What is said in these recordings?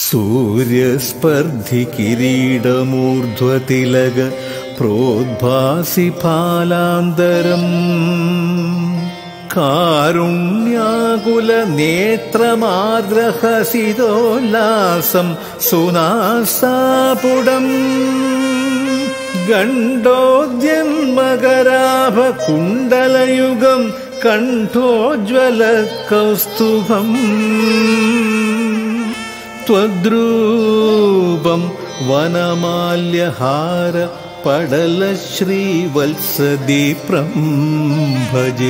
സൂര്യസ്പർദ്ധി കിരീടമൂർധ്വതിലക പ്രോദ്ഭാസി ഫാലാന്തരം കാരുണ്യാകുല നേത്രമാദ്രഹസിതോല്ലാസം സുനാസാപുടം ഗണ്ഡോദ്യന്മകരാഭ കുണ്ടലയുഗം കണ്ഠോജ്വല കൗസ്തുഭം त्वद्रूपं वनमाल्यहार पडलश्रीवत्सदीप्रं भजे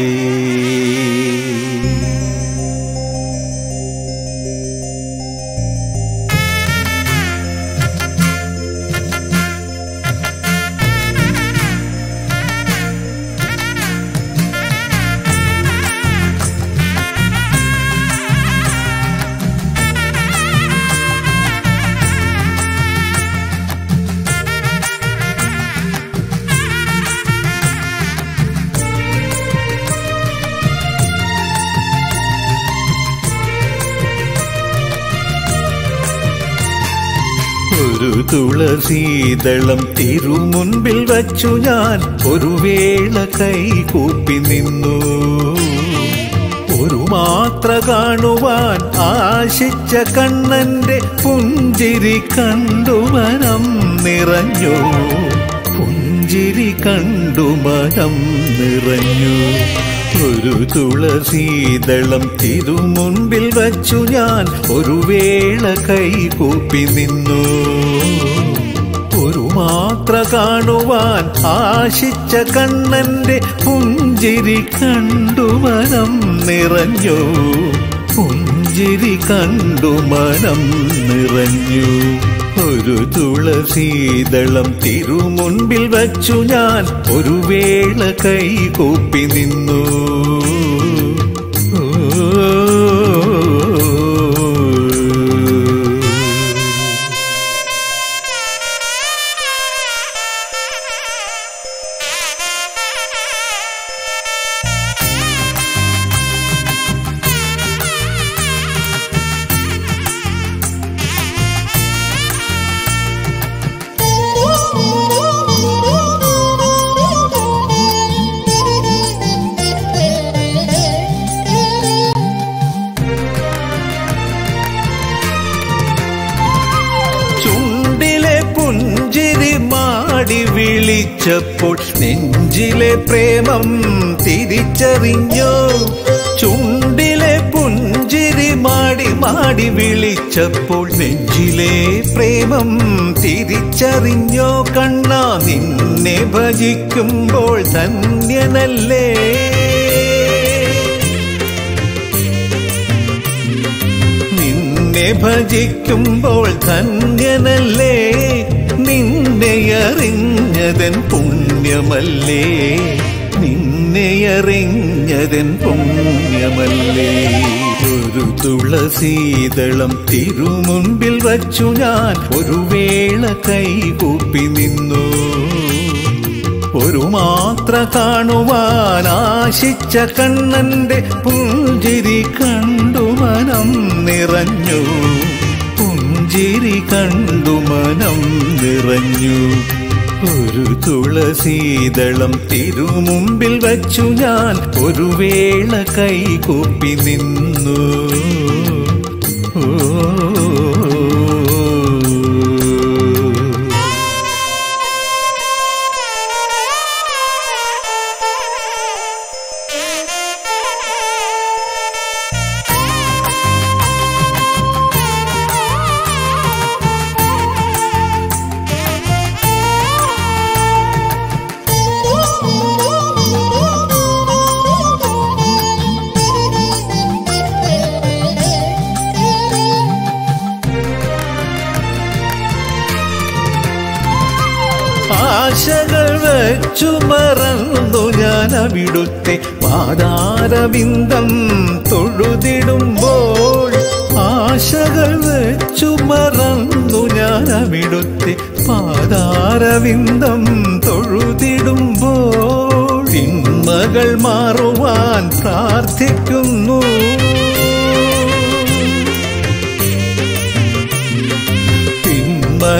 ഒരു തുളസീതളം തിരുമുൻപിൽ വച്ചു ഞാൻ ഒരു വേള കൈകൂപ്പി നിന്നു ഒരു മാത്ര കാണുവാൻ ആശിച്ച കണ്ണന്റെ പുഞ്ചിരി കണ്ടു മനം നിറഞ്ഞു പുഞ്ചിരി കണ്ടു മനം നിറഞ്ഞു ഒരു തുളസീതളം തിരുമുൻപിൽ വച്ചു ഞാൻ ഒരു വേള കൈകൂപ്പി നിന്നു ഒരു മാത്ര കാണുവാൻ ആശിച്ച കണ്ണന്റെ പുഞ്ചിരി കണ്ടു മനം നിറഞ്ഞു പുഞ്ചിരി കണ്ടു മനം നിറഞ്ഞു ഒരു തുളസീതളം തിരുമുൻപിൽ വച്ചു ഞാൻ ഒരു വേള കൈകൂപ്പി നിന്നു ചുണ്ടിലെ പുഞ്ചിരി മാടി വിളിച്ചപ്പോൾ നെഞ്ചിലെ പ്രേമം തിരിച്ചറിഞ്ഞോ ചുണ്ടിലെ പുഞ്ചിരി മാടി മാടി വിളിച്ചപ്പോൾ നെഞ്ചിലെ പ്രേമം തിരിച്ചറിഞ്ഞോ കണ്ണ നിന്നെ ഭജിക്കുമ്പോൾ ധന്യനല്ലേ നിന്നെ ഭജിക്കുമ്പോൾ ധന്യനല്ലേ നിന്നെ അറിഞ്ഞതൻ പുണ്യമല്ലേ നിന്നെ അറിഞ്ഞതൻ പുണ്യമല്ലേ ഒരു തുളസീതളം തിരുമുൻപിൽ വച്ചു ഞാൻ ഒരു വേള കൈകൂപ്പി നിന്നു ഒരു മാത്ര കാണുവാൻ ആശിച്ച കണ്ണന്റെ പുഞ്ചിരി കണ്ടു മനം നിറഞ്ഞു പുഞ്ചിരി കണ്ടു മനം നിറഞ്ഞു ഒരു തുളസീതളം തിരുമുമ്പിൽ വച്ചു ഞാൻ ഒരു വേള കൈകൂപ്പി നിന്നു ഓ ആശകൾ വെച്ചു മറന്നു ഞാൻ അവിടുത്തെ പാതാരവിന്ദം തൊഴുതിടുമ്പോൾ ആശകൾ വെച്ചു മറന്നു ഞാൻ അവിടുത്തെ പാതാരവിന്ദം തൊഴുതിടുമ്പോൾ തിന്മകൾ മാറുവാൻ പ്രാർത്ഥിക്കുന്നു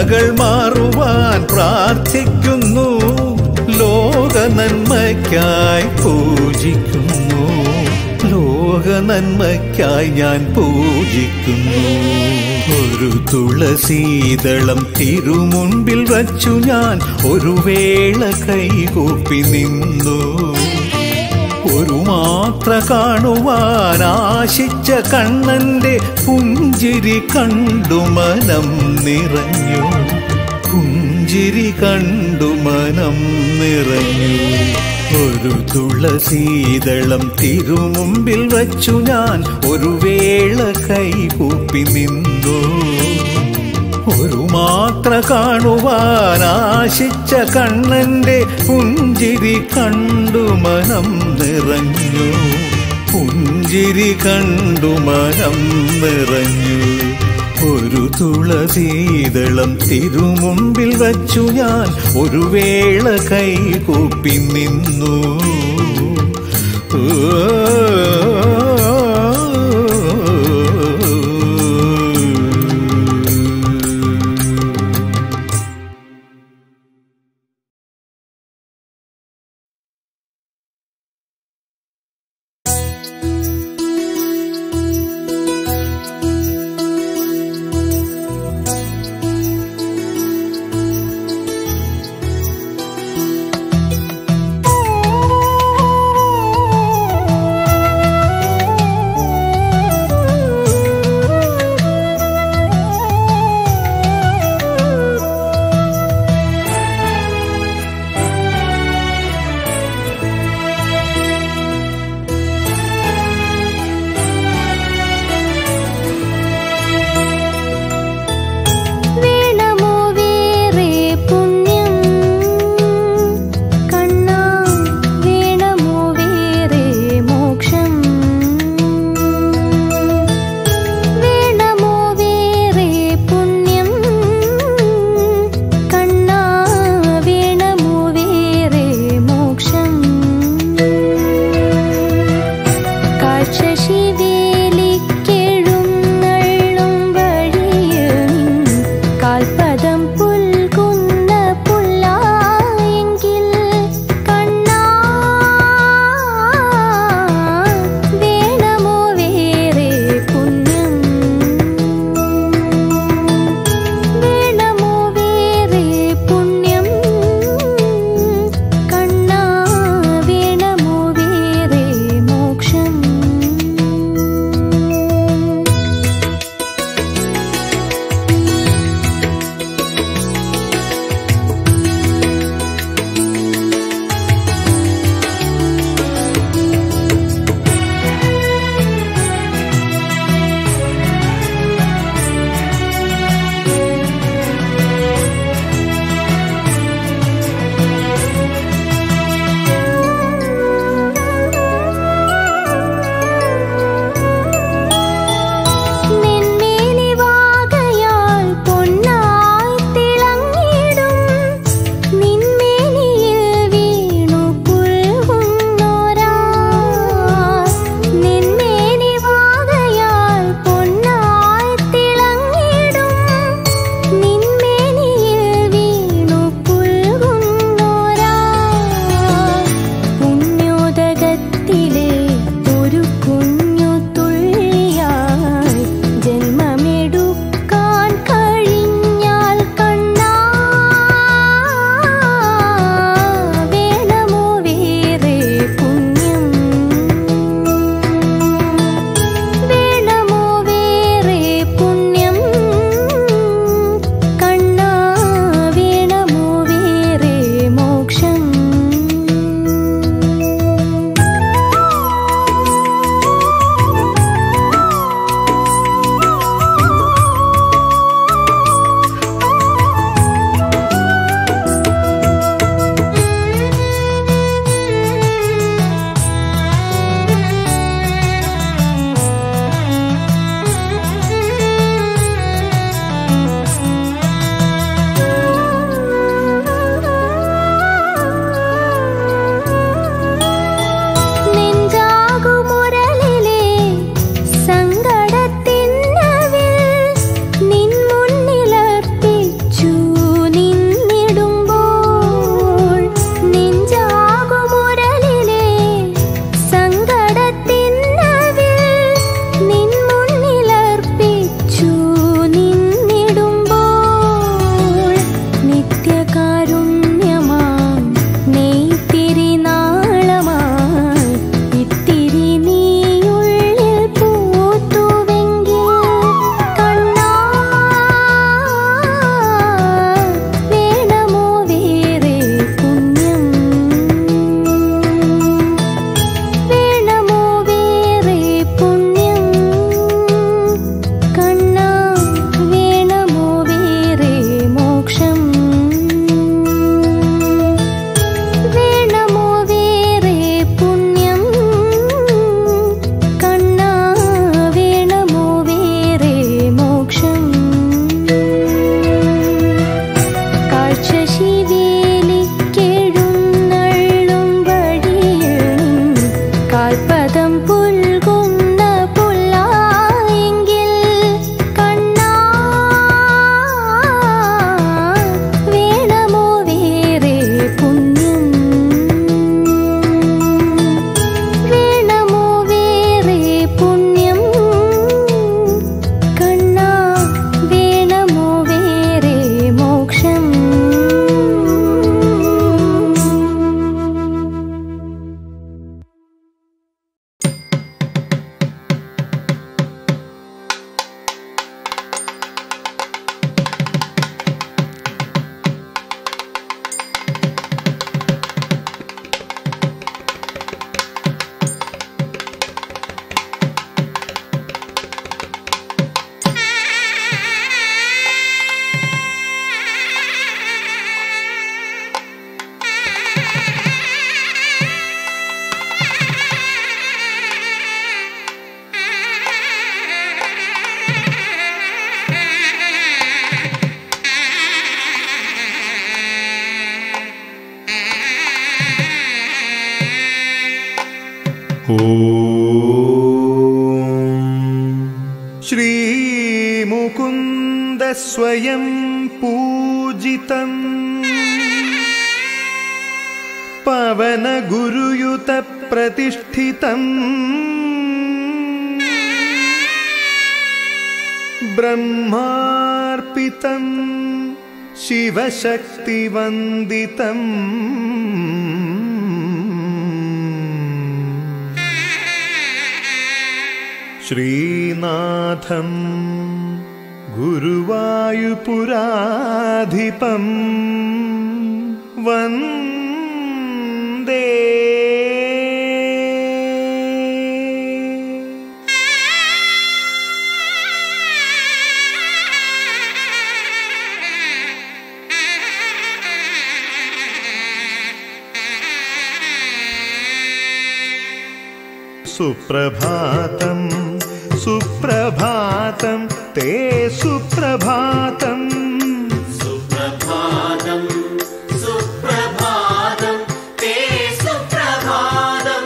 തിന്മകൾ മാറുവാൻ പ്രാർത്ഥിക്കുന്നു ലോക നന്മയ്ക്കായി പൂജിക്കുന്നു ലോക നന്മയ്ക്കായി ഞാൻ പൂജിക്കുന്നു ഒരു തുളസീതളം തിരുമുൻപിൽ വച്ചു ഞാൻ ഒരു വേള കൈകൂപ്പി നിന്നു ഒരു മാത്ര കാണുവാൻ ആശിച്ച കണ്ണന്റെ പുഞ്ചിരി കണ്ടു മനം നിറഞ്ഞു പുഞ്ചിരി കണ്ടു മനം നിറഞ്ഞു ഒരു തുളസീതളം തിരുമുമ്പിൽ വച്ചു ഞാൻ ഒരു വേള കൈകൂപ്പി നിന്നു ഒരു മാത്ര കാണുവാൻ ആശിച്ച കണ്ണന്റെ പുഞ്ചിരി കണ്ടു മനം നിറഞ്ഞു പുഞ്ചിരി കണ്ടു മനം നിറഞ്ഞു ഒരു തുളസീതളം തിരുമുമ്പിൽ വച്ചു ഞാൻ ഒരു വേള കൈകൂപ്പി നിന്നു ശ്രീമുകുന്ദ സ്വയം പൂജിതം പവന ഗുരുയുത പ്രതിഷ്ഠിതം ബ്രഹ്മാർപ്പിതം ശിവശക്തിവന്ദിതം ശ്രീനാഥം ഗുരുവായുപുരാധിപം വന്ദേ സുപ്രഭാതം സുപ്രഭാതം തേ സുപ്രഭാതം സുപ്രഭാതം സുപ്രഭാതം തേ സുപ്രഭാതം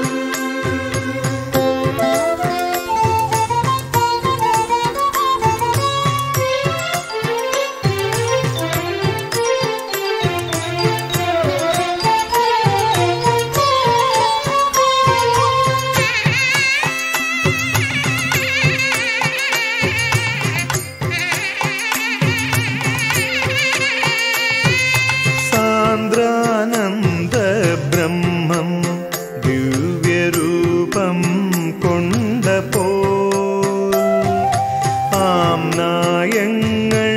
സാന്ദ്രാനന്ദ ബ്രഹ്മം ദിവ്യരൂപം കൊണ്ടപോ ആംനായങ്ങൾ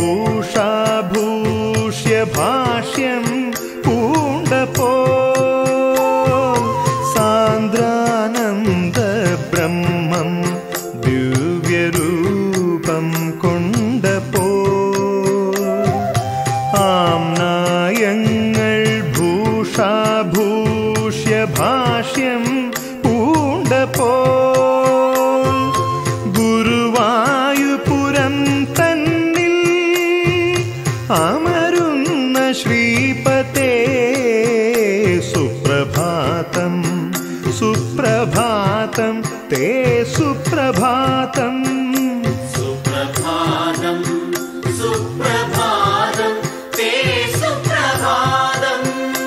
ഭൂഷാഭൂഷ്യ ഭാഷ്യം പൂണ്ടപോ സാന്ദ്രാനന്ദ ബ്രഹ്മം ദിവ്യരൂപം കൊണ്ടപോ ആംനായങ്ങൾ ഭൂഷാഭൂഷ്യ ഭാഷ്യം പൂണ്ടപ്പോ ഗുരുവായുപുരം തന്നിൽ അമരുന്ന ശ്രീപതേ സുപ്രഭാതം സുപ്രഭാതം തേ സുപ്രഭാതം സുപ്രഭാതം സുപ്രഭാതം തേ സുപ്രഭാതം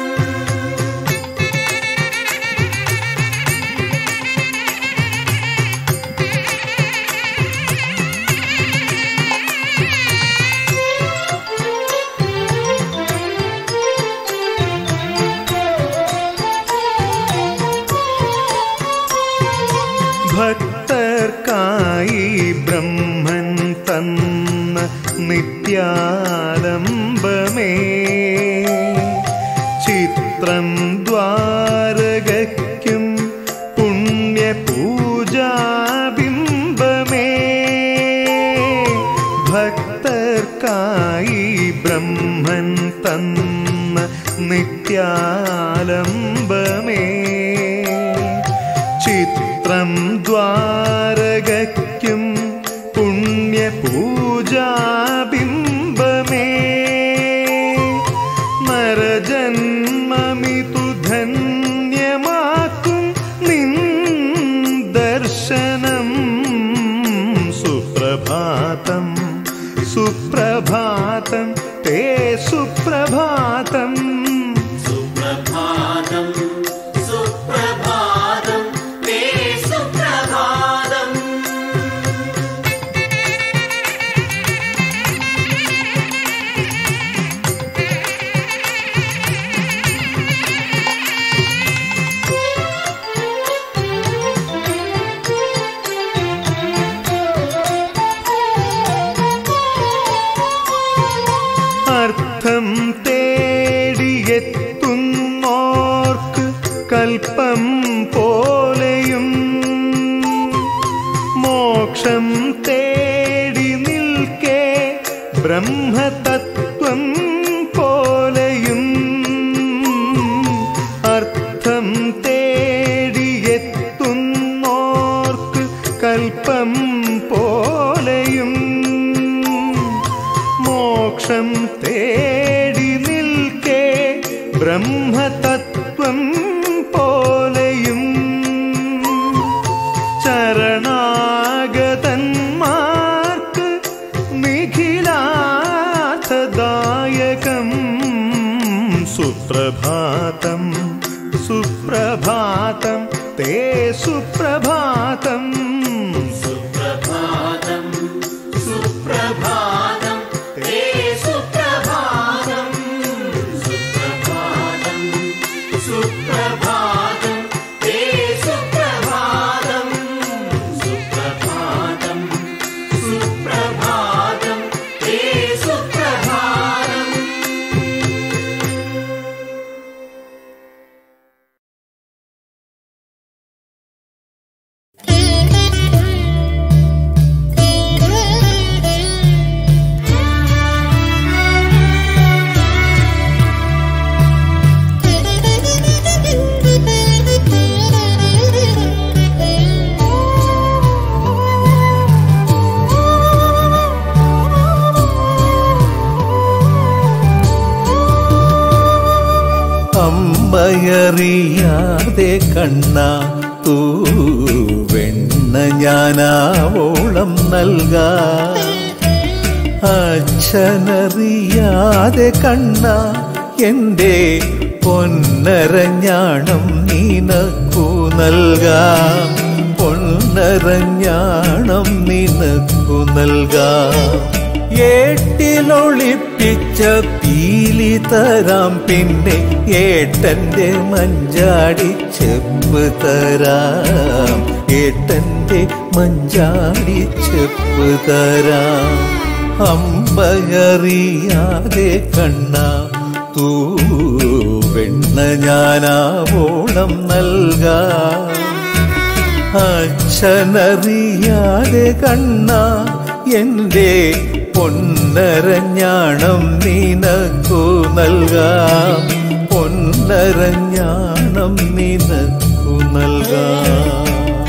ഭക്തർക്കായി ബ്രഹ്മൻ തന്ന നിത്യാലംബമേ ചിത്രം ദ്വാരകയ്ക്കും പുണ്യപൂജാബിംബമേ ഭക്തർക്കായി ബ്രഹ്മൻ തന്ന നിത്യാലംബമേ ചിത്രം ദ്വാരകയ്ക്കും പുണ്യപൂജാബിംബമേ നരജന്മമിതു ധന്യമാക്കും നിൻ ദർശനം സുപ്രഭാതം സുപ്രഭാതം തേ സുപ്രഭാതം സുപ്രഭാതം സുപ്രഭാതം തേ സുപ്രഭാതം അർത്ഥം തേടിയെത്തുന്നോർക്ക് കൽപ്പം പോലെയും മോക്ഷം തേടി നിൽക്കേ ബ്രഹ്മതത്വം പോലെയും അർത്ഥം തേടിയെത്തുന്നോർക്ക് കൽപ്പം പോലെയും മോക്ഷം തേടി നിൽക്കേ ബ്രഹ്മതത്വം പോലെയും സുപ്രഭാതം സുപ്രഭാതം തേ സുപ്രഭാതം സുപ്രഭാതം സുപ്രഭാതം തേ സുപ്രഭാതം സുപ്രഭാതം സുപ്രഭാതം തേ സുപ്രഭാതം സുപ്രഭാതം സുപ്രഭാതം തേ സുപ്രഭാതം അമ്പയറിയാതെ കണ്ണ തൂവെണ്ണ ഞാനാവോളം നൽകാ അച്ഛനറിയാതെ കണ്ണ എൻ്റെ പൊന്നരഞ്ഞാണം നിനക്കു നൽകാം പൊന്നരഞ്ഞാണം നിനക്കു നൽകാം ഏട്ടിലൊളിപ്പിച്ച പീലി തരാം പിന്നെ ഏട്ടന്റെ മഞ്ചാടി ചെപ്പ് തരാം ഏട്ടന്റെ മഞ്ചാടി ചെപ്പ് തരാം അമ്പയറിയാതെ കണ്ണ തൂ വെണ്ണ ഞാനാവോളം നൽകാം അച്ഛനറിയാതെ കണ്ണ എന്റെ പൊന്നരഞ്ഞാണം നിനക്കു നൽകാം പൊന്നരഞ്ഞാണം നിനക്കു നൽകാം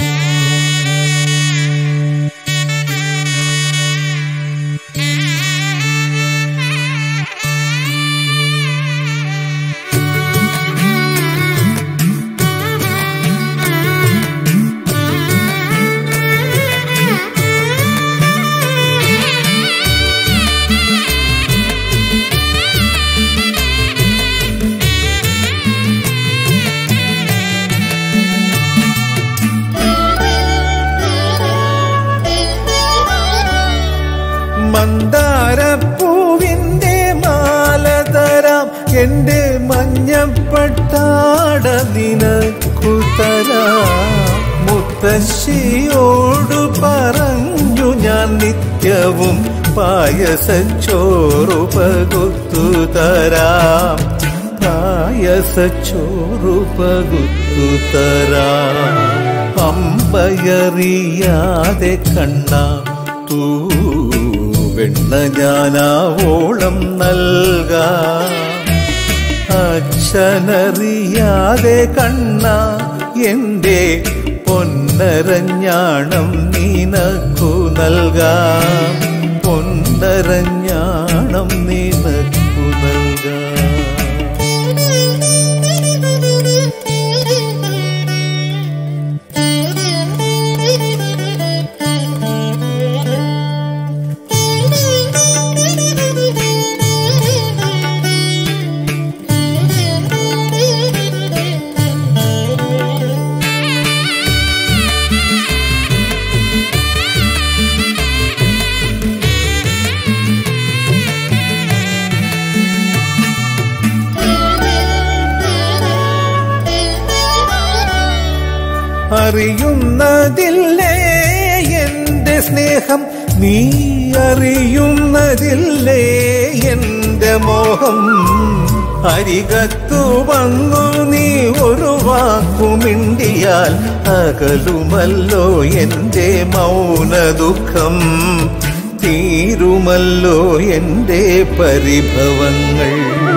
മന്ദാരപ്പൂവിന്റെ മാല തരാം എന്റെ മഞ്ഞപ്പട്ടാട നിനക്കു തരാം മുത്തശ്ശിയോടു പറഞ്ഞു ഞാൻ നിത്യവും പായസച്ചോറു പകുത്തു തരാം പായസച്ചോറു പകുത്തു തരാം അമ്പയറിയാതെ കണ്ണ തൂ വെണ്ണ ഞാനാവോളം നൽകാം അച്ഛനറിയാതെ കണ്ണ എന്റെ പൊന്നരഞ്ഞാണം നിനക്കു നൽകാം പൊന്നരഞ്ഞാണം നിനക്കു നൽകാം അറിയുന്നതില്ലേ എന്റെ സ്നേഹം നീ അറിയുന്നതില്ലേ എന്റെ മോഹം അരികത്തു വന്നു നീ ഒരു വാക്കുമിണ്ടിയാൽ അകലുമല്ലോ എന്റെ മൗന ദുഃഖം തീരുമല്ലോ എന്റെ പരിഭവങ്ങൾ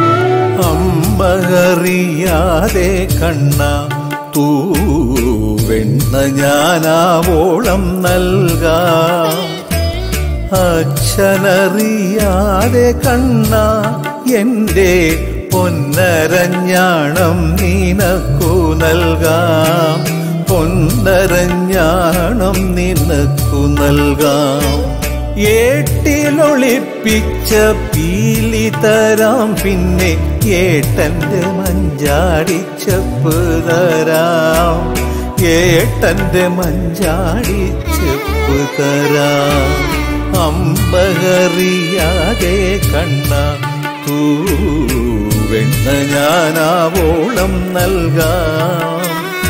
അമ്മറിയാതെ കണ്ണ തൂ വെണ്ണ ഞാനാവോളം നൽകാം അച്ഛനറിയാതെ കണ്ണ എന്റെ പൊന്നരഞ്ഞാണം നിനക്കു നൽകാം പൊന്നരഞ്ഞാണം നിനക്കു നൽകാം ഏട്ടിലൊളിപ്പിച്ച പീലി തരാം പിന്നെ ഏട്ടന്റെ മഞ്ചാടിച്ചപ്പ് തരാം ഏട്ടന്റെ മഞ്ചാടിച്ചപ്പ് തരാം അമ്പകറിയാതെ കണ്ണ തൂവെണ്ണ ഞാനാവോളം നൽകാം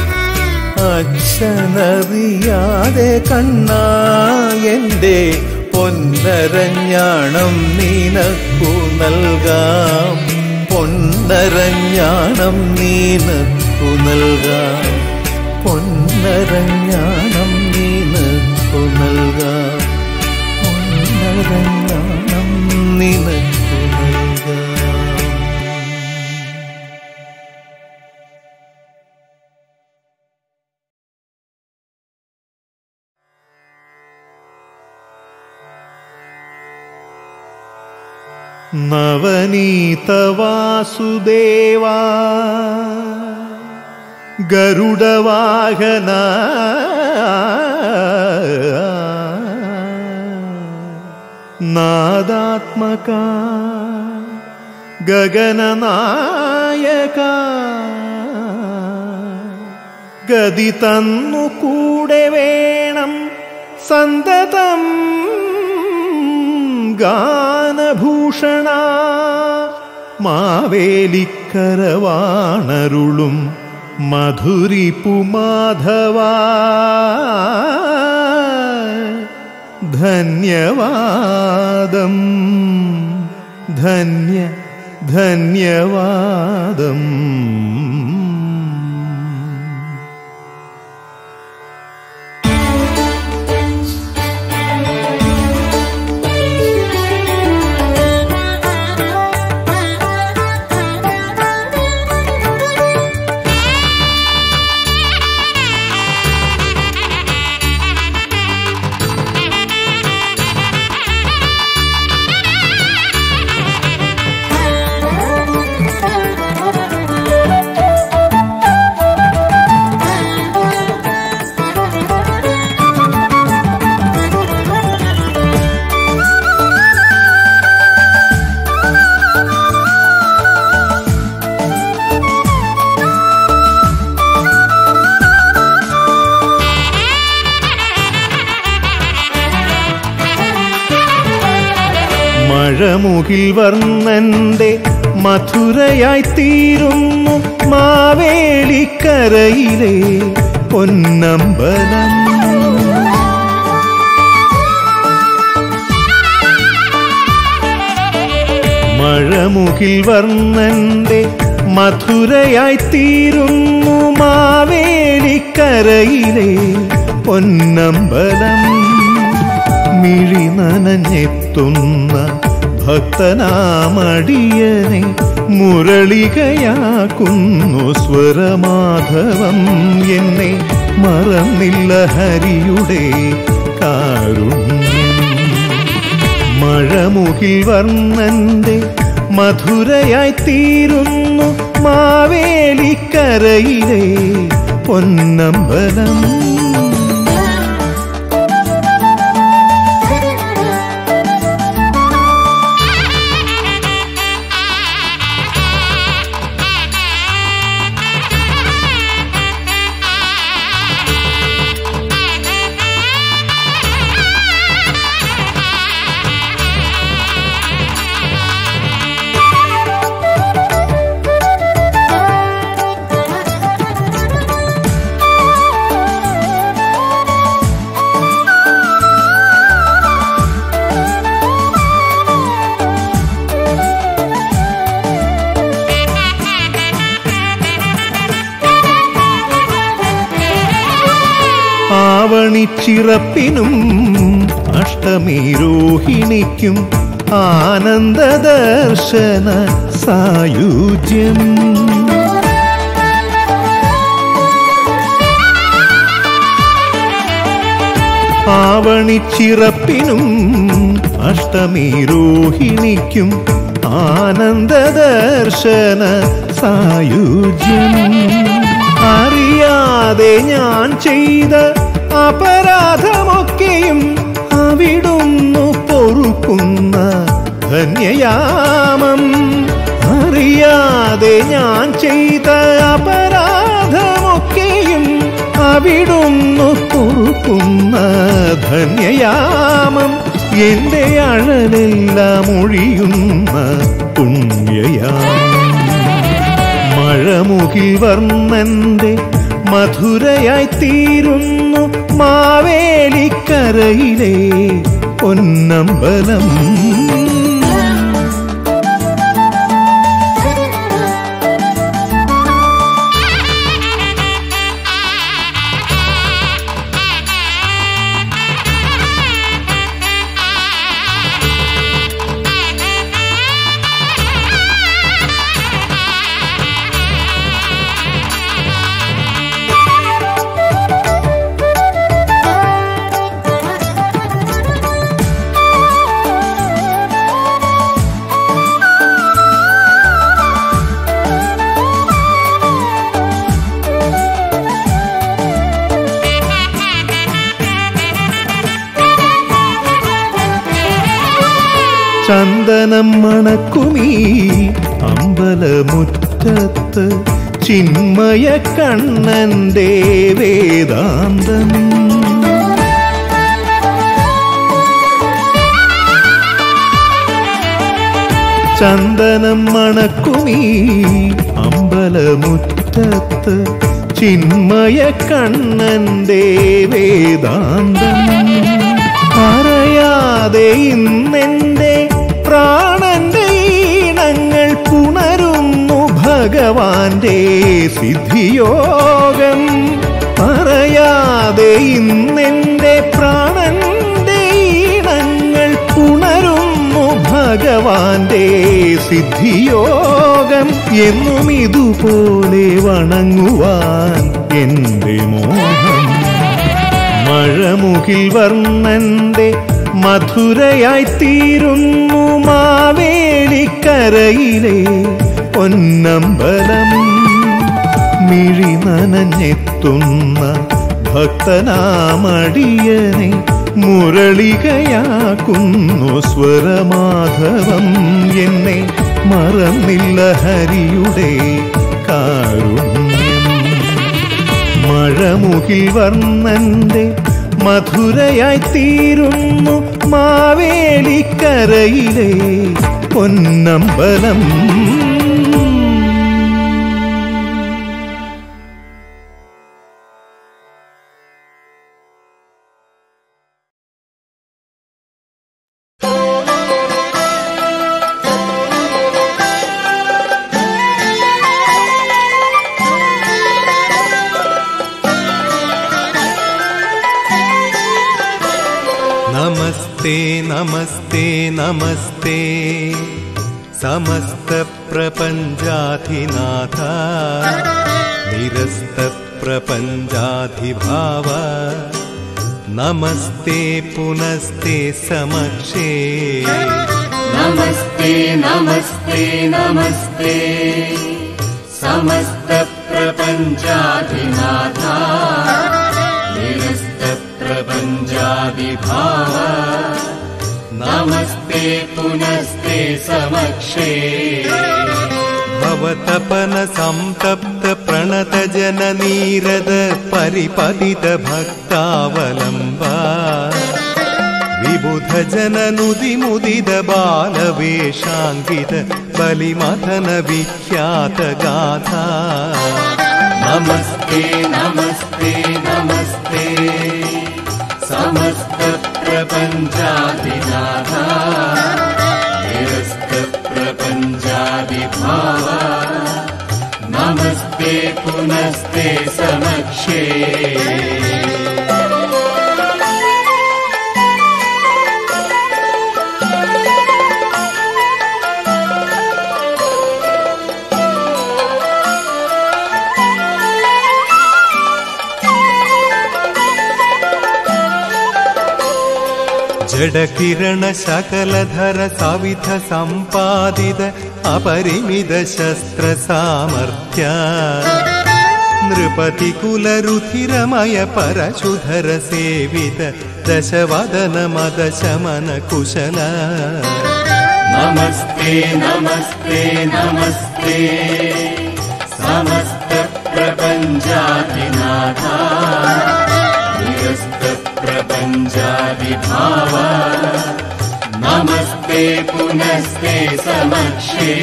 അച്ഛനറിയാതെ കണ്ണ എന്റെ പൊന്നരഞ്ഞാണം നിനക്കു നൽകാം പൊന്നരഞ്ഞാണം നിനക്കു നൽകാം പൊന്നരഞ്ഞാണം നിനക്കു നൽകാം പൊന്നരഞ്ഞാണം നിനക്കു നൽകാം നവനീതവാസുദേവാ ഗരുഡവാഹന നാദാത്മക ഗഗനനായക ഗതി തന്നു കൂടെ വേണം സന്തതം ഗാനഭൂഷണ മാവേലിക്കരവാണരുളും മധുരിപുമാധവ ധന്യവാദം ധന്യ ധന്യവാദം മഴമുകിൽ വർണ്ണന്റെ മധുരയായി തീരുന്നു മാവേലിക്കരയിലെ പൊന്നമ്പലം മഴമുകിൽ വർണ്ണന്റെ മധുരയായി തീരുന്നു മാവേലിക്കരയിലെ പൊന്നമ്പലം മിഴി നനഞ്ഞെത്തുന്ന ഭക്തനാമടിയനെ മുരളികയാക്കുന്നു സ്വരമാധവം എന്നെ മറന്നില്ല ഹരിയുടെ കാരുണ്യം മഴമുകിൽ വർണ്ണന്റെ മധുരയായി തീരുന്നു മാവേലിക്കരയിലെ പൊന്നമ്പലം ആവണിച്ചിറപ്പിനും അഷ്ടമി രോഹിണിക്കും ആനന്ദദർശന സായുജ്യം ആവണിച്ചിറപ്പിനും അഷ്ടമി രോഹിണിക്കും ആനന്ദദർശന സായുജ്യം അറിയാതെ ഞാൻ ചെയ്ത അപരാധമൊക്കെയും അവിടുന്നു ധന്യയാമം അറിയാതെ ഞാൻ ചെയ്ത അപരാധമൊക്കെയും അവിടുന്നു കുറുക്കുന്ന ധന്യയാമം എന്റെ അഴലെല്ലാം ഒഴിയുന്ന പുണ്യയാമം മഴമുകിൽ വർണ്ണന്റെ മധുരയായി തീരുന്നു മാവേലിക്കരയിലെ പൊന്നമ്പലം ചന്ദനം മണക്കുമീ അമ്പലമുറ്റത്ത് ചിന്മയ കണ്ണന്റെ വേദാന്തം ചന്ദനം മണക്കുമീ അമ്പലമുറ്റത്ത് ചിന്മയ കണ്ണന്റെ വേദാന്തം പറയാതെ ഇന്നെന്റെ പ്രാണന്റെ ഈണങ്ങൾ പുണരുന്നു ഭഗവാന്റെ സിദ്ധിയോഗം പറയാതെ ഇന്നെന്റെ പ്രാണന്റെ ഈണങ്ങൾ പുണരുന്നു ഭഗവാന്റെ സിദ്ധിയോഗം എന്നും ഇതുപോലെ വണങ്ങുവാൻ എന്റെ മോഹം മഴമുകിൽ വർണ്ണന്റെ മധുരയായി തീരുന്നു മാവേലിക്കരയിലെ പൊന്നമ്പലം മിഴി നനഞ്ഞെത്തുന്ന ഭക്തനാമടിയനെ മുരളികയാക്കുന്നു സ്വരമാധവം എന്നെ മറന്നില്ല ഹരിയുടെ കാരുണ്യം മഴമുകിൽ വർണ്ണന്റെ മധുരയായി തീരുന്നു മാവേലിക്കരയിലെ പൊന്നമ്പലം നമസ്തേ നമസ്തേ നമസ്തേ സമസ്ത പ്രപഞ്ചാധിനാഥ നിരസ്ത പ്രപഞ്ചാധിഭാവ നമസ്തേ പുനസ്തേ സമക്ഷേ नमस्ते नमस्ते नमस्ते समस्तप्रपञ्चाधिनाथा निरस्तप्रपञ्चादिभाव नमस्ते पुनस्ते समक्षे भवतपन संतप्त प्रणत जन नीरद परिपतित भक्तावलम्बा विबुध जन नुदि मुदिद बालवेषाङ्गित बलिमथन विख्यात गाथा नमस्ते नमस्ते नमस्ते समस्तप्रपञ्चादिनाथा निरस्तप्रपञ्चादिभाव नमस्ते पुनस्ते समक्षे जडकिरण शकलधर सविध सम्पादित अपरिमित शस्त्र सामर्थ्य नृपतिकुलरुधिरमय परशुधर सेवित दशवदन मदशमन कुशल नमस्ते नमस्ते नमस्ते समस्तप्रपञ्चाधिनाथा निरस्तप्रपञ्चादिभाव नमस्ते पुनस्ते समक्षे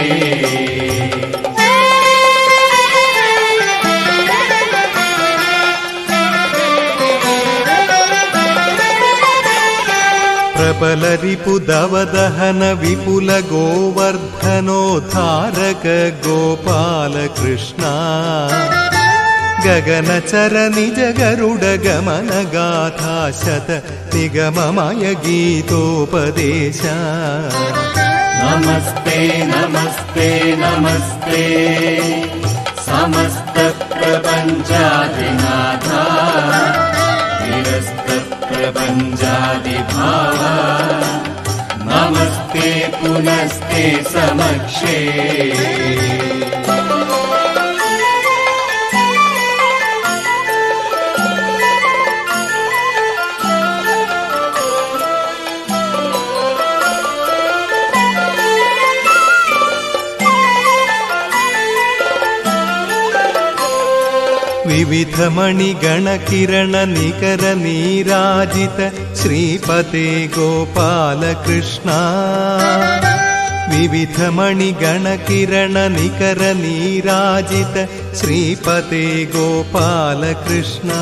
प्रबलरिपुदवदहन विपुल गोवर्धनोद्धारक गोपाल कृष्णा गगनचर निज गरुड गमन गाथा शत निगममय गीतोपदेश नमस्ते नमस्ते नमस्ते समस्तप्रपञ्चादिनाथा निरस्तप्रपञ्चादिभाव नमस्ते पुनस्ते समक्षे विविध मणिगणकिरण निकर नीराजित श्रीपते गोपाल कृष्णा विविध मणिगणकिरण निकर नीराजित श्रीपते गोपाल कृष्णा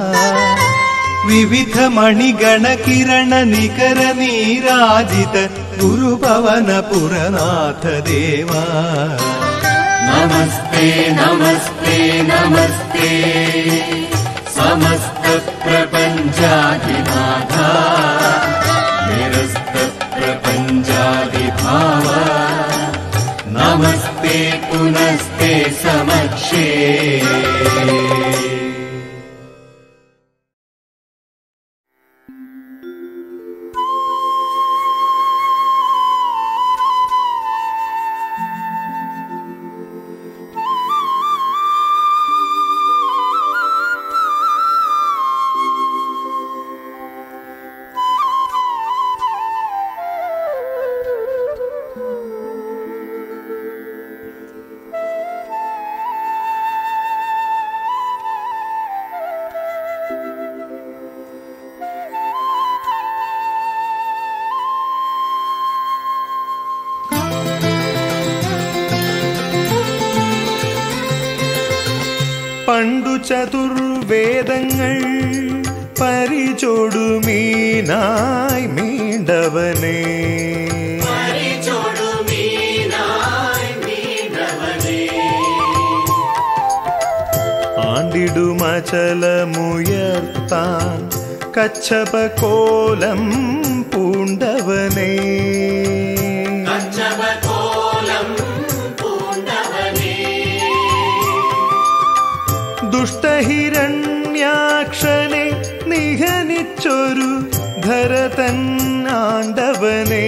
विविध मणिगणकिरण निकर नीराजित गुरुपवन पुरनाथ देवा नमस्ते नमस्ते नमस्ते समस्तप्रपञ्चादिनाथा निरस्तप्रपञ्चादिभाव नमस्ते पुनस्ते समक्षे പണ്ടു ചതുർവേദങ്ങൾ പരിചോടുമീനായി മീണ്ടവനെ ആണ്ടിടുമചലമുയർത്താൻ കച്ചപകോലം പൂണ്ടവനേ ദുഷ്ടഹിരണ്യാക്ഷനെ നിഹനിച്ചൊരു ധരതൻ ആണ്ടവനേ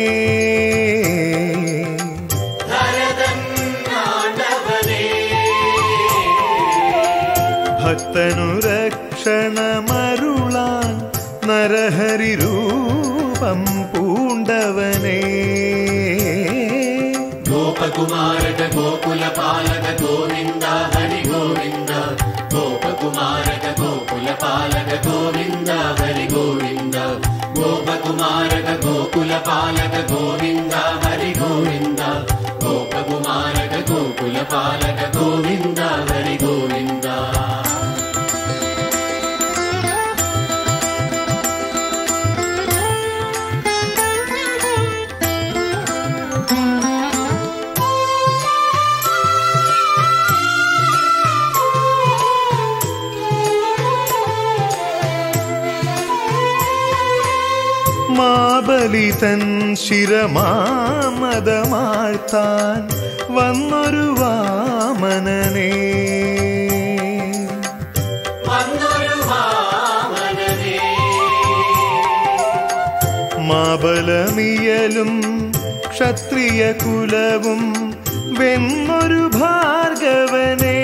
ഭക്തനു രക്ഷണമരുളാൻ നരഹരി രൂപം പൂണ്ടവനേ गोपकुमारक गोकुलपालक गोविन्द हरि गोविन्द गोपकुमारक गोकुलपालक गोविन्द हरि गोविन्द गोपकुमारक गोकुलपालक गोविन्द हरि गोविन्द गोपकुमारक गोकुलपालक गोविन्द हरि गोविन्द മാബലിതൻ ശിരമാമതമാഴ്ത്താൻ വന്നൊരു വാമനനേ മാബലമിയലും ക്ഷത്രിയ കുലവും വെന്നൊരു ഭാർഗവനേ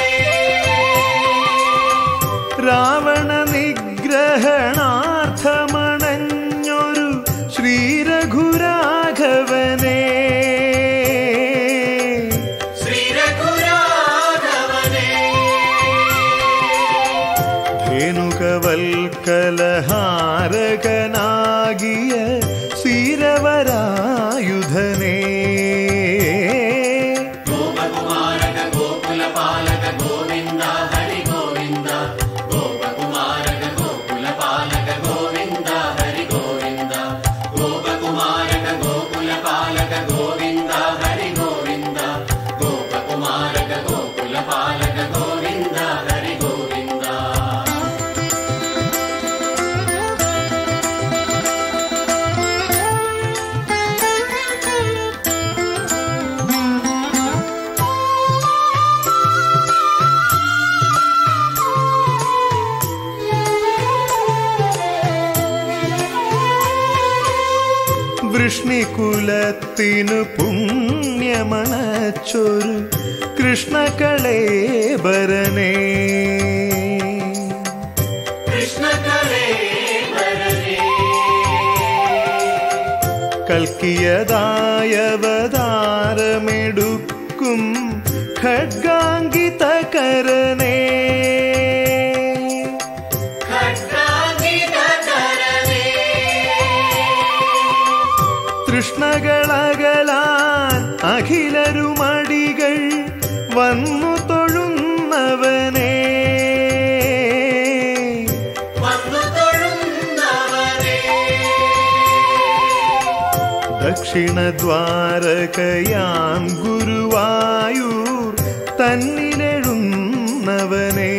രാവണ നിഗ്രഹണാർത്ഥം സകലഹാരകനാകിയ സ്ഥിരവരായുധനേ ഗോപകുമാരക ഗോകുലപാലക ഗോവിന്ദ ഹരി ഗോവിന്ദ ഗോപകുമാരക ഗോകുലപാലക ഗോവിന്ദ ഹരി ഗോവിന്ദ ഗോപകുമാരക ഗോകുലപാലക ഗോവിന്ദ ഹരി ഗോവിന്ദ ഗോപകുമാരക ഗോകുലപാലക ഗോവിന്ദ ഹരി ഗോവിന്ദ വൃഷ്ണികുലത്തിനു പുണ്യമണച്ചൊരു കൃഷ്ണകളേബരനേ കൽക്കിയതായവതാരമെടുക്കും ഖഡ്ഗാങ്കിതകരനേ തൃഷ്ണകളകലാൻ അഖിലരുമടികൾ വന്നു തൊഴുന്നവനേ ദക്ഷിണദ്വാരകയാം ഗുരുവായൂർ തന്നിലെഴുന്നവനേ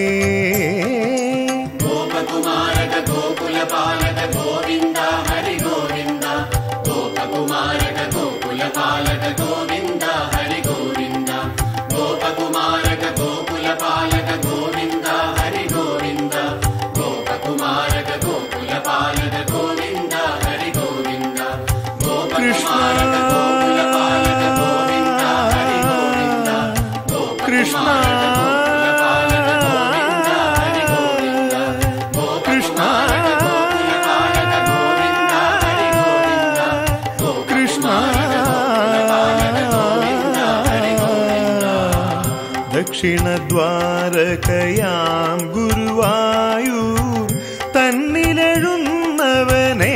ഗോപകുമാരക ഗോകുലപാലക ഗോവിന്ദ ഹരി ഗോവിന്ദ ഗോപകുമാരക ഗോകുലപാലക ഗോവിന്ദ ഹരി ഗോവിന്ദ ഗോപകുമാരക ഗോകുലപാലക ഗോവിന്ദ ഹരി ഗോവിന്ദ ഗോപകുമാരക ഗോകുലപാലക ഗോവിന്ദ ഹരി ഗോവിന്ദ കൃഷ്ണ ഗോകുലപാലക ഗോവിന്ദ ഹരി ഗോവിന്ദ കൃഷ്ണ കൃഷ്ണ കൃഷ്ണ ദക്ഷിണദ്വാരകയാം ഗുരുവായൂർ തന്നിലെഴുന്നവനേ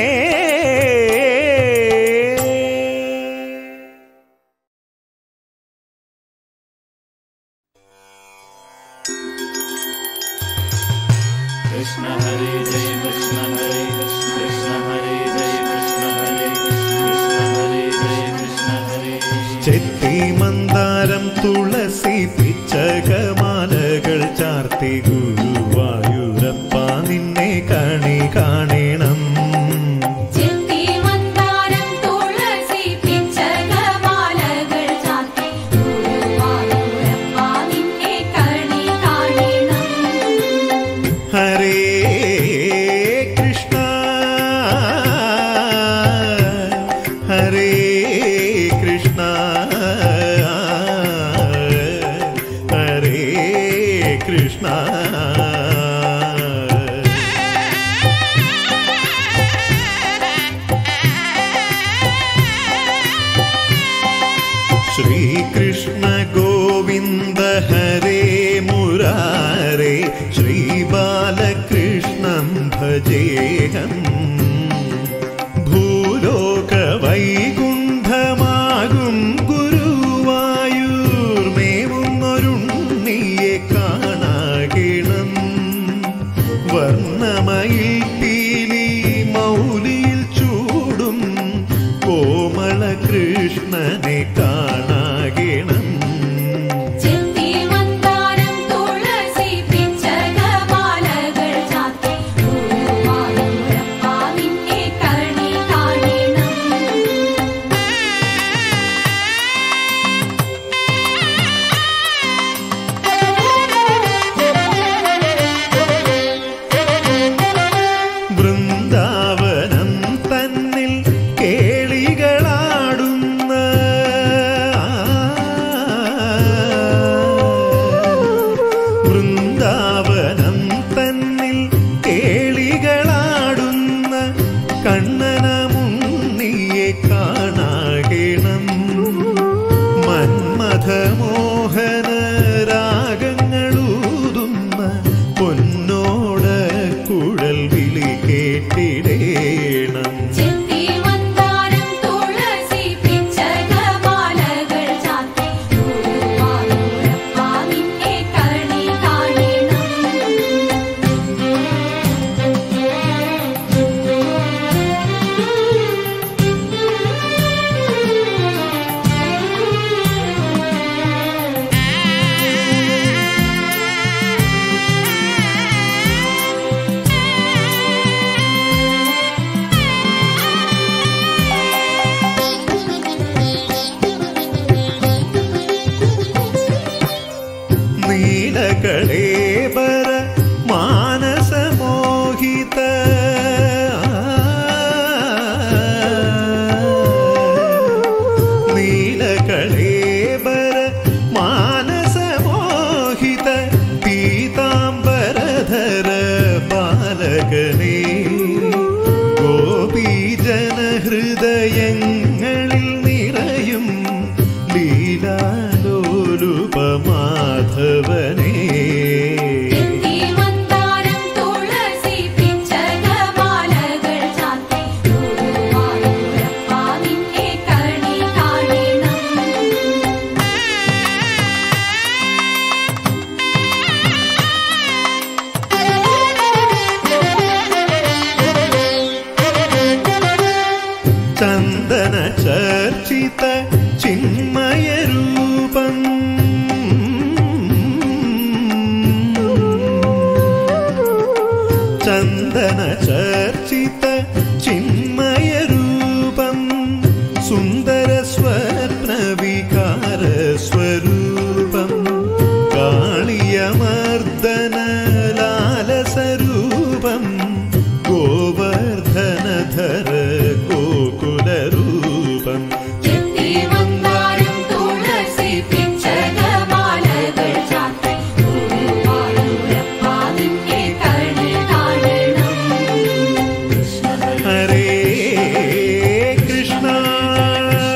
कृष्ण हरे जय कृष्ण हरे कृष्ण हरे जय कृष्ण हरे कृष्ण हरे जय कृष्ण हरे ചെത്തി മന്ദാരം തുളസി പിച്ചകമാലകൾ ചാർത്തി ഗുരുവായൂരപ്പ നിന്നെ കണി കാണണം ചെത്തി മന്ദാരം തുളസി പിച്ചകമാലകൾ ചാർത്തി ഗുരുവായൂരപ്പ നിന്നെ കണി കാണണം ഹരേ കൃഷ്ണ ഹരേ കൃഷ്ണ ഹരേ കൃഷ്ണ ശ്രീകൃഷ്ണ ഗോവിന്ദ ഹരേ മുരാരേ ശ്രീബാലകൃഷ്ണം ഭജേഹം ഭൂലോക വൈകുണ്ഠമാകും ഗുരുവായൂർമേവുന്നൊരുണ്ണിയെ കാണാകിണം വർണ്ണമയിൽ പീലി മൗലിയിൽ ചൂടും കോമള കൃഷ്ണനെ കാണാകിണം ചെത്തി മന്ദാരം തുളസി പിച്ചകമാലകൾ ചാർത്തി ഗുരുവായൂരപ്പ നിന്നെ കണി കാണണം വൃന്ദാവനം തന്നിൽ കേളികളാടുന്ന വൃന്ദാവനം തന്നിൽ കേളികളാടുന്ന കണ്ണനമുണ്ണിയെ കാണാകിണം മന്മഥമോഹന രാഗങ്ങളൂതുന്ന പൊന്നോട കുഴൽ ഹൃദയങ്ങളിൽ നിറയും ലീലാലോലുപമാധവനേ ചെത്തി മന്ദാരം തുളസി പിച്ചകമാലകൾ ചാത്തി ഗുരുവായൂരപ്പ നിന്നെ കണി കാണണം ചന്ദന ചർച്ചിത ചിന്മയരൂപം ചന്ദന ചർച്ചിത ചിന്മയരൂപം സുന്ദര സ്വപ്ന വികാര സ്വരൂപം കാളിയമർദ്ദന ലാലസരൂപം ഗോവർദ്ധനധര ഗോകുലരൂപം ചെത്തി മന്ദാരം തുളസി പിച്ചകമാലകൾ ചാത്തി ഗുരുവായൂരപ്പ നിന്നെ കണി കാണണം ഹരേ കൃഷ്ണ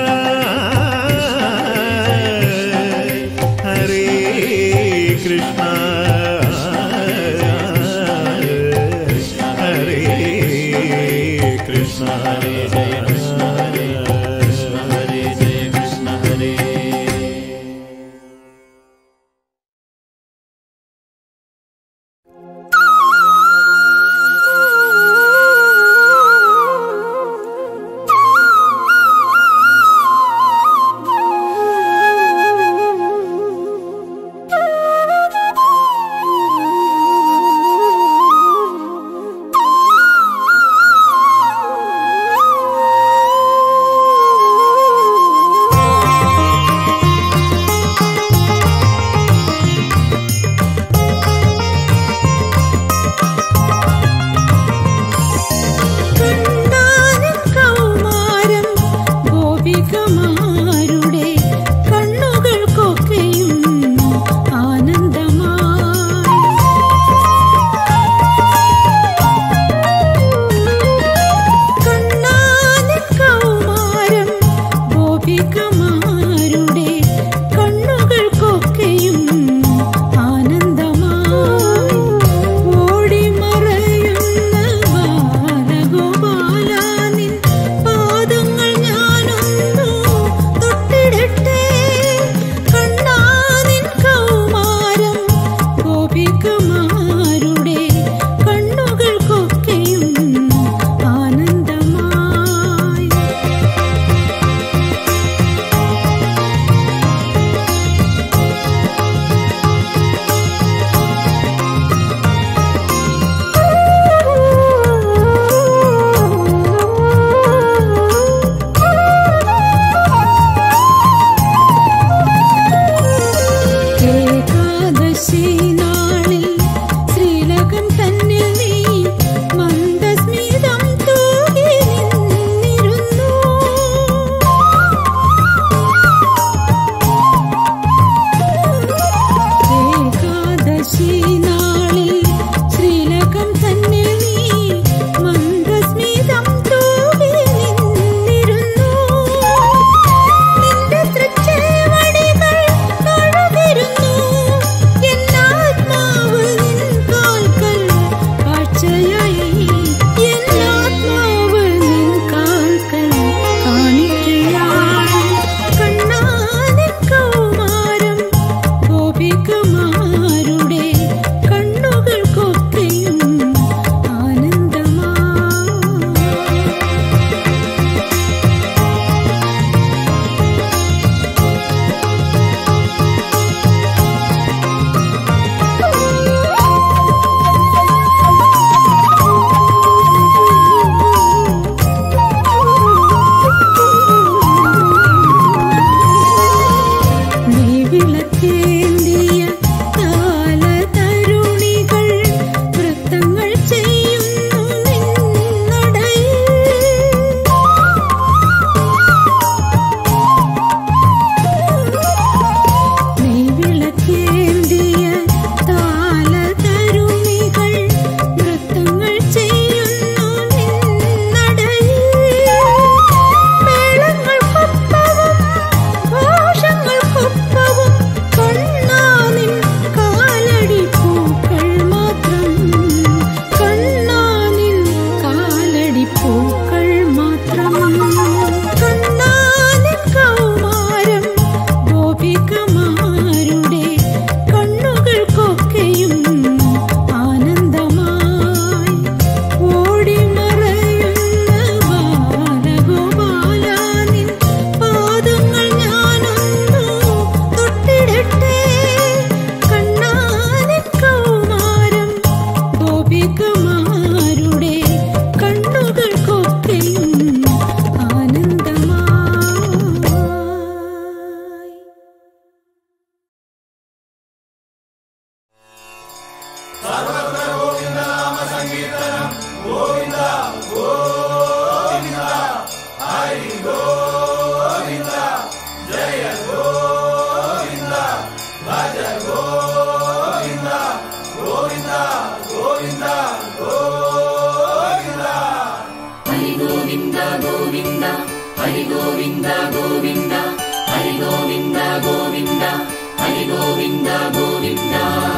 ഹരി ഗോവിന്ദ ഗോവിന്ദ ഹരി ഗോവിന്ദ ഗോവിന്ദ ഹരി ഗോവിന്ദ ഗോവിന്ദ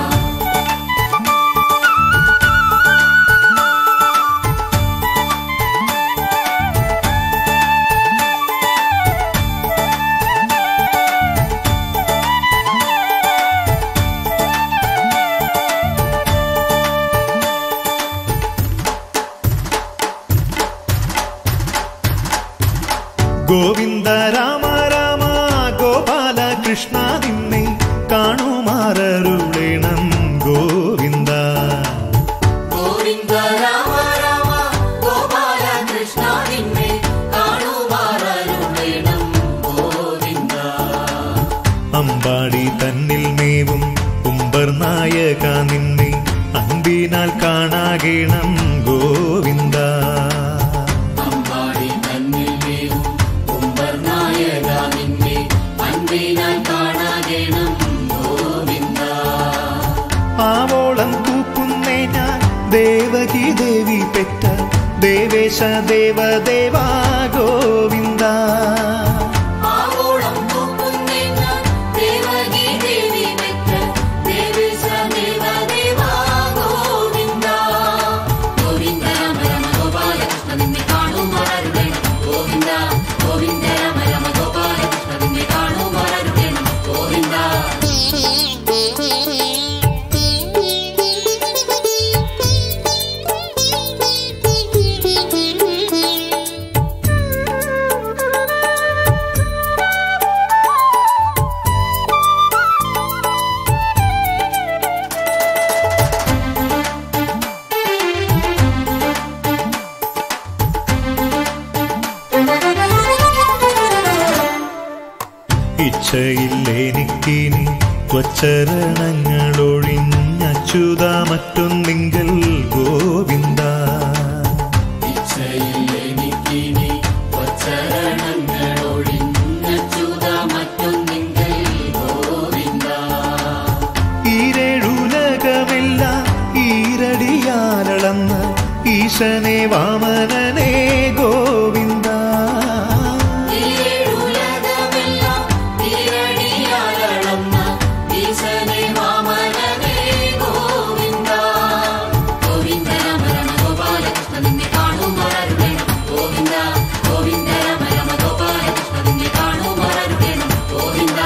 ഗോവിന്ദ രാമ രാമ ഗോപാല കൃഷ്ണ നിന്നെ കാണുമാറരുളേണം ഗോവിന്ദ ഗോവിന്ദ രാമ രാമ ഗോപാല കൃഷ്ണ നിന്നെ കാണുമാറരുളേണം ഗോവിന്ദ അമ്പാടി തന്നിൽ മേവും ഉമ്പർ നായക നിന്നെ അൻപിനാൽ കാണാകേണം ഗോവിന്ദ അമ്പാടി തന്നിൽ വേവും കുംഭർനായക നിന്നെ അൻപിനാൽ കാണാകേണം ഗോവിന്ദ ആവോളം കൂക്കുന്നേ ഞാൻ ദേവകി ദേവി പെറ്റ ദേവേശ ദേവദേവാ ഗോവിന്ദ ആവോളം പൂക്കുന്നേ ഞാൻ ദേവകി ദേവി പെറ്റ ദേവേശ ദേവദേവാ ഗോവിന്ദ ഗോവിന്ദ രാമ രമ ഗോപാലകൃഷ്ണ നിന്നെ കാണുമാറരുടേണം ഗോവിന്ദ ഗോവിന്ദ രാമ രമ ഗോപാലകൃഷ്ണ നിന്നെ കാണുമാറരുടേണം ഗോവിന്ദ ഇച്ഛയില്ലെനിക്കിനി ത്വച്ചരണങ്ങളൊഴിഞ്ഞച്യുത മറ്റൊന്നിങ്കൽ ഗോവിന്ദ ഇച്ഛയില്ലെനിക്കിനി വച്ചരണങ്ങളൊഴിഞ്ഞച്യുത മറ്റൊന്നിങ്കൽ ഗോവിന്ദ ഈരേഴുലകമെല്ലാം ഈരടിയാലളന്ന ഈശനെ വാമനനെ ഗോവിന്ദ ഈരുലകമെല്ലാം ഈരടിയാലളന്ന ഈശനെ വാമനനേ ഗോവിന്ദ. ഗോവിന്ദ രാമ രമ ഗോപാലകൃഷ്ണ നിന്നെ കാണുമാറരുടേണം ഗോവിന്ദ ഗോവിന്ദ രാമ രമ ഗോപാലകൃഷ്ണ നിന്നെ കാണുമാറരുടേണം ഗോവിന്ദ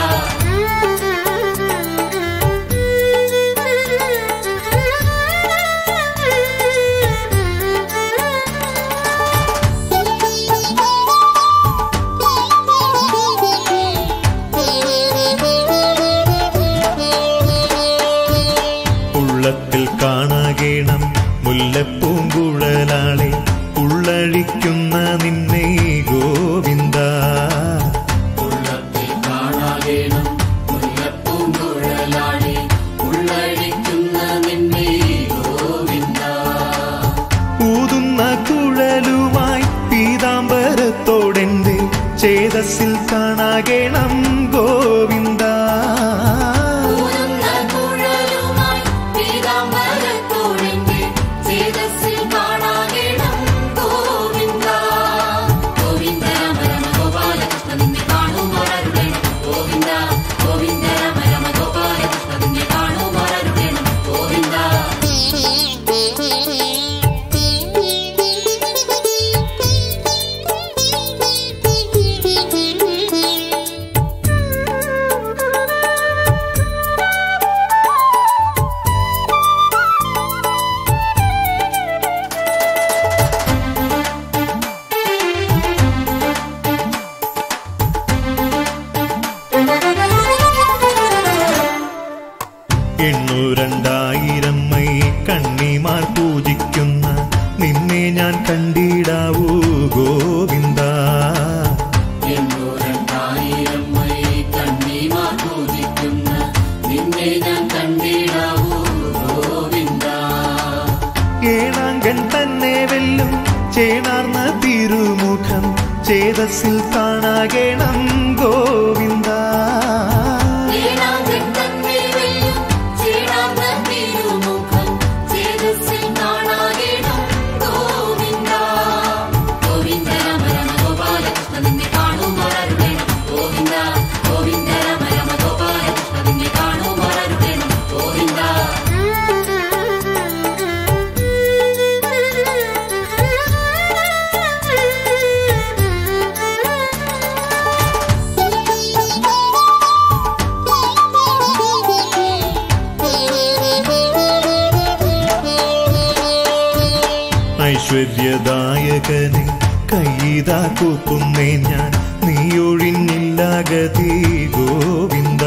ഉള്ളത്തിൽ കാണാകേണം മുല്ലപ്പൂങ്കുഴലാളെ ഉള്ളഴിക്കുന്ന നിന്നെ ഗോവിന്ദ ഉള്ളത്തിൽ കാണാകേണം മുല്ലപ്പൂങ്കുഴലാളി ഉള്ളഴിക്കുന്ന നിന്നെ ഗോവിന്ദ ഊതുന്ന കുഴലുമായി പീതാംബരത്തോടെന്റെ ചേതസ്സിൽ കാണാകേണം ഗോവിന്ദ ഊരുന്ന കുഴലുമായി പീതാംബരത്തോടെന്റെ ചേതസ്സിൽ കാണാകേണം ഗോവിന്ദ. ഗോവിന്ദ രാമ രമ ഗോപാലകൃഷ്ണ നിന്നെ കാണുമാറരുടേണം ഗോവിന്ദ. ഗോവിന്ദ രാമ രമ ഗോപാലകൃഷ്ണ നിന്നെ കാണുമാറരുടേണം ഗോവിന്ദ എണ്ണൂരണ്ടായിരം മൈ കണ്ണിമാർ പൂജിക്കുന്ന നിന്നെ ഞാൻ കണ്ടിടാവൂ ഗോവിന്ദ എണ്ണൂരണ്ടായിരം മൈ കണ്ണീമാർ പൂജിക്കുന്ന നിന്നെ ഞാൻ കണ്ടിടാവൂ ഗോവിന്ദ ഏണാങ്കൻ തന്നെ വെല്ലും ചേണാർന്ന തിരുമുഖം ചേതസ്സിൽ കാണാകേണം ഗോവിന്ദ ഏഴാങ്കൻ തന്നെ വെല്ലും ചേടാർന്ന തിരുമുഖം ചേതസ്സിൽ കാണാകേണം ഗോവിന്ദ. ഗോവിന്ദ രാമ രമ ഗോപാലകൃഷ്ണ നിന്നെ ഐശ്വര്യദായകനെ കൈതാ കൂപ്പുന്നേ ഞാൻ നീയൊഴിഞ്ഞില്ലാകതി ഗോവിന്ദ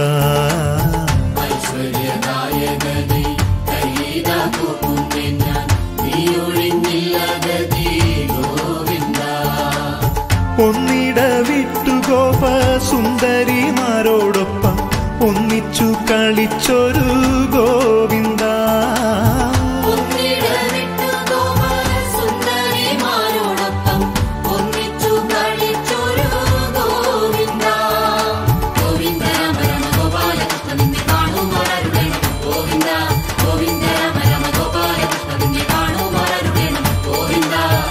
ഐശ്വര്യദായകനെ കൈതാ കൂപ്പുന്നേ ഞാൻ നീയൊഴിഞ്ഞില്ലകതി ഗോവിന്ദ ഒന്നിട വിട്ടു ഗോപ സുന്ദരിമാരോടൊപ്പം ഒന്നിച്ചു കളിച്ചൊരു ഗോവിന്ദ ഒന്നിട വിട്ടു ഗോപാല സുന്ദരിമാരോടൊപ്പം ഒന്നിച്ചു കളിച്ചൊരു ഗോവിന്ദ ഗോവിന്ദ രാമ രമ ഗോപാലകൃഷ്ണ നിന്നെ കാണുമാരരുടേണം ഗോവിന്ദ ഗോവിന്ദ രാമ രമ ഗോപാലകൃഷ്ണ നിന്നെ കാണുമാരരുടേണം ഗോവിന്ദ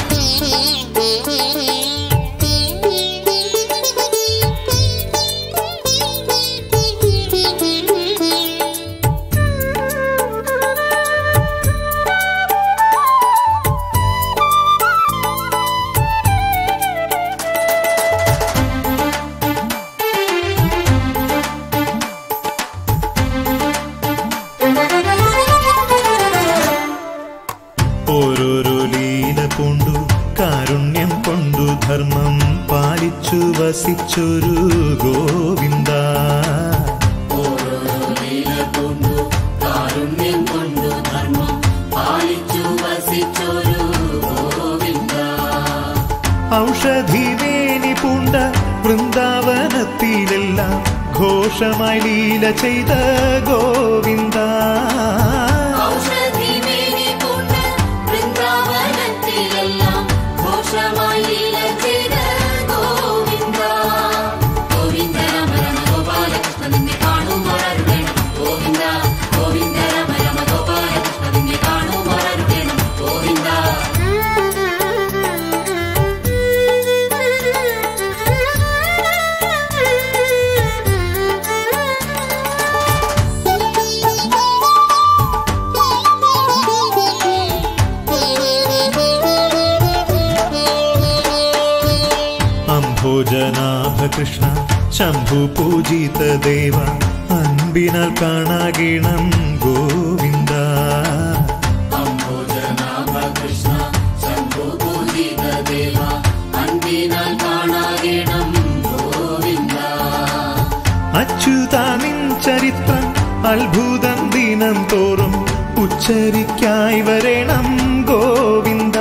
ഓരോരോ ലീല കൊണ്ടു കാരുണ്യം കൊണ്ടു ധർമ്മം പാലിച്ചു വസിച്ചൊരു ഗോവിന്ദ ഓരോരോ ലീല കൊണ്ടു കാരുണ്യം കൊണ്ടു ധർമ്മം പാലിച്ചു വസിച്ചൊരു ഗോവിന്ദ ഔഷധിവേനി പൂണ്ട വൃന്ദാവനത്തിലെല്ലാം ഘോഷമായി ലീല ചെയ്ത ഗോവിന്ദ ഔഷധി മേനി കൊണ്ട് വൃന്ദാവനത്തിലെല്ലാം ഘോഷമായി ലീല ചെയ്ത ഗോവിന്ദ ഗോവിന്ദ രാമ രമ ഗോപാലകൃഷ്ണ നിന്നെ കാണുമാരരുടേണം ഗോവിന്ദ ഗോവിന്ദ രാമ രമ ഗോപാലകൃഷ്ണ നിന്നെ കാണുമാരരുടേണം ഗോവിന്ദ അംഭോജനാഭ കൃഷ്ണ ശംഭു പൂജിത ദേവ അൻപിനാൽ കാണാകിണം ഗോവിന്ദ അംബോജനാഭ കൃഷ്ണ ശംഭു പൂജിത ദേവ അൻപിനാൽ കാണാകണം ഗോവിന്ദ അച്യുത നിൻ ചരിത്രം അത്ഭുതം ദിനം തോറും ഉച്ചരിക്കായി വരണം ഗോവിന്ദ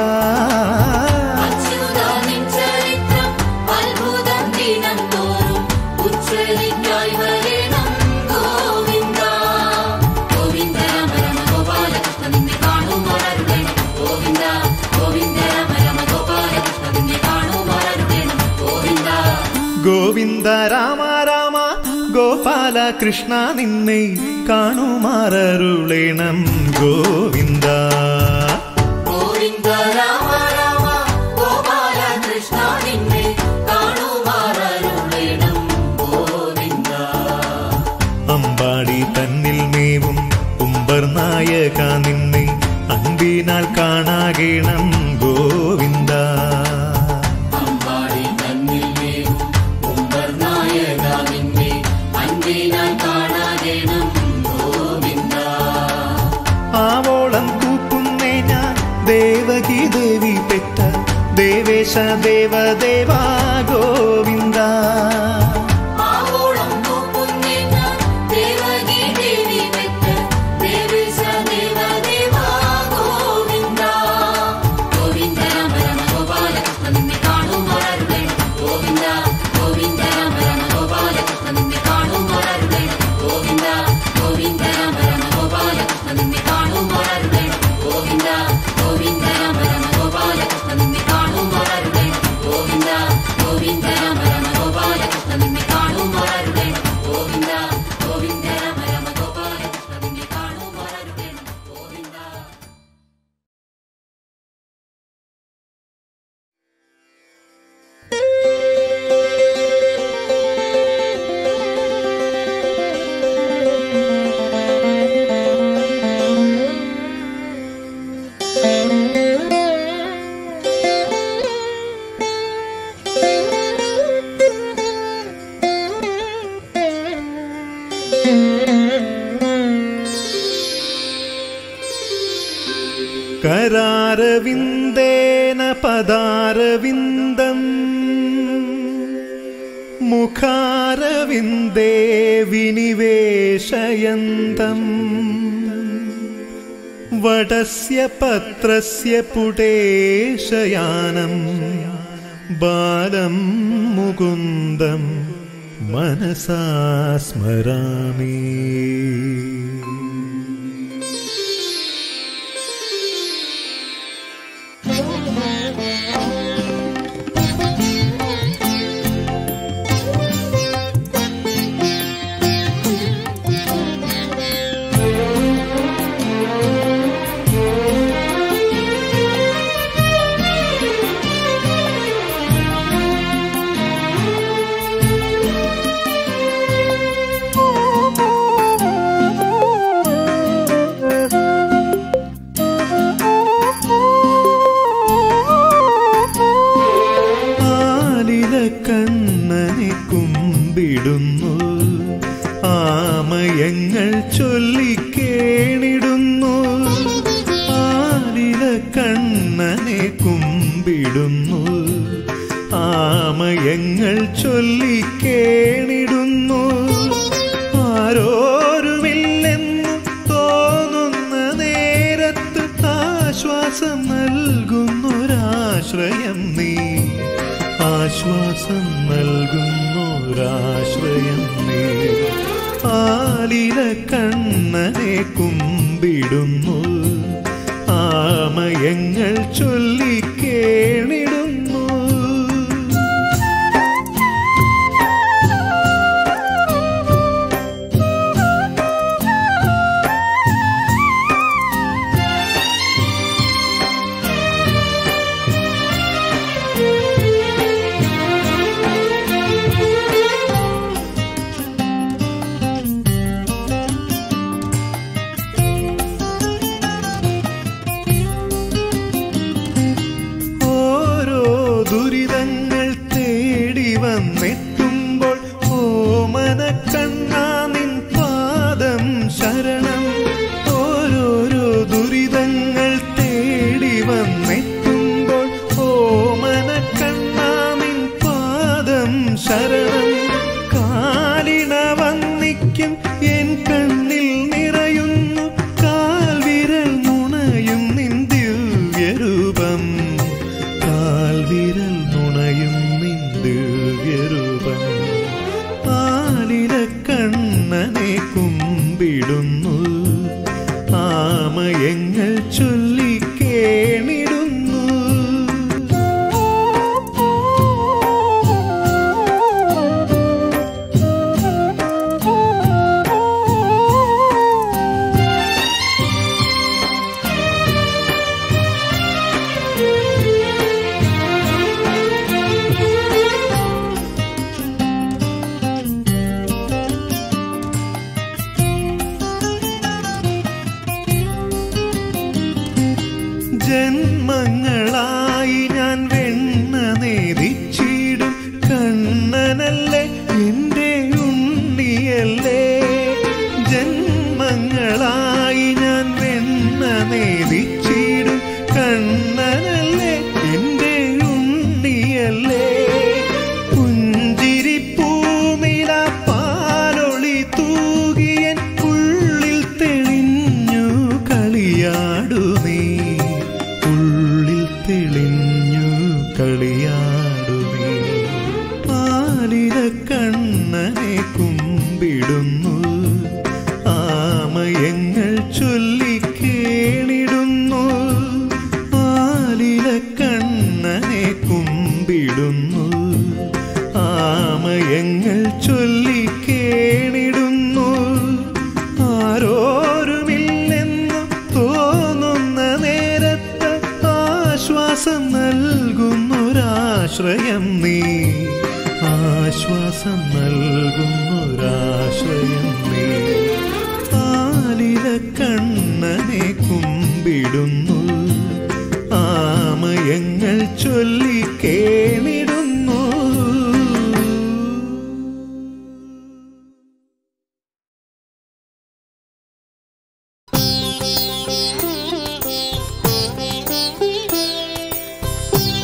അച്യുത നിൻ ചരിത്രം അത്ഭുതം ദിനം തോറും ഉച്ചരിക്കായി വരണം ഗോവിന്ദ ഗോവിന്ദ രാമ രമ ഗോപാലകൃഷ്ണ നിന്നെ കാണുമാരരുടേണം ഗോവിന്ദ ഗോവിന്ദ രാമ രമ ഗോപാലകൃഷ്ണ നിന്നെ കാണുമാരരുടേണം ഗോവിന്ദ ഗോവിന്ദ രാമ രാമ ഗോപാല കൃഷ്ണ നിന്നെ കാണുമാറരുളേണം ഗോവിന്ദ ഗോവിന്ദ രാമ രാമ ഗോപാല കൃഷ്ണ നിന്നെ കാണുമാരരുളേണം ഗോവിന്ദ അമ്പാടി തന്നിൽ മേവും ഉമ്പർ നായക നിന്നെ അൻപിനാൽ കാണാകേണം ഗോവിന്ദ അമ്പാടി തന്നിൽ മേവും ഉമ്പർ നായക നിന്നെ അൻപിനാൽ കാണാകണം ഗോവിന്ദ ആവോളം കൂക്കുന്നേ ഞാൻ ദേവകി ദേവി പെറ്റ ദേവേശ ദേവദേവാ ഗോവിന്ദ ആവോളം പൂക്കുന്നേ ഞാൻ ദേവകി ദേവി പെറ്റ ദേവേശ ദേവദേവാ ഗോവിന്ദ ഗോവിന്ദ രാമ രമ ഗോപാലകൃഷ്ണ നിന്നെ കാണുമാരരുടേണം ഗോവിന്ദ ഗോവിന്ദ രാമ രമ ഗോപാലകൃഷ്ണ നിന്നെ കാണുമാരരുടേണം ഗോവിന്ദ ഗോവിന്ദ രാമ രമ ഗോപാലകൃഷ്ണ നിന്നെ കാണുമാരരുടേണം ഗോവിന്ദ ഗോവിന്ദ രാമ രമ ഗോപാലകൃഷ്ണ നിന്നെ കാണുമാരരുടേണം ഗോവിന്ദ ഗോവിന്ദ രാമ രമ ഗോപാലകൃഷ്ണ നിന്നെ കാണുമാരരുടേണം ഗോവിന്ദ ഗോവിന്ദ രാമ രമ ഗോപാലകൃഷ്ണ നിന്നെ കാണുമാരരുടേണം ഗോവിന്ദ കരാരവിന്ദേന പദാരവിന്ദം മുഖാരവിന്ദേ വിനിവേശയന്തം വടസ്യ പത്രസ്യ പുടേശയാനം ബാലം മുകുന്ദം മനസാ സ്മരാമി ആലില കണ്ണനെ കുമ്പിടുന്നു ആമയങ്ങൾ ചൊല്ലിക്കേണിടുന്നു ആലില കണ്ണനെ കുമ്പിടുന്നു ആമയങ്ങൾ ചൊല്ലിക്കേണിടുന്നു ആരോരുമില്ലെന്നു തോന്നുന്ന നേരത്ത് ആശ്വാസം നൽകുന്നൊരാശ്രയം നീ ആശ്വാസം നൽകുന്നൊരാശ്രയം നീ ആലില കണ്ണനെ കുമ്പിടുന്നു ആമയങ്ങൾ ചൊല്ലിക്കേണിടുന്നു ഓരോ ദുരിതങ്ങൾ തേടി വന്നെത്തുമ്പോൾ ഓമന കണ്ണാ നിൻ പാദം ശരണം ഓരോരോ ദുരിതങ്ങൾ തേടി വന്നെത്തുമ്പോൾ ഓമന കണ്ണാ നിൻ പാദം ശരണം കാലിണ വന്നിക്കും എൻ കണ്ണിൽ നിറയുന്നു കാൽവിരൽ നുണയും നിൻ ദിവ്യരൂപം കാൽവിരൽ നുണയും നിൻ ദിവ്യരൂപം ആലില കണ്ണനെ കുമ്പിടുന്നു ആമയങ്ങൾ ചൊല്ലിക്കേണിടുന്നു ജന്മങ്ങളായി ഞാൻ വെണ്ണ നേദിച്ചിടും കണ്ണനല്ലേ എന്റെ ഉണ്ണിയല്ലേ ജന്മങ്ങളായി ഞാൻ വെണ്ണ നേദിച്ചിടും കണ്ണനല്ലേ എന്റെ ഉണ്ണിയല്ലേ പുഞ്ചിരിപ്പൂനില പാലൊളി തൂകിയൻ ഉള്ളിൽ തെളിഞ്ഞു കളിയാടുമേ ഉള്ളിൽ തെളിഞ്ഞു കളിയാടുമേ പാലില കണ്ണനെ കുമ്പിടുന്നു ആമയങ്ങൾ ചൊല്ലിക്കേണിടുന്നു പാലില കണ്ണനെ കുമ്പിടുന്നു ആമയങ്ങൾ ചൊല്ലിക്കേണിടുന്നു ആരോരുമില്ലെന്നു തോന്നുന്ന നേരത്ത് ആശ്വാസം നൽകുന്നൊരാശ്രയം നീ ആശ്വാസം നൽകുന്നൊരാശ്രയം നീ ആലില കണ്ണനെ കുമ്പിടുന്നു ആമയങ്ങൾ ചൊല്ലിക്കേണിടുന്നു Thank you.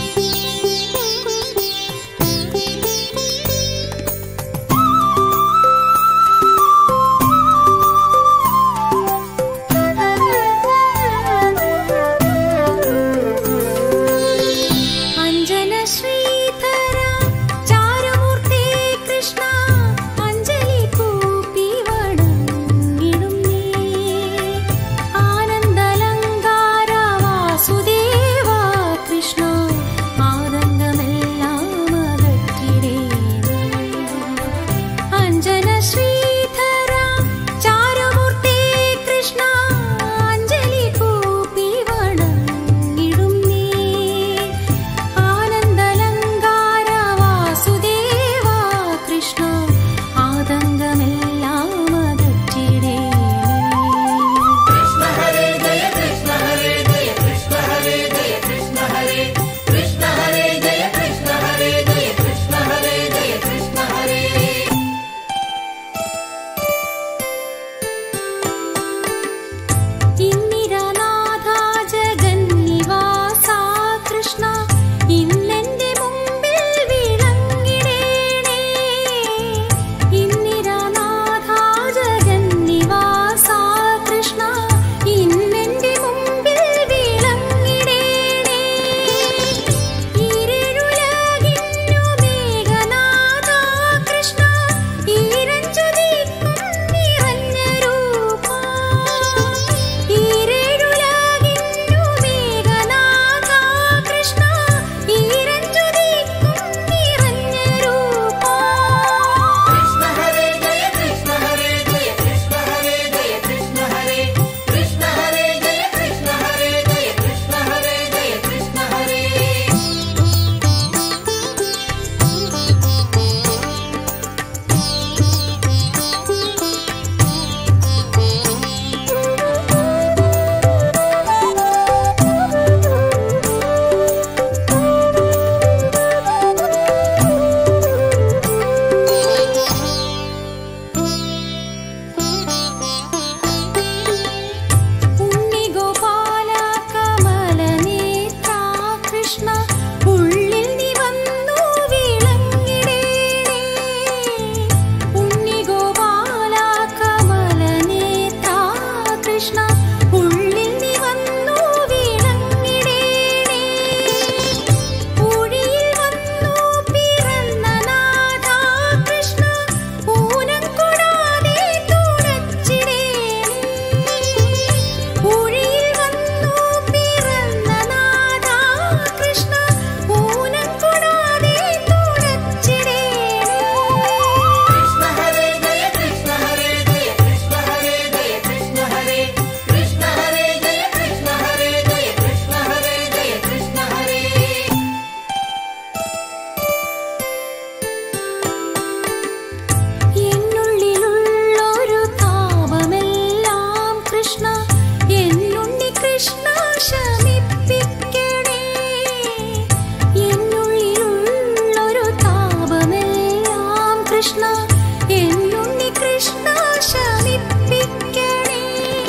കൃഷ്ണ എന്നുണ്ണി കൃഷ്ണ ശമിപ്പിക്കണേ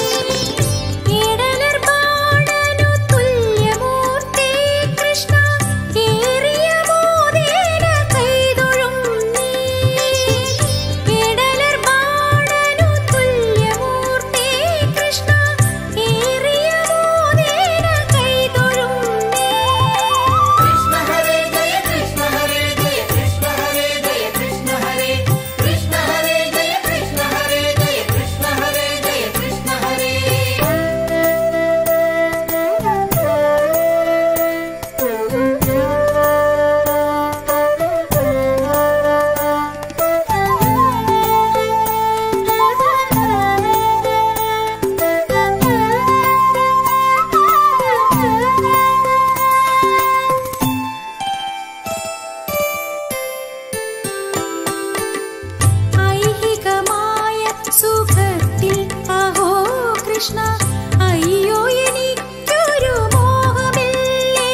ഇടലർ ബാണനു തുല്യമൂർത്തി കൃഷ്ണ ഏറിയ മോദേന കൈതൊഴും നീ ഇടലർ ബാണനു തുല്യമൂർത്തി കൃഷ്ണ ഏറിയ മോദേന കൈതൊഴും നീ കൃഷ്ണ ഹരേ ജയ കൃഷ്ണ ഹരേ ജയ കൃഷ്ണ ഹരേ ജയ കൃഷ്ണ ഹരേ കൃഷ്ണ ഹരേ ജയ കൃഷ്ണ ഹരേ ജയ കൃഷ്ണ ഹരേ ജയ കൃഷ്ണ ഹരേ ഐഹികമായ സുഖത്തിൽ അഹോ കൃഷ്ണ അയ്യോ എനിക്കൊരു മോഹമില്ലേ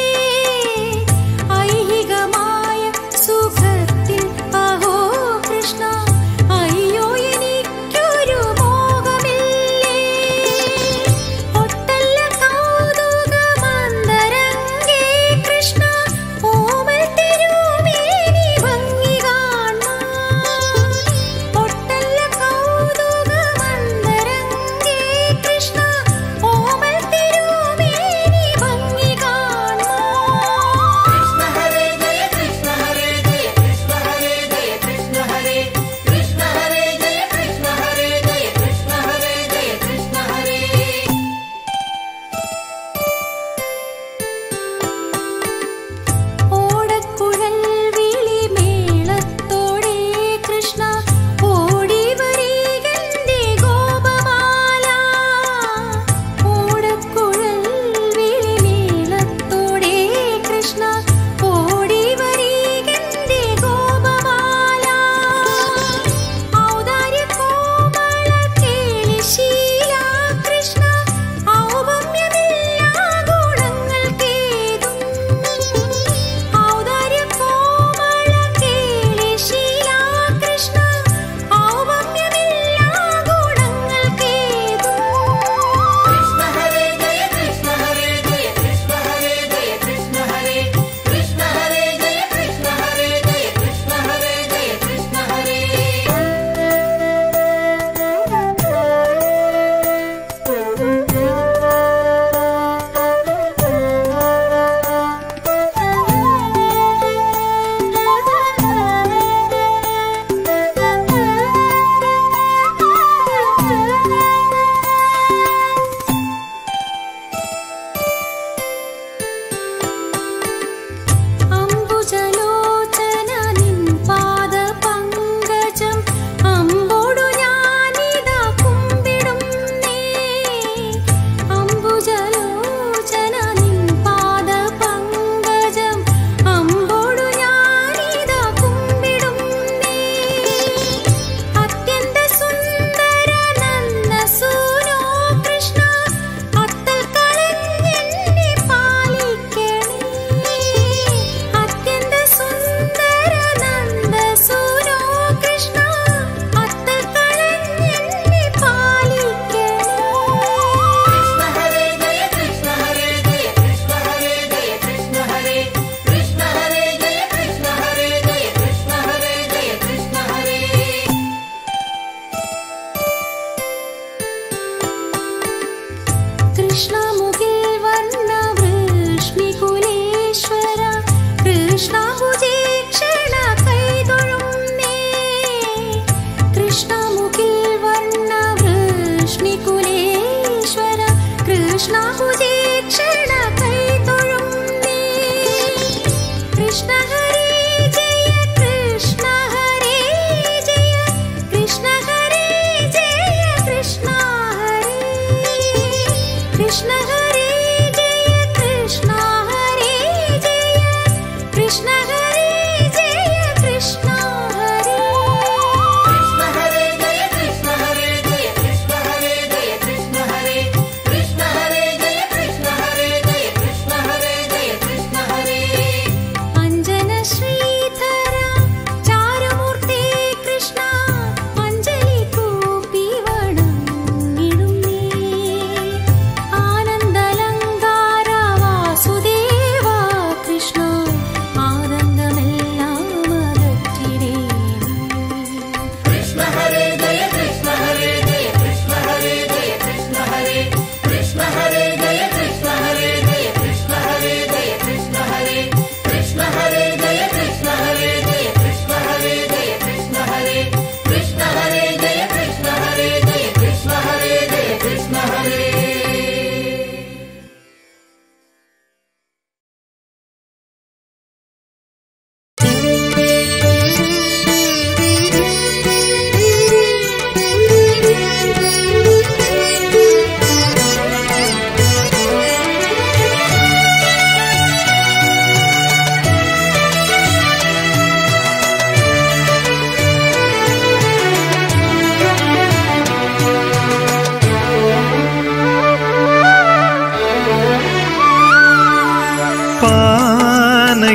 ഐഹികമായ സുഖത്തിൽ അഹോ കൃഷ്ണ അയ്യോ എനിക്കൊരു മോഹമില്ലേ ഒട്ടല്ല കൗതുകമന്തരംഗേ കൃഷ്ണ ഓമൽ തിരുമേനി ഭംഗി കാണാൻ ഒട്ടല്ല കൗതുകമന്തരംഗേ കൃഷ്ണ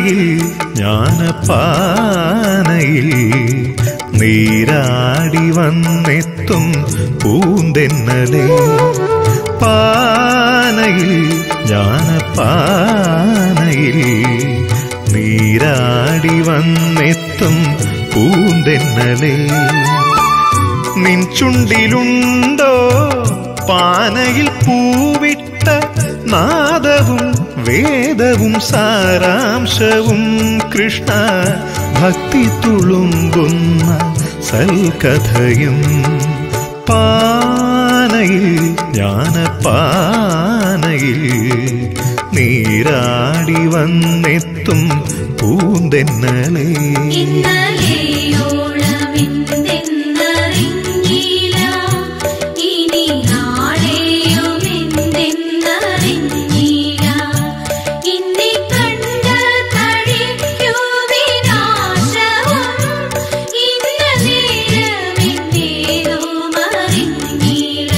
പാനയിൽ ജ്ഞാനപ്പാനയിൽ നീരാടി വന്നെത്തും പൂന്തെന്നലെ പാനയിൽ ജ്ഞാനപ്പാനയിൽ നീരാടി വന്നെത്തും പൂന്തെന്നലെ നിൻ ചുണ്ടിലുണ്ടോ പാനയിൽ പൂവിട്ട നാദവും വേദവും സാരാംശവും കൃഷ്ണ ഭക്തി തുളുമ്പുന്ന സൽക്കഥയും പാനയിൽ ജ്ഞാനപ്പാനയിൽ നീരാടി വന്നെത്തും പൂന്തെന്നലേ ഇന്നലെയോളമെന്തെന്നറിഞ്ഞില്ല ഇനി നാളെയുമെന്തെന്നറിഞ്ഞില്ല ഇന്നെ കണ്ട കഴിക്കൂ വിനാശവും ഇന്ന നേരമെന്തേതും അറിഞ്ഞില്ല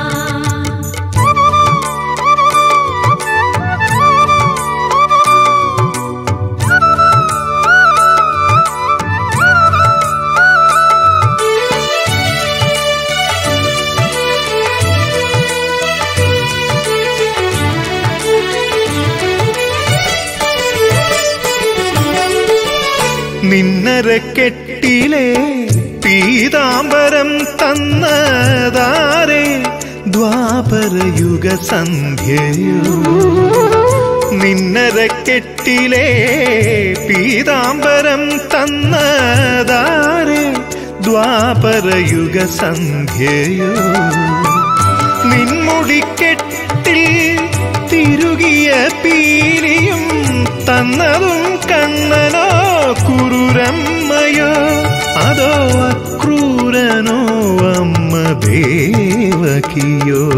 നിന്നരക്കെട്ടിലെ പീതാംബരം തന്നതാരെ ദ്വാപരയുഗ സന്ധ്യയോ നിന്നരക്കെട്ടിലെ പീതാംബരം തന്നതാരെ ദ്വാപരയുഗ സന്ധ്യയോ നിൻമുടിക്കെട്ടിൽ തിരുകിയ പീലിയും തന്നതും കണ്ണനോ കുറുരമ്മയോ അതോ അക്രൂരനോ അമ്മ ദേവകിയോ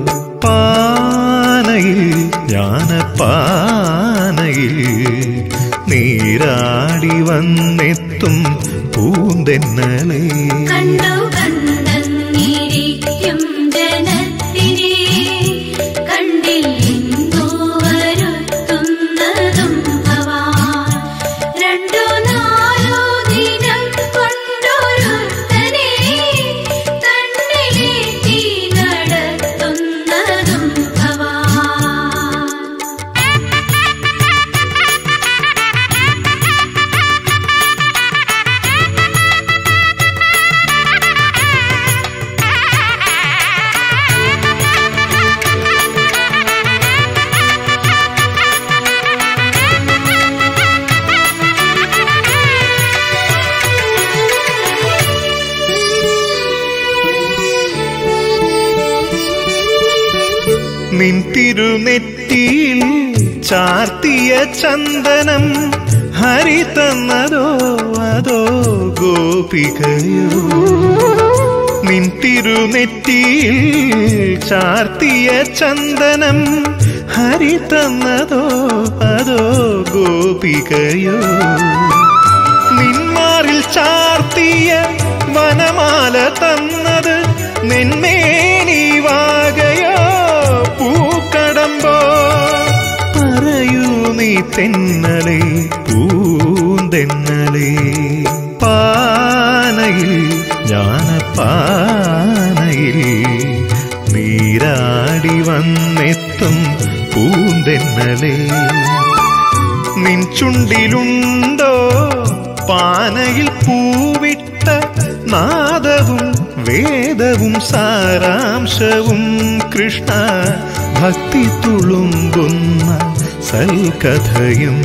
പാനയിൽ ജ്ഞാനപ്പാനയിൽ നീരാടി വന്നെത്തും പൂന്തെന്നലേ കണ്ടു കണ്ടെന്നിരിക്കും ജനത്തിനെ കണ്ടില്ലെന്നു വരുത്തുന്നതും ഭവാൻ രണ്ടു നാലോ ദിനം കൊണ്ടൊരുത്തനെ തന്നിലേറ്റി നടത്തുന്നതും ഭവാൻ നിൻ തിരുനെറ്റിയിൽ ചാർത്തിയ ചന്ദനം ഹരി തന്നതോ അതോ ഗോപികയോ നിൻ തിരുനെറ്റിയിൽ ചാർത്തിയ ചന്ദനം ഹരി തന്നതോ അതോ ഗോപികയോ നിന്മാറിൽ ചാർത്തിയ വനമാല തന്നത് നിന്മേനി വാകയോ പൂക്കടമ്പോ പറയൂ നീ തെന്നലേ പൂന്തെന്നലേ പാനയിൽ ജ്ഞാനപ്പാനയിൽ നീരാടി വന്നെത്തും പൂന്തെന്നലേ നിൻ ചുണ്ടിലുണ്ടോ പാനയിൽ പൂവിട്ട നാദവും വേദവും സാരാംശവും കൃഷ്ണ ഭക്തി തുളുമ്പുന്ന സൽക്കഥയും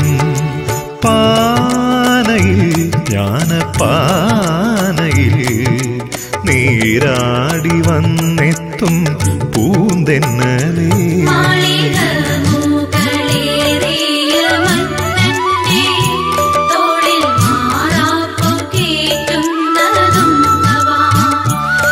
പാനയിൽ ജ്ഞാനപ്പാനയിൽ നീരാടി വന്നെത്തും പൂന്തെന്നലേ മാളിക മുകളേറിയ മന്നന്റെ തോളിൽ മാറാപ്പു കേറ്റുന്നതും ഭവാൻ.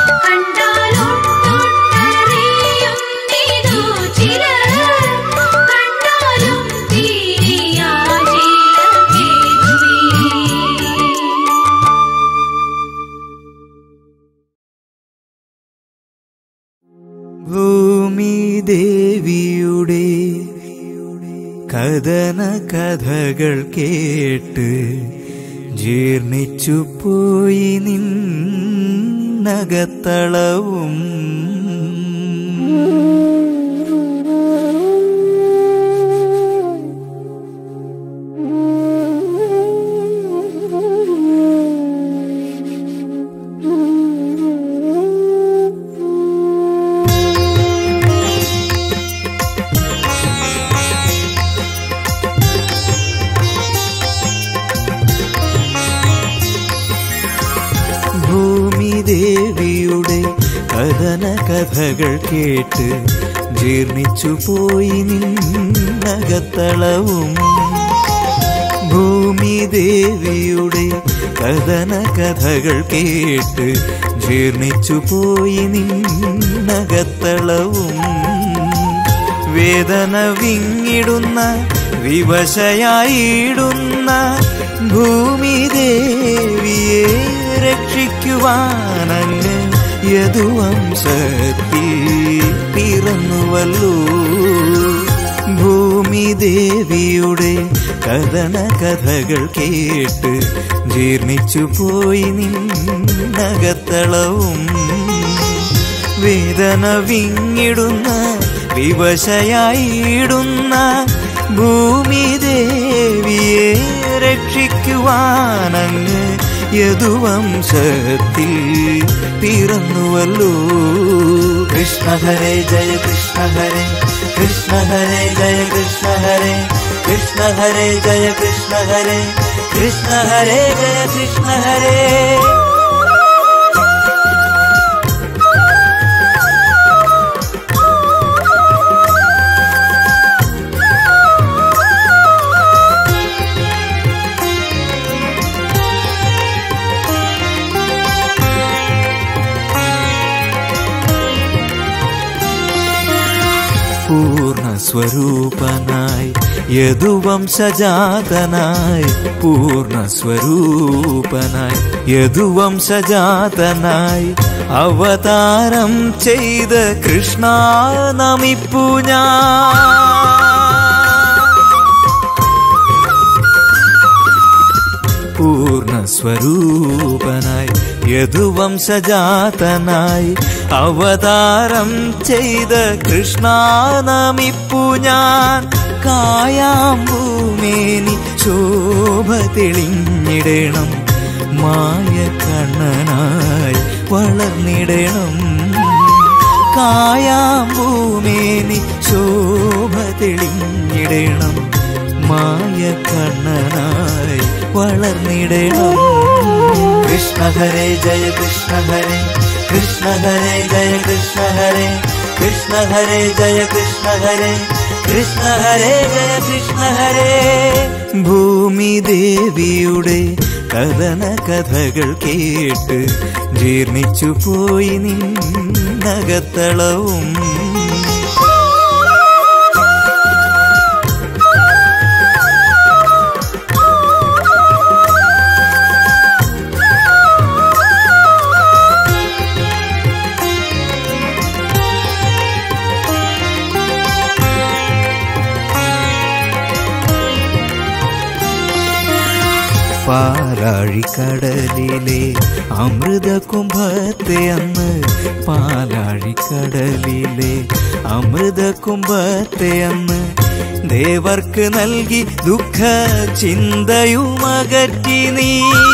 കണ്ടാലൊട്ടൊട്ടറിയുന്നിതു ചിലർ. കണ്ടാലും തീരിയാചില കേൾക്കുവീ. ഭൂമി ദേവിയുടെ കഥന കഥകൾ കേട്ട് ജീർണിച്ചു പോയി നിന്നകത്തളവും ഭൂമിദേവിയുടെ കഥന കഥകൾ കേട്ട് ജീർണിച്ചു പോയി നിന്നകത്തളവും ഭൂമിദേവിയുടെ കഥന കഥകൾ കേട്ട് ജീർണിച്ചു പോയി നിന്നകത്തളവും വേദന വിങ്ങിടുന്ന വിവശയായിടുന്ന ഭൂമിദേവിയെ രക്ഷിക്കുവാനങ്ങ് യദുവംശത്തിൽ പിറന്നുവല്ലോ ഭൂമിദേവിയുടെ കഥന കഥകൾ കേട്ട് ജീർണിച്ചു പോയി നിന്നകത്തളവും വേദന വിങ്ങിടുന്ന വിവശയായിടുന്ന ഭൂമിദേവിയെ രക്ഷിക്കുവാനങ്ങ് യദുവംശത്തിൽ പിറന്നുവല്ലോ കൃഷ്ണ ഹരേ ജയ കൃഷ്ണ ഹരേ കൃഷ്ണ ഹരേ ജയ കൃഷ്ണ ഹരേ കൃഷ്ണ ഹരേ ജയ കൃഷ്ണ ഹരേ കൃഷ്ണ ഹരേ ജയ കൃഷ്ണ ഹരേ പൂർണ്ണ സ്വരൂപനായി യദുവംശജാതനായി പൂർണ്ണ സ്വരൂപനായി യദുവംശജാതനായി അവതാരം ചെയ്ത കൃഷ്ണ നമിപ്പു ഞാൻ പൂർണ്ണ സ്വരൂപനായി യദുവംശജാതനായി അവതാരം ചെയ്ത കൃഷ്ണാനമിപ്പു ഞാൻ കായാമ്പൂമേനി ശോഭ തെളിഞ്ഞിടണം മായ കണ്ണനായി വളർന്നിടണം കായാമ്പൂമേനി ശോഭ തെളിഞ്ഞിടണം മായ കണ്ണനായി വളർന്നിടണം കൃഷ്ണ ഹരേ ജയ കൃഷ്ണ ഹരേ കൃഷ്ണ ഹരേ ജയ കൃഷ്ണ ഹരേ കൃഷ്ണ ഹരേ ജയ കൃഷ്ണ ഹരേ കൃഷ്ണ ഹരേ ജയ കൃഷ്ണ ഹരേ ഭൂമി ദേവിയുടെ കഥന കഥകൾ കേട്ട് ജീർണിച്ചു പോയി നിന്നകത്തളവും പാലാഴിക്കടലിലെ അമൃത കുംഭത്തെ അന്ന് പാലാഴിക്കടലിലെ അമൃത കുംഭത്തെ അന്ന് ദേവർക്ക് നൽകി ദുഃഖ ചിന്തയുമകറ്റി നീ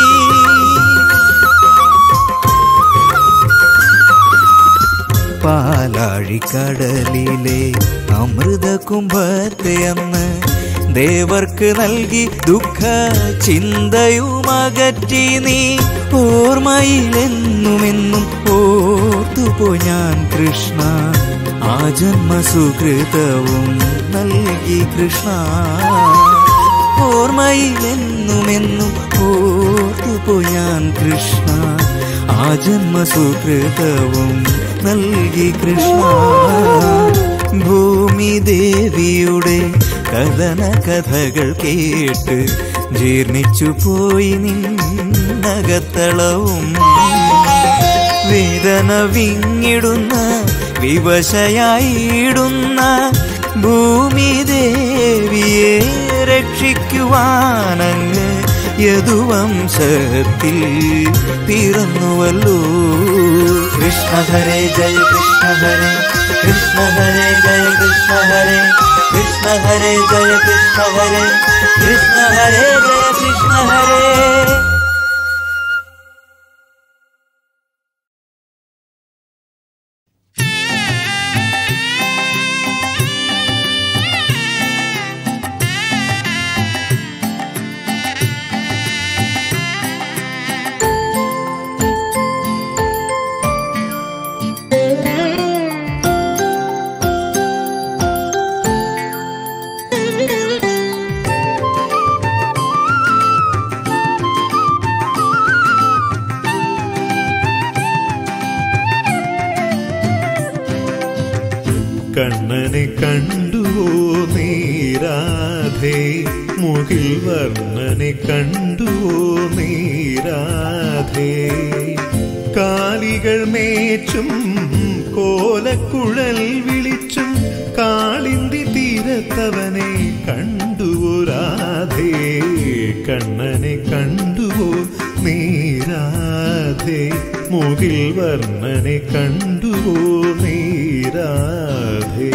പാലാഴിക്കടലിലെ അമൃത കുംഭത്തെ അന്ന് ദേവർക്ക് നൽകി ദുഃഖ ചിന്തയുമകറ്റി നീ ഓർമ്മയിലെന്നുമെന്നും ഓർത്തുപോ ഞാൻ കൃഷ്ണ ആ ജന്മസുകൃതവും നൽകി കൃഷ്ണ ഓർമ്മയിലെന്നുമെന്നും ഓർത്തുപോ ഞാൻ കൃഷ്ണ ആ ജന്മസുകൃതവും നൽകി കൃഷ്ണ ഭൂമി ദേവിയുടെ കഥന കഥകൾ കേട്ട് ജീർണിച്ചു പോയി നിന്നകത്തളവും വേദന വിങ്ങിടുന്ന വിവശയായിടുന്ന ഭൂമി ദേവിയെ രക്ഷിക്കുവാനങ്ങ് യദുവംശത്തിൽ പിറന്നുവല്ലോ കൃഷ്ണ ഹരേ ജയ കൃഷ്ണ ഹരേ കൃഷ്ണ ഹരേ ജയ കൃഷ്ണ ഹരേ കൃഷ്ണ ഹരേ ജയ കൃഷ്ണ ഹരേ കൃഷ്ണ ഹരേ ജയ കൃഷ്ണ ഹരേ കണ്ണനെ കണ്ടുവോ നീരാധേ മുകിൽ വർണ്ണനെ കണ്ടുവോ നീരാധേ കാലികൾ മേച്ചും കോലക്കുഴൽ വിളിച്ചും കാളിന്തി തീരത്തവനെ കണ്ടുവോ രാധേ കണ്ണനെ കണ്ടുവോ നീരാധേ മുകിൽ വർണ്ണനെ കണ്ടുവോ നീരാധേ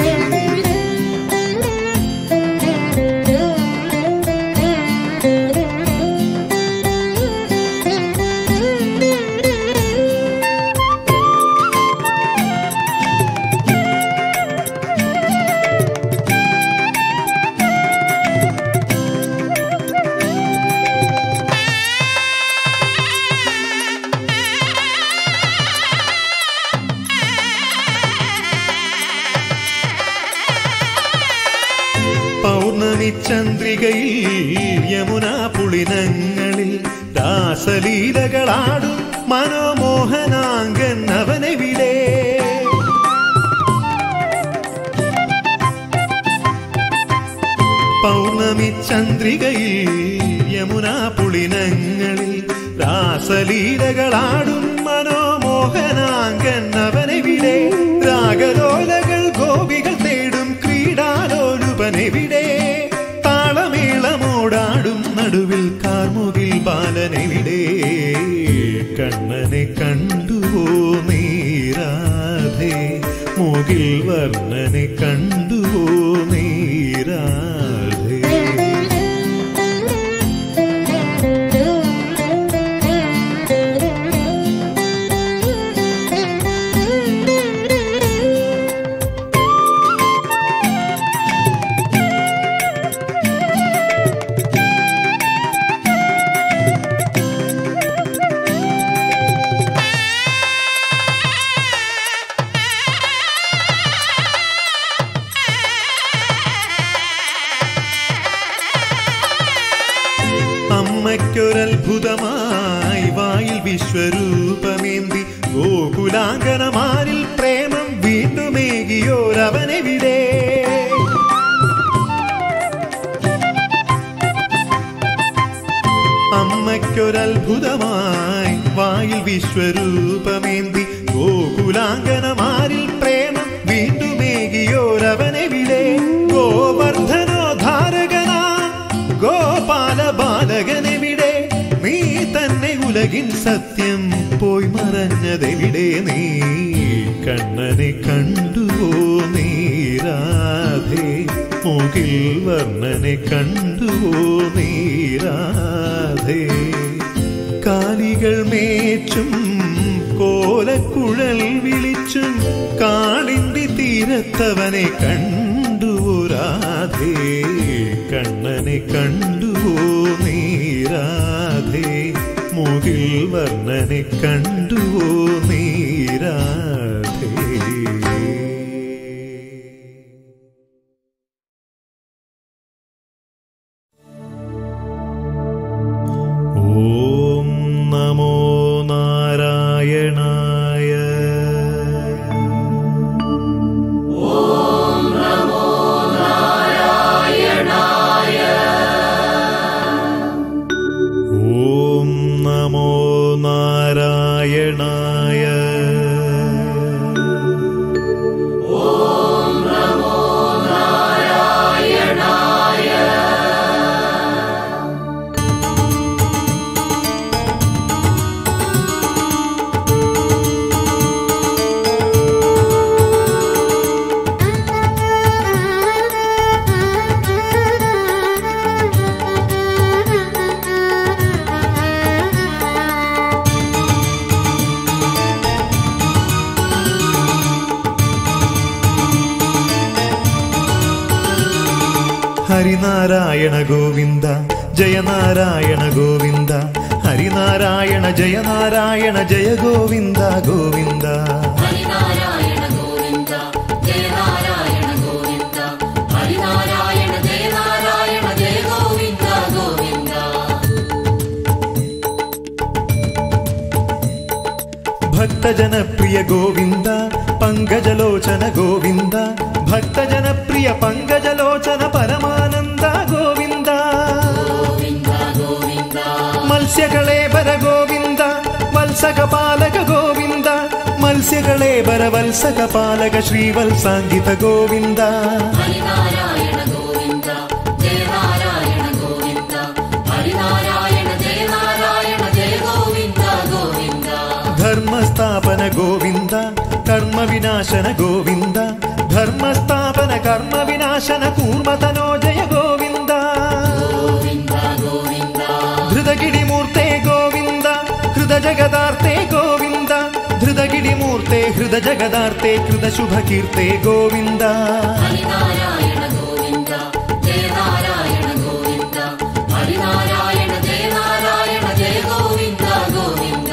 പൗർണമി ചന്ദ്രികയിൽ യമുനാ പുളിനങ്ങളിൽ രാസലീലകളാടും മനോമോഹനാങ്കൻ അവനെവിടെ പൗർണമി ചന്ദ്രികയിൽ യമുനാ പുളിനങ്ങളിൽ രാസലീലകളാടും മനോമോഹനാങ്കൻ അവനെവിടെ രാഗലോലകൾ ഗോപികൾ തേടും ക്രീഡാലോലുപനെവിടെ താളമേളമോടാടും നടുവിൽ കാർമുകിൽ ബാലനെവിടെ കണ്ണനെ കണ്ടുവോ നീരാധേ മുകിൽ വർണ്ണനെ കണ്ടുവോ നീരാധേ അമ്മയ്ക്കൊരത്ഭുതമായി വായിൽ വിശ്വരൂപമേന്തി ഗോകുലാങ്കനമാരിൽ പ്രേമം വീണ്ടുമേകിയോരവനെവിടെ അമ്മയ്ക്കൊരത്ഭുതമായി വായിൽ വിശ്വരൂപമേന്തി ഗോകുലാങ്കനമാരിൽ പ്രേമം വീണ്ടുമേകിയോരവനെവിടെ ഗോവർദ്ധനോ ധാരകനാ ഗോപാല ബാലകനെവിടെ നീ തന്നെ ഉലകിൻ സത്യം പോയി മറഞ്ഞതെവിടെ നീ കണ്ണനെ കണ്ടുവോ നീരാധേ മുകിൽ വർണ്ണനെ കണ്ടുവോ നീരാധേ കാലികൾ മേച്ചും കോലക്കുഴൽ വിളിച്ചും കാളിന്തി തീരത്തവനെ കണ്ടുവോ രാധേ കണ്ണനെ കണ്ടുവോ നീരാധേ മുകിൽ വർണ്ണനെ കണ്ടുവോ നീരാധേ ഓം നമോ നാരായണായ ഓം നമോ നാരായണായ ഓം നമോ നാരായണായ ഹരിനാരായണ ഗോവിന്ദ ജയനാരായണ ഗോവിന്ദ ഹരിനാരായണ ജയനാരായണ ജയ ഗോവിന്ദ ഗോവിന്ദ ഹരിനാരായണ ഗോവിന്ദ ജയ നാരായണ ഗോവിന്ദ ഹരിനാരായണ ജയ നാരായണ ജയ ഗോവിന്ദ ഗോവിന്ദ ഭക്തജനപ്രിയ ഗോവിന്ദ പങ്കജലോചന ഗോവിന്ദ ഭക്തജനപ്രിയ പങ്കജലോചന പരമാനന്ദ ഗോവിന്ദ ഗോവിന്ദ ഗോവിന്ദ മത്സ്യകളേബര ഗോവിന്ദ വത്സകപാലക ഗോവിന്ദ മത്സ്യകളേബര വത്സകപാലക ശ്രീവത്സാങ്കിത ഗോവിന്ദ ഹരിനാരായണ ഗോവിന്ദ ജയ നാരായണ ഗോവിന്ദ ഹരിനാരായണ ജയ നാരായണ ജയ ഗോവിന്ദ ഗോവിന്ദ ധർമ്മസ്ഥാപന ഗോവിന്ദ കർമ്മവിനാശന ഗോവിന്ദ ധർമ്മസ്ഥാപന കർമ്മവിനാശന കൂർമതനോ ജയ ഗോവിന്ദ ഗോവിന്ദ ഗോവിന്ദ ധൃതഗിരിമൂർത്തെ ഗോവിന്ദ ഹൃദജഗദാർത്തെ ഗോവിന്ദ ധൃതഗിരിമൂർത്തെ ഹൃദജഗദാർത്തെ കൃതശുഭകീർത്തെ ഗോവിന്ദ ഹരിനാരായണ ഗോവിന്ദ ജയ നാരായണ ഗോവിന്ദ ഹരിനാരായണ ജയ നാരായണ ജയ ഗോവിന്ദ ഗോവിന്ദ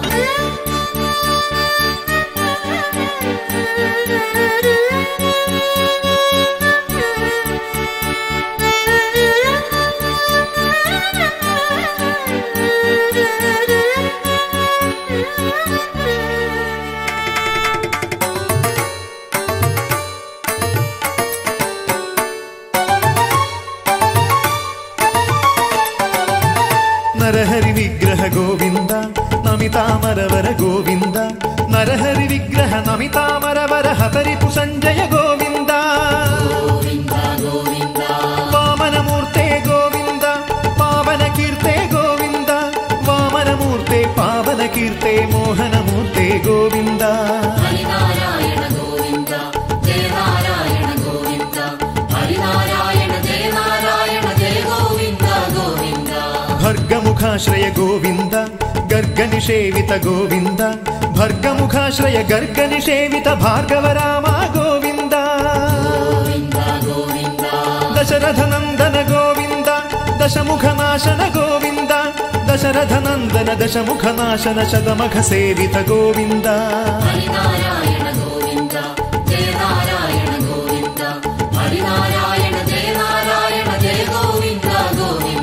നരഹരി വിഗ്രഹ ഗോവിന്ദ നമിതാമരവര ഗോവിന്ദ നരഹരി വിഗ്രഹ നമിതാമരവര ഹതരിപു സഞ്ജയ ഗോവിന്ദ ഗോവിന്ദ ഗോവിന്ദ വാമനമൂർത്തെ ഗോവിന്ദ പാവന കീർത്തെ ഗോവിന്ദ വാമനമൂർത്തെ പാവന കീർത്തെ മോഹനമൂർത്തെ ഗോവിന്ദ ഹരിനാരായണ ഗോവിന്ദ ജയ നാരായണ ഗോവിന്ദ ഹരിനാരായണ ജയ നാരായണ ജയ ഗോവിന്ദ ഗോവിന്ദ ഭർഗമുഖാശ്രയ ഗോവിന്ദ ഗർഗനിഷേവിത ഗോവിന്ദ ഭർഗമുഖാശ്രയ ഗർഗനിഷേവിത ഭാർഗവരാമ ഗോവിന്ദ ഗോവിന്ദ ഗോവിന്ദ ദശരഥനന്ദന ഗോവിന്ദ ദശമുഖനാശന ഗോവിന്ദ ദശരഥനന്ദന ദശമുഖനാശന ശതമഖ സേവിത ഗോവിന്ദ ഹരിനാരായണ ഗോവിന്ദ ജയ നാരായണ ഗോവിന്ദ ഹരിനാരായണ ജയ നാരായണ ജയ ഗോവിന്ദ ഗോവിന്ദ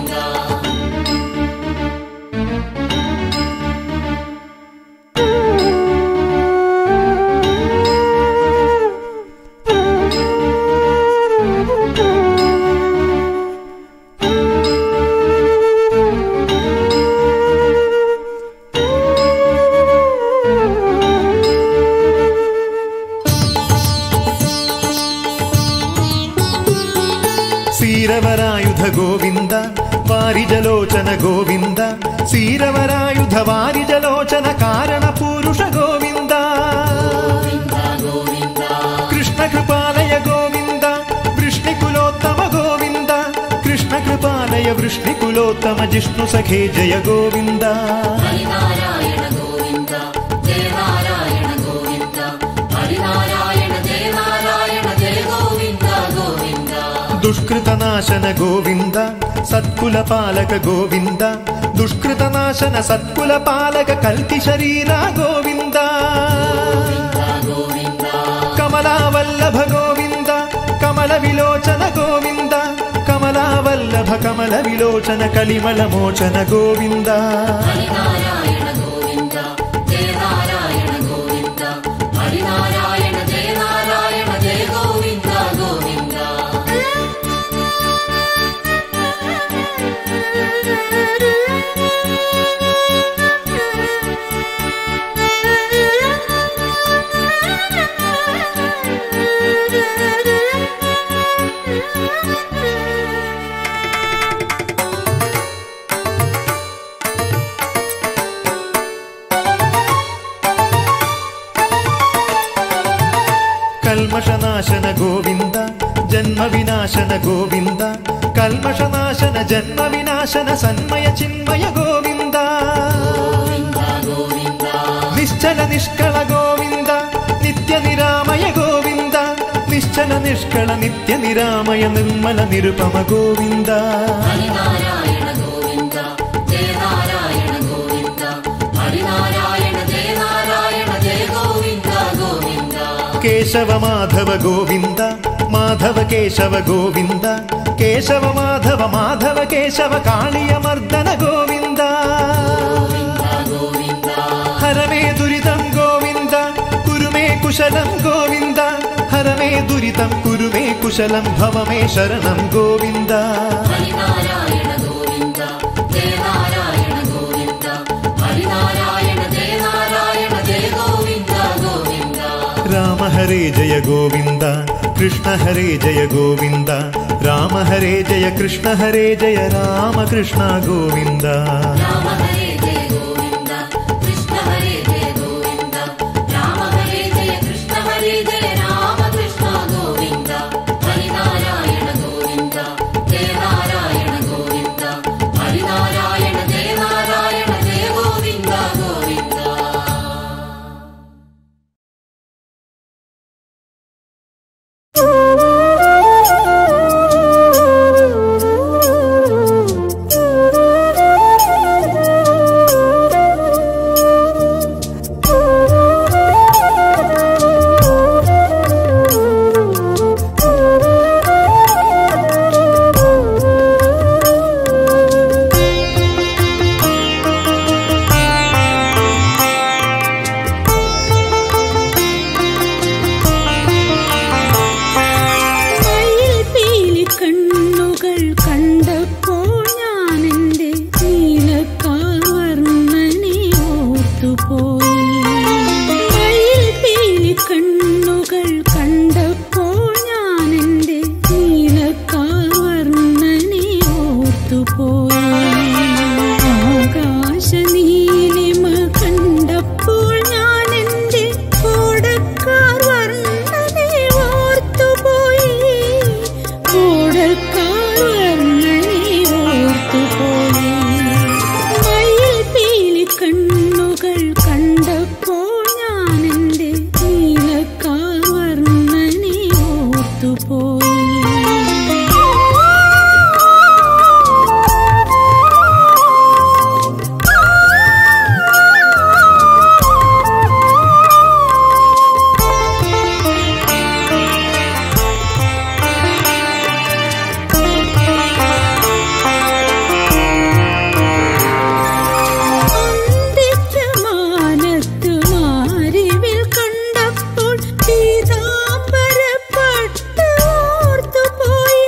സീരവരായുധ ഗോവിന്ദ വാരിജലോചന ഗോവിന്ദ സീരവരായുധ വാരിജലോചന കാരണ പുരുഷ ഗോവിന്ദ കൃഷ്ണകൃപാലയ ഗോവിന്ദ വൃഷ്ണികുലോത്തമ ഗോവിന്ദ കൃഷ്ണകൃപാലയ വൃഷ്ണികുലോത്തമ ജിഷ്ണു സഖേ ജയ ഗോവിന്ദ ഹരിനാരായണ ഗോവിന്ദ ജയ നാരായണ ഗോവിന്ദ ഹരിനാരായണ ജയ നാരായണ ജയ ഗോവിന്ദ ഗോവിന്ദ ದುಷ್ಕೃತನಾಶನ ಗೋವಿಂದ ಸತ್ಕುಲ ಪಾಲಕ ಗೋವಿಂದ ದುಷ್ಕೃತನಾಶನ ಸತ್ಕುಲ ಪಾಲಕ ಕಲ್ಕಿ ಶರೀರ ಗೋವಿಂದ ಕಮಲಾವಲ್ಲಭ ಗೋವಿಂದ ಕಮಲ ವಿಲೋಚನ ಗೋವಿಂದ ಕಮಲಾವಲ್ಲಭ ಕಮಲ ವಿಲೋಚನ ಕಲಿಮಲ ಮೋಚನ ಗೋವಿಂದ ഹരിനാരായണ ഗോവിന്ദ ജയ നാരായണ ഗോവിന്ദ ഹരിനാരായണ ജയ നാരായണ ജയ ഗോവിന്ദ ഗോവിന്ദ ಕಲ್ಮಷನಾಶನ ಗೋವಿಂದ ಜನ್ಮ ವಿನಾಶನ ಗೋವಿಂದ ಕಲ್ಮಷನಾಶನ ಜನ್ಮ ವಿನಾಶನ ಸನ್ಮಯ ಚಿನ್ಮಯ ಗೋವಿಂದ ನಿಶ್ಚಲ ನಿಷ್ಕಳ ಗೋವಿಂದ ನಿತ್ಯ ನಿರಾಮಯ ಗೋವಿಂದ ನಿಶ್ಚಲ നിശ്ചല നിഷ്കള നിത്യ നിരാമയ നിർമ്മല നിരുപമ ഗോവിന്ദ ഹരിനാരായണ ഗോവിന്ദ ജയ നാരായണ ഗോവിന്ദ ഹരിനാരായണ ജയ നാരായണ ജയ ഗോവിന്ദ ഗോവിന്ദ കേശവ മാധവ ഗോവിന്ദ മാധവ കേശവ ഗോവിന്ദ കേശവ മാധവ മാധവ കേശവ കാളിയ മർദ്ദന ഗോവിന്ദ ഗോവിന്ദ ഹരമേ ദുരിതം ഗോവിന്ദ കുരുമേ കുശലം ഗോവിന്ദ ഹരമേ ദുരിതം കുരുമേ കുശലം ഭവമേ ശരണം ഗോവിന്ദ ഹരിനാരായണ ഗോവിന്ദ ജയ നാരായണ ഗോവിന്ദ ഹരിനാരായണ ജയ നാരായണ ജയ ഗോവിന്ദ ഗോവിന്ദ രാമ ഹരേ ജയ ഗോവിന്ദ കൃഷ്ണ ഹരേ ജയ ഗോവിന്ദ രാമ ഹരേ ജയ കൃഷ്ണ ഹരേ ജയ രാമ കൃഷ്ണ ഗോവിന്ദ രാമ ഹരേ ജയ ഗോവിന്ദ കൃഷ്ണ ഹരേ ജയ ഗോവിന്ദ രാമ ഹരേ ജയ കൃഷ്ണ ഹരേ ജയ രാമ കൃഷ്ണ ഗോവിന്ദ ഹരിനാരായണ ഗോവിന്ദ ജയ നാരായണ ഗോവിന്ദ ഹരിനാരായണ ജയ നാരായണ ജയ ഗോവിന്ദ ഗോവിന്ദ മയിൽ പീലി കണ്ണുകൾ കണ്ടപ്പോൾ ഞാൻ എൻ്റെ നീലക്കാവർണ്ണനെ ഓർത്തുപോയി മയിൽ പീലി കണ്ണുകൾ കണ്ടപ്പോൾ ഞാൻ എൻ്റെ നീലക്കാവർണ്ണനെ ഓർത്തുപോയി ആകാശ നീലിമ കണ്ടപ്പോൾ ഞാൻ എൻ്റെ കോടക്കാർ വർണ്ണനെ ഓർത്തുപോയി കോടക്കാർ വർണ്ണനെ ഓർത്തുപോയി മയിൽ പീലി കണ്ണുകൾ കണ്ടപ്പോൾ ഞാൻ എൻ്റെ നീലക്കാർ വർണ്ണനെ ഓർത്തുപോയി അന്തിച്ചമാനത്ത് മാരിവിൽ കണ്ടപ്പോൾ പീതാംബരപ്പട്ട് ഓർത്തുപോയി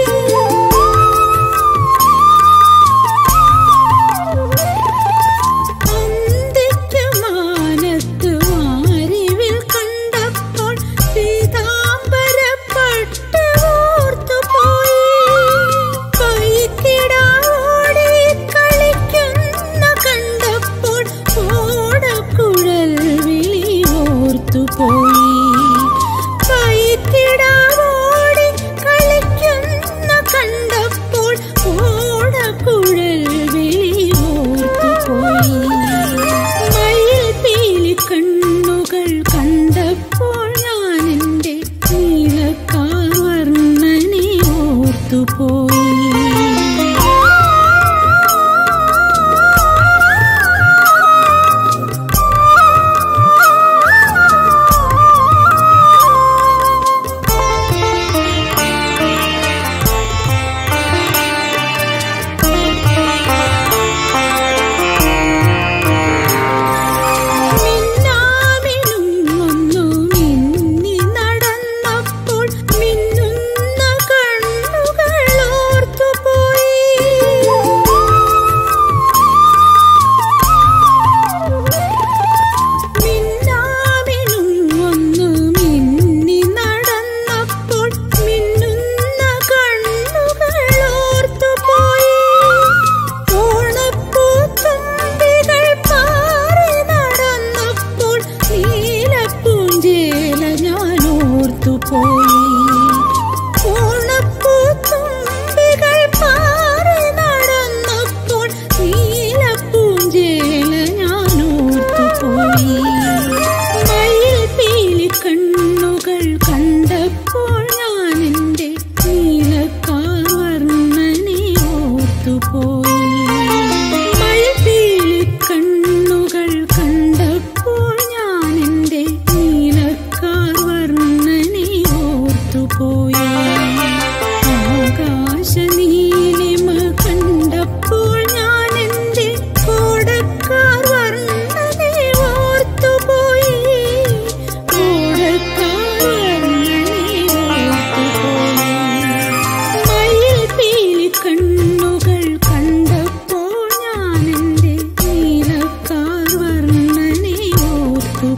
അന്തിച്ചമാനത്ത് മാരിവിൽ കണ്ടപ്പോൾ പീതാംബരപ്പട്ട് ഓർത്തുപോയി കൈക്കിടാവോടെ കളിക്കുന്ന കണ്ടപ്പോൾ ഓടക്കുഴൽ വിളി ഓർത്തുപോയി കൈക്കിടാവോടെ കളിക്കുന്ന കണ്ടപ്പോൾ ഓടക്കുഴൽ വിളി ഓർത്തുപോയി മയിൽ പീലി കണ്ണുകൾ കണ്ടപ്പോൾ ഞാൻ എൻ്റെ നീലക്കാവർണ്ണനെ ഓർത്തുപോയി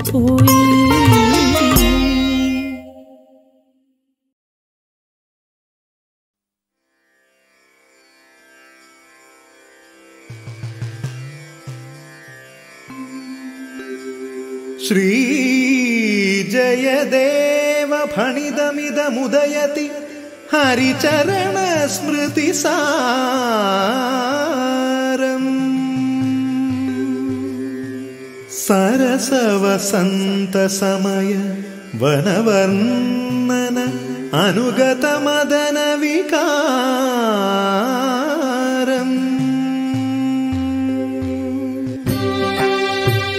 പോയി श्रीजयदेव फणिदमिदमुदयति हरिचरणस्मृतिसारम् सरसवसन्तसमय वनवर्णन अनुगतमदनविकारम्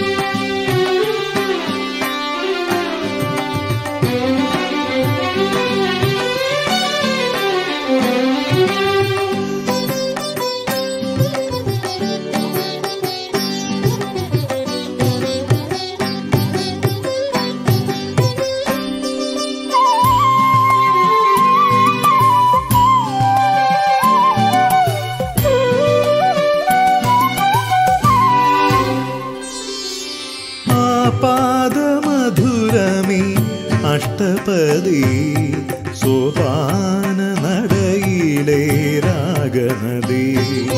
ആപാദമധുരമേ അഷ്ടപദി സോപാന നടയിലെ രാഗനദി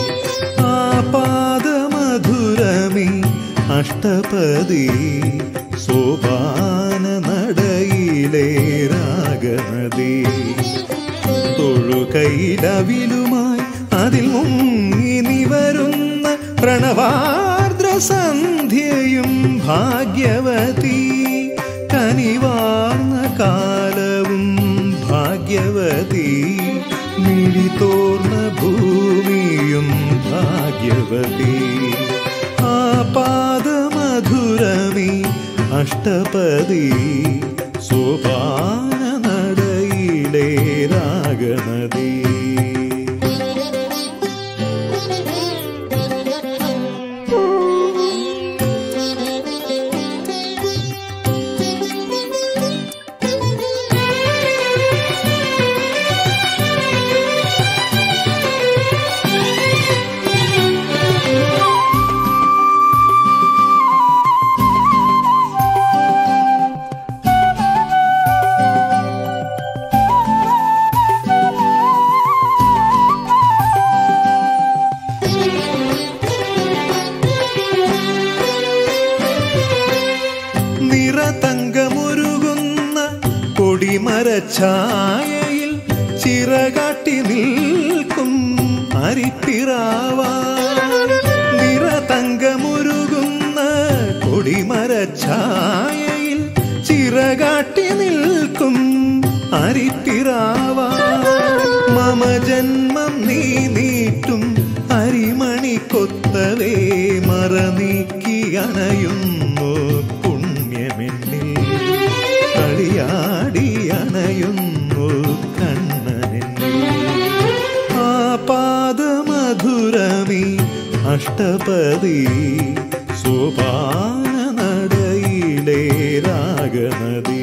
ആപാദമധുരമേ അഷ്ടപദി സോപാന നടയിലെ രാഗനദി തൊഴുകൈലവിലുമായി അതിൽ മുങ്ങി നിവരുന്ന പ്രണവാർദ്ര സന്ധ്യയും ഭാഗ്യവതി കനിവാർന്ന കാലവും ഭാഗ്യവതി മിഴി തോർന്ന ഭൂമിയും ഭാഗ്യവതി ആപാദമധുരമി അഷ്ടപതി സോപാന നടയിലെ രാഗനദി നിറതങ്കമുരുകുന്ന കൊടിമരഛായയിൽ ചിറകാട്ടി നിൽക്കും അരിപ്പിറാവ നിറതങ്കമുരുകുന്ന കൊടിമരഛായയിൽ ചിറകാട്ടി നിൽക്കും അരിപ്പിറാവ മമ ജന്മം നീ നീട്ടും അരിമണി കൊത്തവേ മറനീക്കി അണയുന്നു പുണ്യമെന്നിൽ കളിയാടി അണയുന്നു കണ്ണനെന്നിൽ ആപാദമധുരമി അഷ്ടപതി സോപാന നടയിലെ രാഗനദി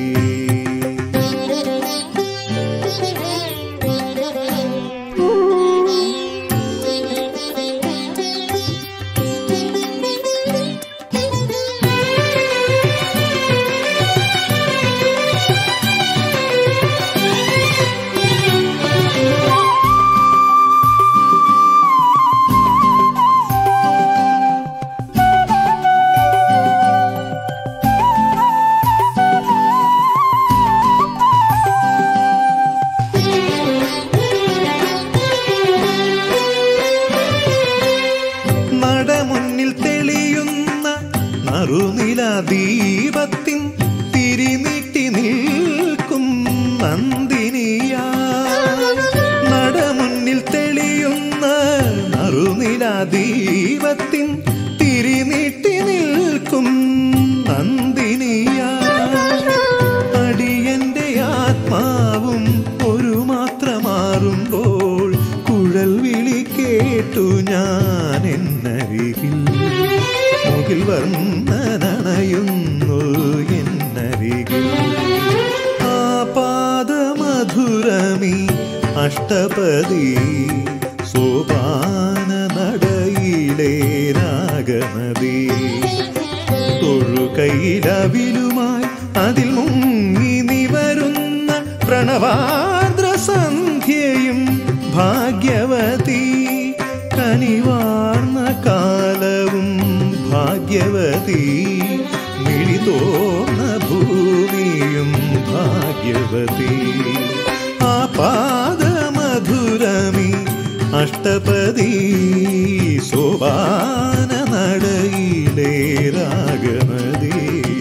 നടമുന്നിൽ തെളിയുന്ന നറുനില ദീപത്തിൻ തിരിനീട്ടി നിൽക്കും നന്ദിനിയാ നടമുന്നിൽ തെളിയുന്ന നറുനില ദീപത്തിൻ തിരിനീട്ടി നിൽക്കും നന്ദിനിയാ അടിയന്റെ ആത്മാവും ഒരു മാത്രമാറുമ്പോൾ കുഴൽ വിളി കേട്ടു ഞാൻ എന്നരികിൽ മുകിൽ വർണ്ണനണയുന്നു എന്നരികിൽ ആപാദമധുരമി അഷ്ടപതി സോപാന നടയിലെ രാഗനദി തൊഴുക കയ്യിലവിലുമായി അതിൽ മുങ്ങി നിവരുന്ന പ്രണവാർദ്ര സന്ധ്യയും ഭാഗ്യവതി കനിവാർന്ന കാലവും ഭാഗ്യവതി മിഴിതോർന്ന ഭൂമിയും ഭാഗ്യവതി ആ പാദമധുരമി അഷ്ടപതി സോപാന നടയിലേ രാഗമതി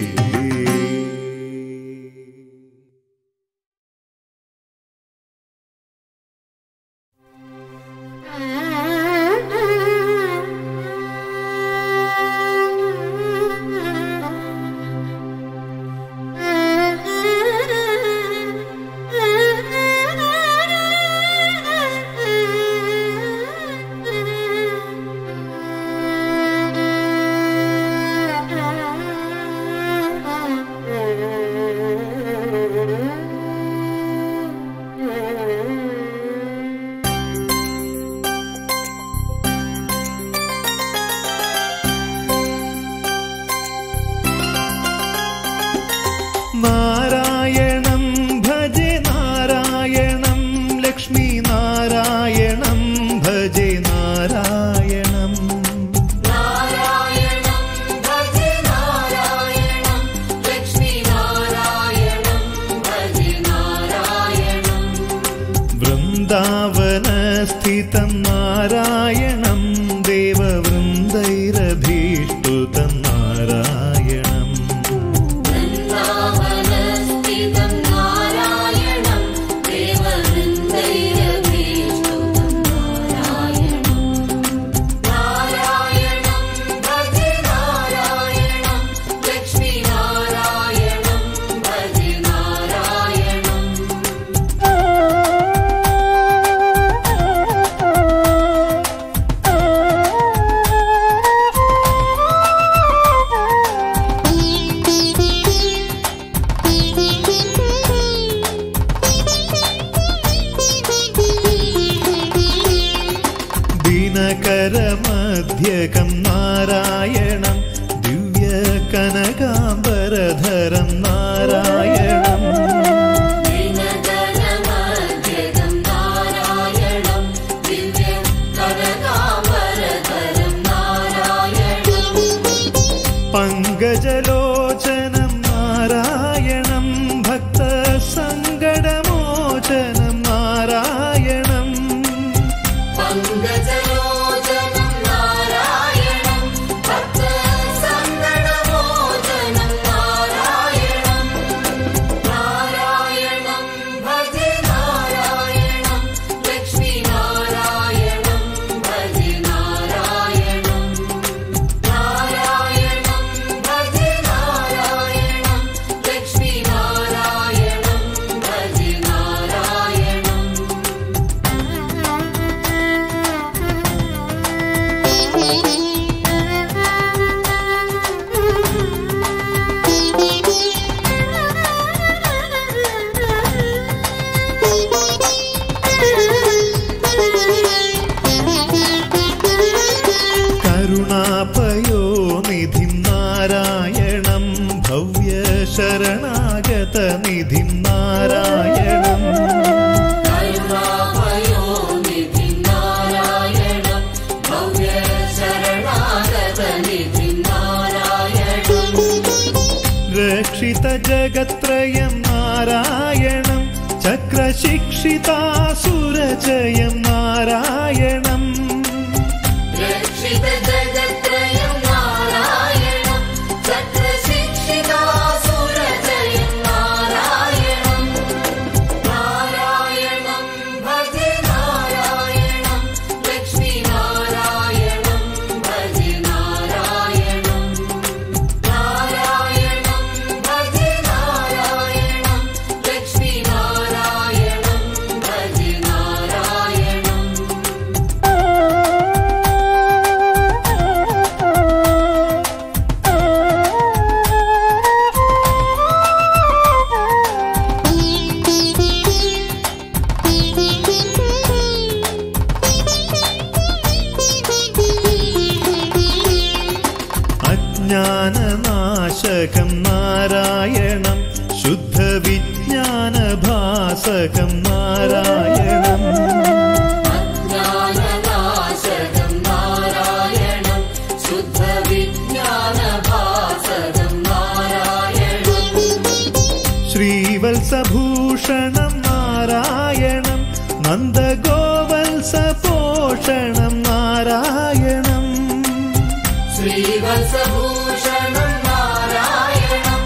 നാരായണം ഭജെ നാരായണം ലക്ഷ്മി നാരായണം ഭജെ നാരായണം നാരായണം ഭജ നാരായണം ലക്ഷ്മി നാരായണം ഭജ നാരായണം വൃന്ദാവനസ്ഥിതം നാരായണം ദേവവൃന്ദൈരഭീഷ്ടുതം നാരായണം വൃന്ദാവനസ്ഥിതം നാരായണം ദേവവൃന്ദൈരഭീഷ്ടുതം നാരായണം നാരായണം ഭജ നാരായണം ലക്ഷ്മി നാരായണം ഭജ നാരായണം ദിനകരമധ്യകം നാരായണം ദിവ്യകനകാംബരധരം നാരായണം ദിനകരമധ്യകം നാരായണം ദിവ്യം കനകാംബരധരം നാരായണം പങ്കജലോചനം നാരായണം ഭക്തസങ്കടമോചനം നാരായണം പങ്കജലോചനം നാരായണം ഭക്തസങ്കടമോചനം നാരായണം നാരായണം ഭജ നാരായണം ലക്ഷ്മി നാരായണം ഭജ നാരായണം നാരായണം ഭജ നാരായണം ലക്ഷ്മി നാരായണം ഭജ നാരായണം കരുണാപയോനിധിം നാരായണം ഭവ്യശരണാഗതനിധിം നാരായണം കരുണാഭയോനിധി നാരായണം ഭവ്യ ശരണാഗതനിധി നാരായണം രക്ഷിതജഗത്രയം നാരായണം ചക്രശിക്ഷിതാസുരജയം നാരായണം രക്ഷിത ജഗത്രയം നാരായണം ചക്രശിക്ഷിതാസുരജയം നാരായണം നാരായണം ഭജ നാരായണം ലക്ഷ്മി നാരായണം ഭജ നാരായണം നാരായണം ഭജ നാരായണം ലക്ഷ്മി നാരായണം ഭജ നാരായണം ജ്ഞാനനാശകം നാരായണം അജ്ഞാനനാശകം നാരായണം ശുദ്ധവിജ്ഞാനഭാസകം നാരായണം ശ്രീവത്സഭൂഷണം നാരായണം നന്ദഗോവത്സപോഷണം നാരായണം ശ്രീവത്സഭൂഷണം നാരായണം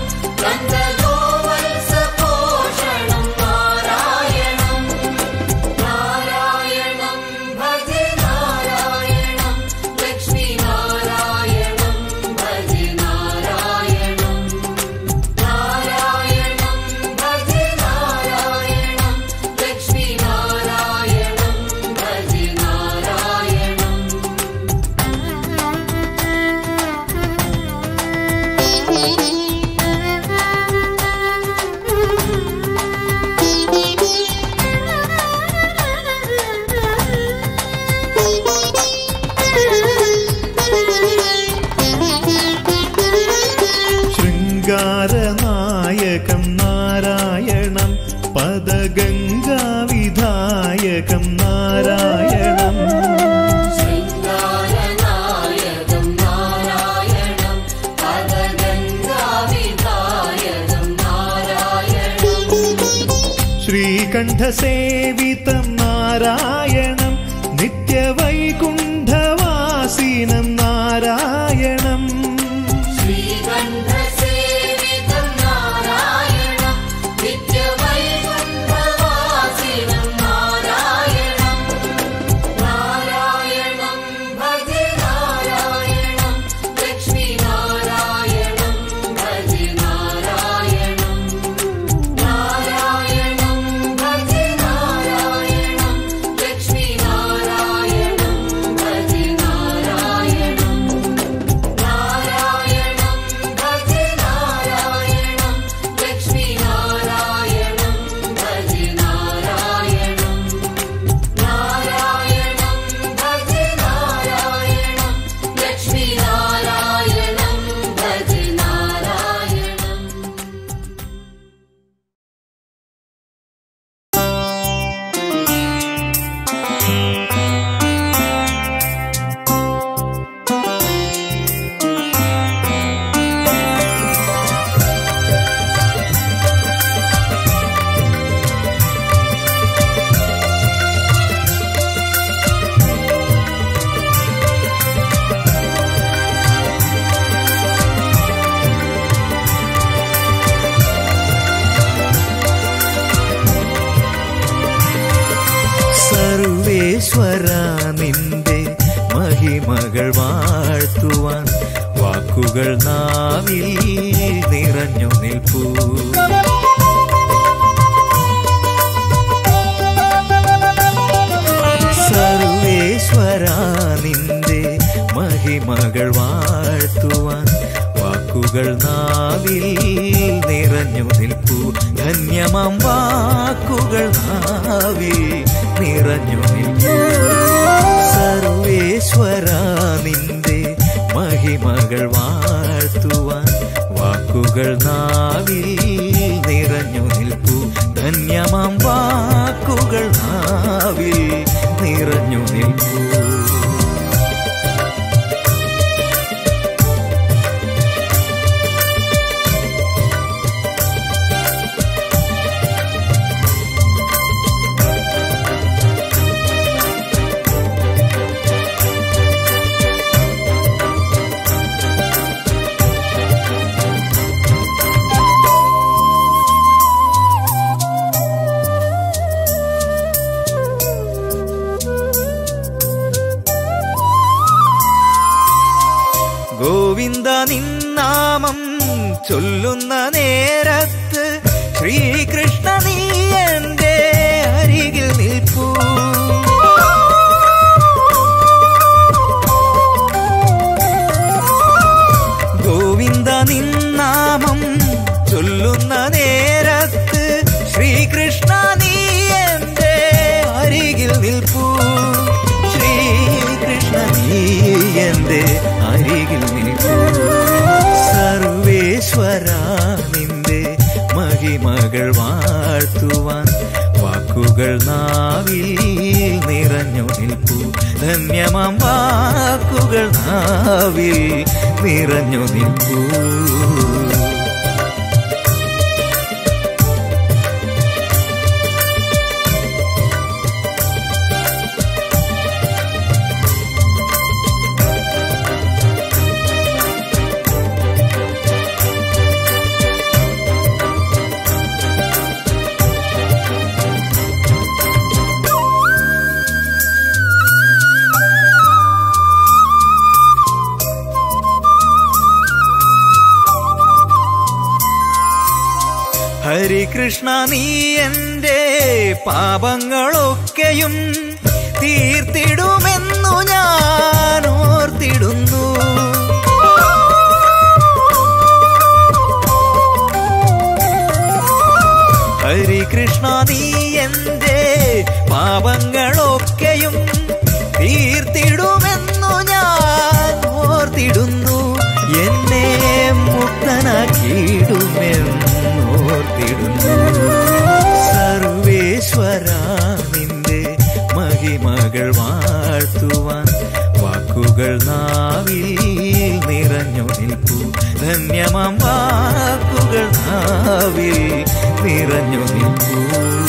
നന്ദഗോവത്സപോഷണം നാരായണം നാരായണം ഭജ നാരായണം ലക്ഷ്മീനാരായണം ഭജ നാരായണം നാരായണം ഭജ നാരായണം ലക്ഷ്മീനാരായണം ഭജ നാരായണം ശൃംഗാരനായകം നാരായണം പദഗംഗാവിധായകം നാരായണം ശൃംഗാരനായകം നാരായണം പദഗംഗാവിധായകം നാരായണം ശ്രീകണ്ഠസേവിതം നാരായണം നിത്യവൈകുണ്ഠവാസീനം നാരായണം ശ്രീകണ്ഠസേവിതം നാരായണം നിത്യവൈകുണ്ഠവാസിനം നാരായണം നാരായണം ഭജ നാരായണം ലക്ഷ്മീനാരായണം ഭജ നാരായണം നാരായണം ഭജ നാരായണം ലക്ഷ്മീനാരായണം ഭജ നാരായണം നാരായണം ഭജ നാരായണം ലക്ഷ്മീനാരായണം ഭജ നാരായണം നാരായണം ഭജ നാരായണം ലക്ഷ്മീനാരായണം ഭജ നാരായണം സർവേശ്വര നിന്റെ മഹിമകൾ വാഴ്ത്തുവാൻ വാക്കുകൾ നാവിൽ നിറഞ്ഞു നിൽപ്പൂ സർവേശ്വര നിന്റെ മഹിമകൾ വാഴ്ത്തുവാൻ വാക്കുകൾ നാവിൽ നിറഞ്ഞു നിൽപ്പൂ ധന്യമം വാക്കുകൾ നാവിൽ നിറഞ്ഞു നിൽപ്പൂ സർവേശ്വര നിന്റെ മഹിമകൾ വാഴ്ത്തുവാൻ വാക്കുകൾ നാവിൽ നിറഞ്ഞു നിൽപ്പൂ ധന്യമം വാക്കുകൾ നാവിൽ നിറഞ്ഞു നിൽപ്പൂ ഗോവിന്ദ നിന്നാമം ചൊല്ലുന്ന നേരത്ത് ശ്രീകൃഷ്ണ നീ എന്റെ അരികിൽ നിൽപ്പൂ ഗോവിന്ദ നിന്നാമം ചൊല്ലുന്ന നേരത്ത് ശ്രീകൃഷ്ണ നീ എന്റെ അരികിൽ നിൽപ്പൂ ശ്രീകൃഷ്ണ നീ എന്റെ അരികിൽ നിൽപ്പൂ സർവേശ്വര നിന്റെ മഹിമകൾ വാഴ്ത്തുവാൻ വാ വാക്കുകൾ നാവിൽ നിറഞ്ഞു നിൽപ്പൂ ധന്യമാം വാക്കുകൾ നാവിൽ നിറഞ്ഞു നിൽപ്പൂ ഹരികൃഷ്ണ നീ എന്റെ പാപങ്ങളൊക്കെയും തീർത്തിടുമെന്നു ഞാൻ ഓർത്തിടുന്നു ഹരികൃഷ്ണ നീ എന്റെ പാപങ്ങളൊക്കെയും തീർത്തിടുമെന്നു ഞാൻ ഓർത്തിടുന്നു എന്നെ മുക്തനാക്കിയിടുമെന്നോർത്തിടുന്നു സർവേശ്വര നിന്റെ മഹിമകൾ വാഴ്ത്തുവാൻ വാക്കുകൾ നാവിൽ നിറഞ്ഞു നിൽപ്പൂ ധന്യമാം വാക്കുകൾ നാവിൽ നിറഞ്ഞു നിൽപ്പൂ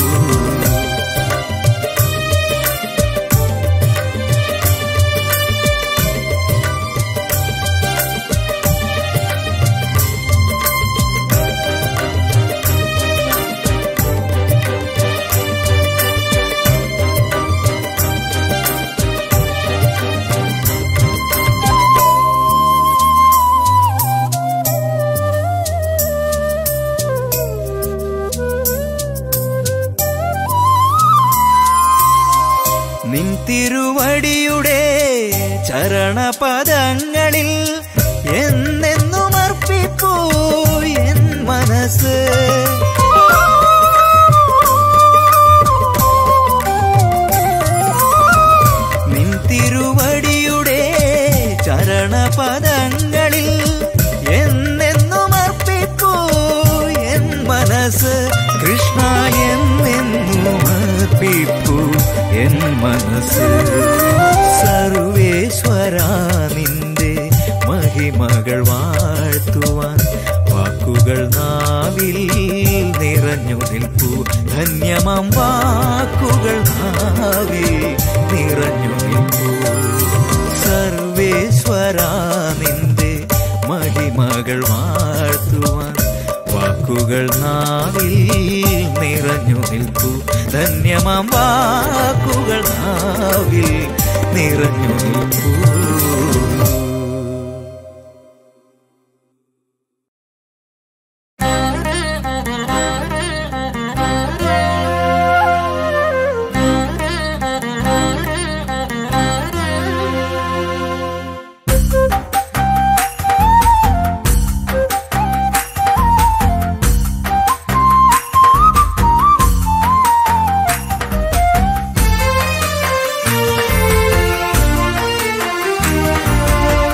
നിൻ തിരുവടിയുടെ ചരണപദങ്ങളിൽ എന്നെന്നും അർപ്പിപ്പൂ എൻ മനസ്സ് നിൻ തിരുവടിയുടെ ചരണപദങ്ങളിൽ എന്നെന്നും അർപ്പിപ്പൂ എൻ മനസ്സ് കൃഷ്ണ എന്നെന്നും അർപ്പിപ്പൂ എൻ മനസ്സ് സർവേശ്വര നിന്റെ മഹിമകൾ വാഴ്ത്തുവാൻ വാക്കുകൾ നാവിൽ നിറഞ്ഞു നിൽപ്പൂ ധന്യമാം വാക്കുകൾ നാവിൽ നിറഞ്ഞു നിൽപ്പൂ സർവേശ്വര നിന്റെ മഹിമകൾ വാഴ്ത്തുവാൻ വാക്കുകൾ നാവിൽ നിറഞ്ഞു നിൽപ്പൂ ധന്യമാം വാക്കുകൾ നാവിൽ നിറഞ്ഞു നിൽപ്പൂ ും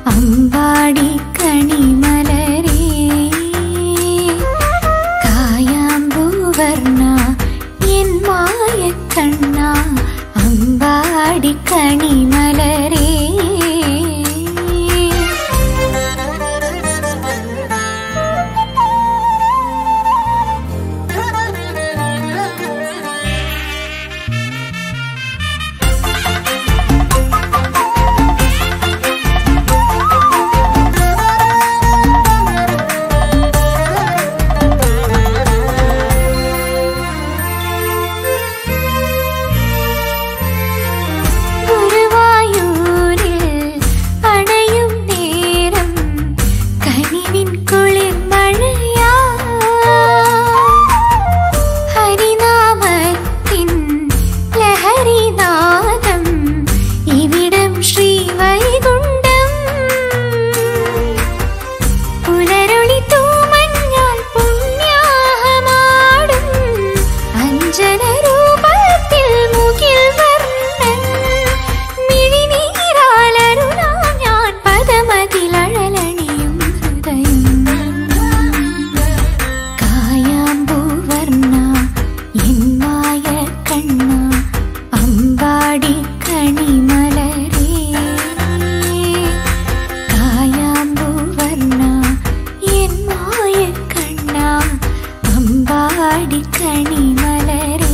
അമ്പാടി കണിമലരേ കായാമ്പൂവർണ എൻ മായക്കണ്ണ അമ്പാടി കണിമലരേ ഗുരുവായൂരിൽ അണയും നേരം കനിവിൻ കുളിർ മഴയാ ഹരിനാമത്തിൻ ലഹരിനാദം ഇവിടം ശ്രീവൈകുണ്ഠം പുലരൊളി തൂമഞ്ഞാൽ പുണ്യാഹമാടും അഞ്ജന രൂപത്തിൽ മുകിൽ വർണ്ണൻ മിഴിനീരാലരുളാം ഞാൻ പദമതിലഴലണിയും ഹൃദയം കായാമ്പൂവർണ്ണ എന്മായ കണ്ണ അമ്പാടി കണിമലരേ കായാമ്പൂവർണ്ണ എന്മായ കണ്ണ അമ്പാടി കണിമലരേ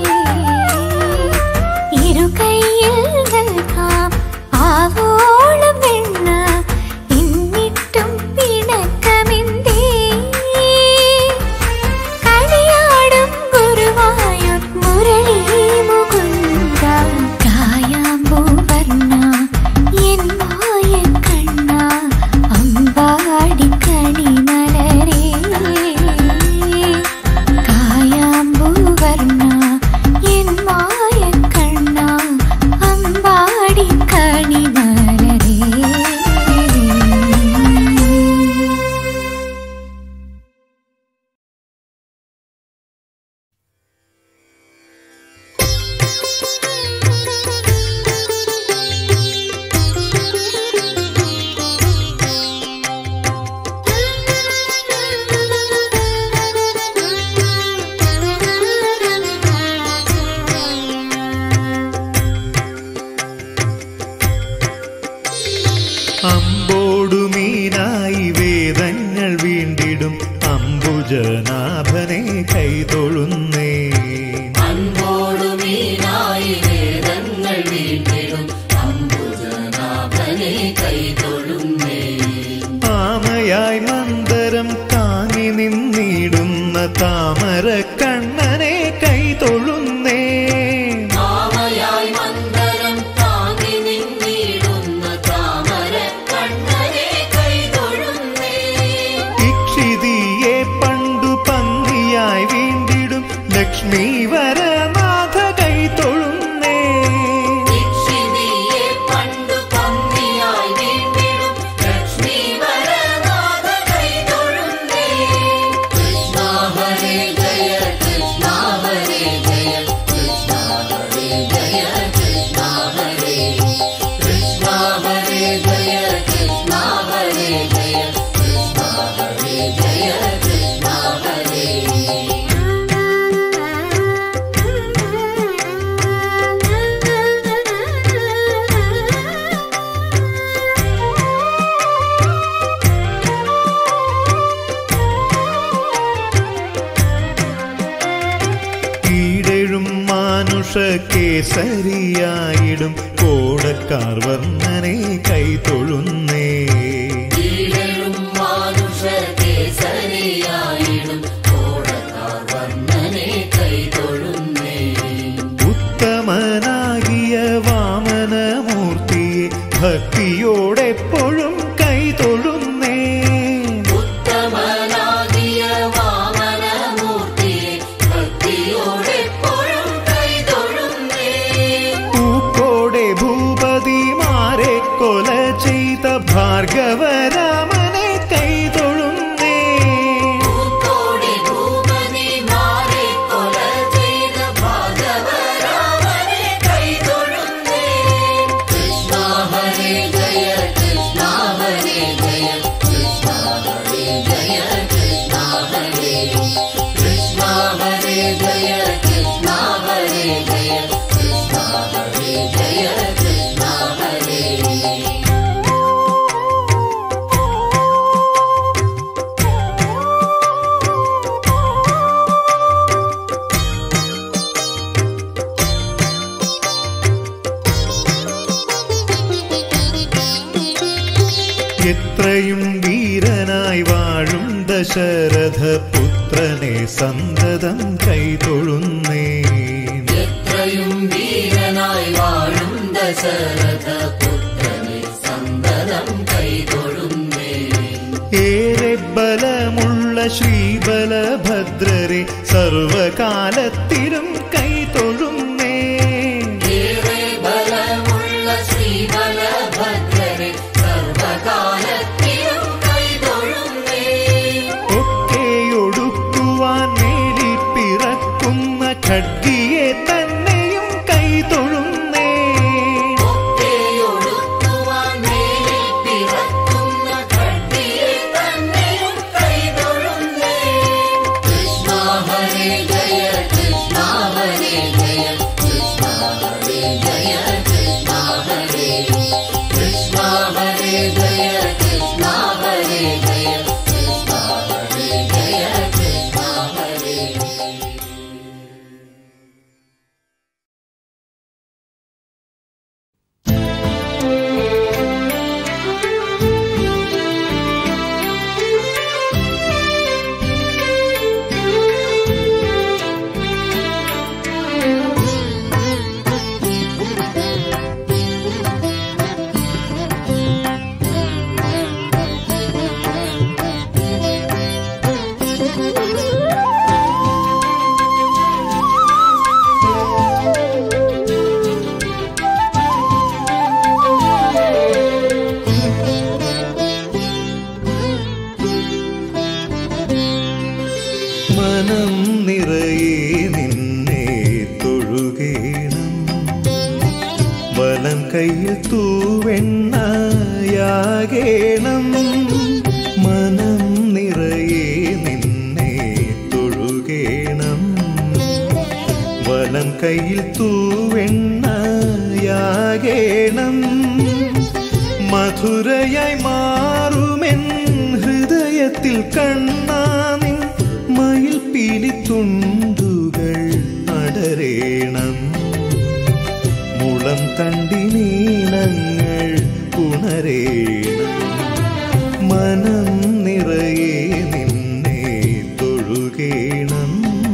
ഇരുകൈയിൽ നൽകാം ആവോളം വെണ്ണ എന്നിട്ടും പിണക്കമെന്തേ കളിയാടും ഗുരുവായൂർ മുരളി മുകുന്ദ കായാമ്പൂവർണ്ണ എൻ മായ കണ്ണ അമ്പാടി കണിമലരേ കായാമ്പൂവർണ്ണ എൻ മായ കണ്ണ അമ്പാടി കണിമലരേ അമ്പോടുമീനായി വേദങ്ങൾ വീണ്ടിടും അംബുജനാഭനെ കൈതൊഴുന്നേ അൻപോടുമീനായി വേദങ്ങൾ വീട്ടിടും അംബുജനാഭനെ കൈതൊഴുന്നേ ആമയായി മന്ദരം താങ്ങി നിന്നിടുന്ന താമര കണ്ണനെ കൈതൊഴുന്നേ മാമയായി മന്ദരം താങ്ങി നിന്നിടുന്ന താമര കണ്ണനെ കൈതൊഴുന്നേ ഇക്ഷിതിയെ പണ്ടു പന്നിയായി വീണ്ടിടും ലക്ഷ്മി വരനാഥ കൈതൊഴുന്നേ ദീക്ഷിതിയെ പണ്ടു പന്നിയായി വീണ്ടിടും ലക്ഷ്മി വരനാഥ കൈതൊഴുന്നേ കൃഷ്ണ ഹരേ ജയ കൃഷ്ണ ഹരേ ജയ കൃഷ്ണ ഹരേ ജയ കൃഷ്ണ ഹരേ കൃഷ്ണ ഹരേ ജയ കൃഷ്ണ ഹരേ ജയ കൃഷ്ണ ഹരേ ജയ കൃഷ്ണ ഹരേ കീഴെഴും മാനുഷ കേസരിയായിടും കോടക്കാർ വർണ്ണനെ കൈതൊഴുന്നേ ഈഴഴും മാനുഷ കേസരിയായിടും കോടക്കാർ വർണ്ണനെ കൈതൊഴുന്നേ ഉത്തമനാകിയ വാമനമൂർത്തിയെ ഭക്തിയോടെപ്പോഴും കൈതൊഴുന്നേ ഉത്തമനാകിയ വാമനമൂർത്തിയെ ഭക്തിയോടെപ്പോഴും കൈതൊഴുന്നേ പൂക്കോടെ ഭൂപതിമാരെ കൊല ചെയ്ത ഭാർഗവരാമനെ കൈതൊഴുന്നേ പൂക്കോടി ഭൂപതി മാരെ കൊല ചെയ്ത ഭാഗവരാമനെ കൈതൊഴുന്നേ കൃഷ്ണ ഹരേ ജയ കൃഷ്ണ എത്രയും വീരനായി വാഴും ദശരഥ പുത്രനെ സന്തതം കൈതൊഴുന്നേ എത്രയും വീരനായി വാഴും ദശരഥ പുത്രനെ സന്തതം കൈതൊഴുന്നേ ഏറെ ബലമുള്ള ശ്രീബലഭദ്രരെ സർവകാലത്തിലും കൈതൊഴുന്നേ ഏറെ ബലമുള്ള ശ്രീബലഭദ്രരെ സർവകാലത്തിലും കൈതൊഴുന്നേ ഒക്കെയൊടുക്കുവാൻ മേലിൽ പിറക്കുന്ന ഖഡ്ഗിയെ തന്നെയും കൈതൊഴുന്നേ ഒക്കെയൊടുക്കുവാൻ മേലിൽ പിറക്കുന്ന ഖഡ്ഗിയെ തന്നെയും കൈതൊഴുന്നേ. കൃഷ്ണ ഹരേ ജയ കൃഷ്ണ ഹരേ ജയ കൃഷ്ണ ഹരേ ജയ കൃഷ്ണ ഹരേ കൃഷ്ണ ഹരേ ജയ കൃഷ്ണ ഹരേ ജയ കൃഷ്ണ ഹരേ ജയ കൃഷ്ണ ഹരേ മനം നിറയെ നിന്നെ തൊഴുകേണം വലം കയ്യിൽ തൂവെണ്ണയാകേണം മനം നിറയെ നിന്നെ തൊഴുകേണം വലം കയ്യിൽ തൂവെണ്ണയാകേണം മധുരയായി മാറുമെൻ ഹൃദയത്തിൽ കണ്ണാനിൻ മയിൽ പീലിത്തുണ്ടുകൾ അടരേണം മുളം തണ്ടിനീണങ്ങൾ ഉണരേണം മനം നിറയെ നിന്നെ തൊഴുകേണം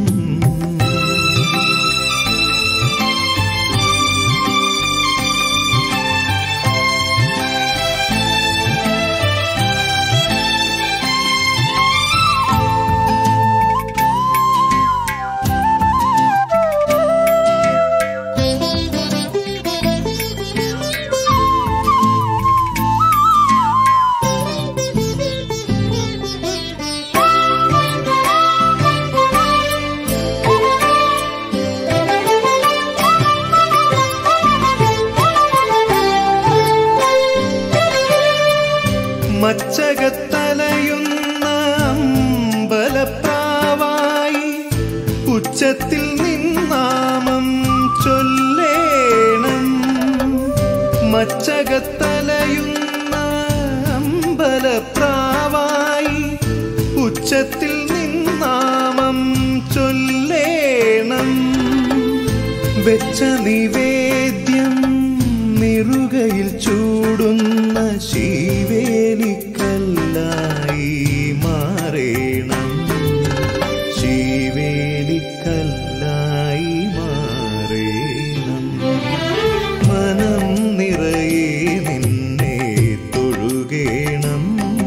മച്ചകത്തലയുന്ന അമ്പലപ്രാവായി ഉച്ചത്തിൽ നിന്നാമം ചൊല്ലേണം മച്ചകത്തലയുന്ന അമ്പലപ്രാവായി ഉച്ചത്തിൽ നിന്നാമം ചൊല്ലേണം വെച്ച നിവേദ്യം നിറുകയിൽ ചൂടുന്ന ശീവേലിക്കല്ലായി മാറേണം ശീവേലിക്കല്ലായി മാറേണം മനം നിറയെ നിന്നെ തൊഴുകേണം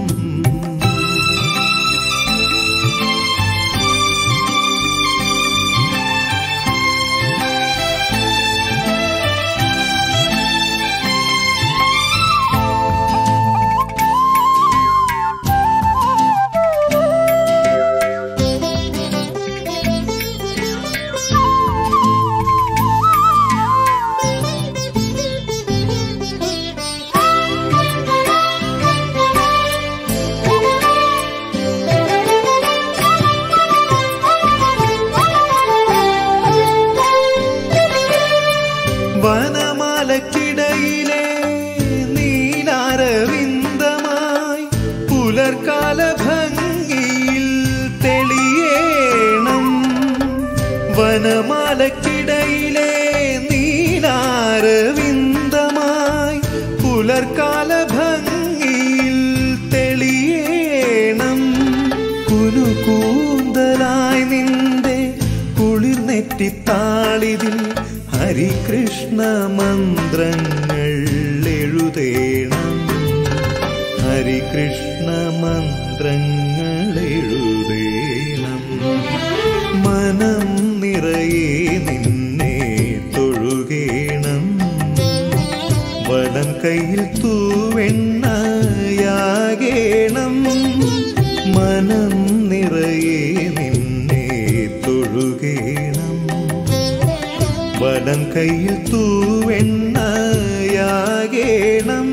വനമാലക്കിടയിലെ നീലാരവിന്ദമായി പുലർക്കാല ഭംഗിയിൽ തെളിയേണം വനമാലക്കിടയിലെ നീലാരവിന്ദമായി പുലർക്കാല ഭംഗിയിൽ നെറ്റിത്താളിതിൽ ഹരികൃഷ്ണ മന്ത്രങ്ങൾ എഴുതേണം ഹരികൃഷ്ണ മന്ത്രങ്ങൾ എഴുതേണം മനം നിറയെ നിന്നെ തൊഴുകേണം വലം കയ്യിൽ തൂവെണ്ണയാകേണം മനം നിറയെ നിന്നെ തൊഴുകേണം വലം കയ്യിൽ തൂവെണ്ണയാകേണം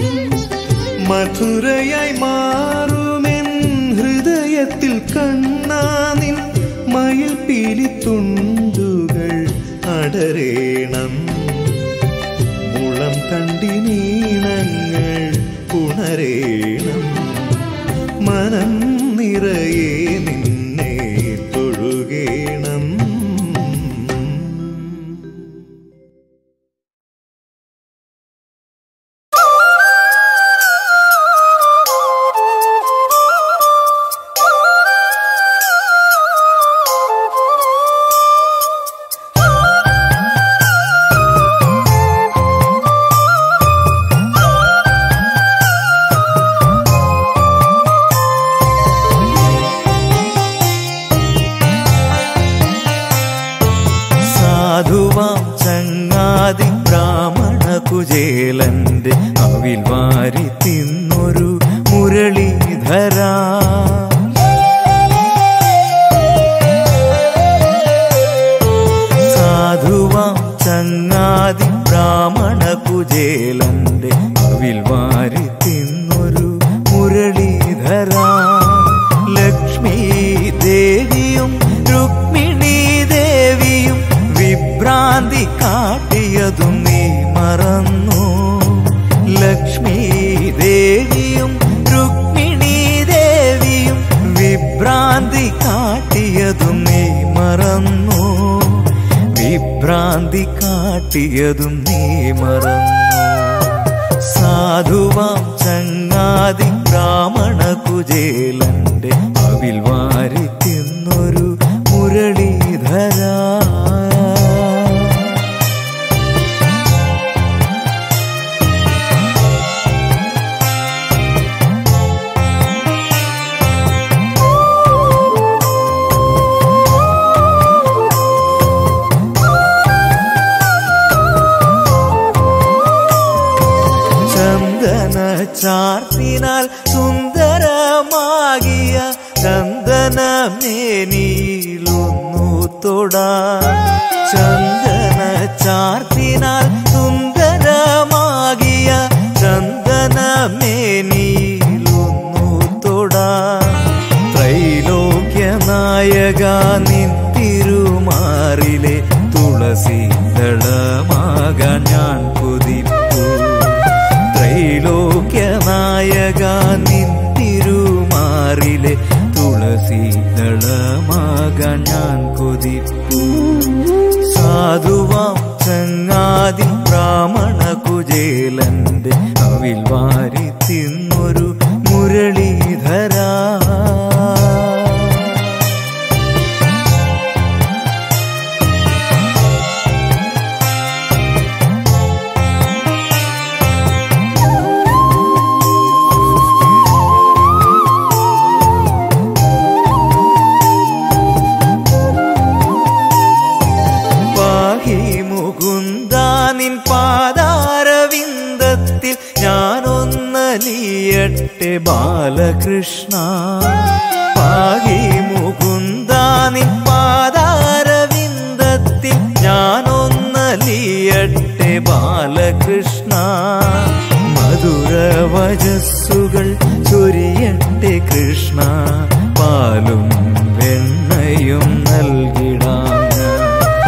മധുരയായി മാറുമെൻ ഹൃദയത്തിൽ കണ്ണാനിൻ മയിൽ പീലിത്തുണ്ടുകൾ അടരേണം മുളം കണ്ടിനീണങ്ങൾ ഉണരേണം മനം നിറയെ നിന്നെ തൊഴുകേണം സാധുവാം ചങ്ങാതി ബ്രാഹ്മണ കുചേലന്റെ അവിൽ വാരി തിന്നൊരു മുരളീധര സാധുവാം ചങ്ങാതി ബ്രാഹ്മണ കുചേലന്റെ അവിൽ വാരി തിന്നൊരു മുരളീധര ലക്ഷ്മി ദേവിയും രുക്മിണി ദേവിയും വിഭ്രാന്തി കാട്ടിയതും നീ മറന്നു ലക്ഷ്മി ദേവിയും രുക്മിണി ദേവിയും വിഭ്രാന്തി കാട്ടിയതും നീ മറന്നു വിഭ്രാന്തി കാട്ടിയതും നീ മറന്നു സാധുവാം ചങ്ങാതി ബ്രാഹ്മണ കുചേലന്റെ അവിൽ വാരി തിന്നൊരു മുരളീധര ചന്ദന ചാർത്തിനാൽ സുന്ദരമാകിയ ചന്ദന മേനിയിലൊന്നു തൊടാ ചന്ദന ചാർത്തിനാൽ സുന്ദരമാകിയ ചന്ദന മേനിയിലൊന്നു തൊടാ ത്രൈലോക്യ നായക നിത്തിരുമാറിലെ തുളസി ദളമാകാൻ ഞാൻ കൊതിപ്പൂ ത്രൈലോക്യ നായക നിത്തിരുമാറിലെ തുളസി ദളമാകാൻ ഞാൻ കൊതിപ്പൂ സാധുവാം ചങ്ങാതി ബ്രാഹ്മണ കുചേലന്റെ അവിൽ വാരി തിന്നൊരു മുരളീധരാ പാഹി മുകുന്ദാനിൻ പാതാരവിന്ദത്തിൽ ഞാനൊന്നലിയട്ടെ ബാലകൃഷ്ണ പാഹി മുകുന്ദാനിൻ പാതാരവിന്ദത്തിൽ ഞാനൊന്നലിയട്ടെ ബാലകൃഷ്ണ മധുരവചസ്സുകൾ ചൊരിയട്ടെ കൃഷ്ണ പാലും വെണ്ണയും നൽകിടാം ഞാൻ.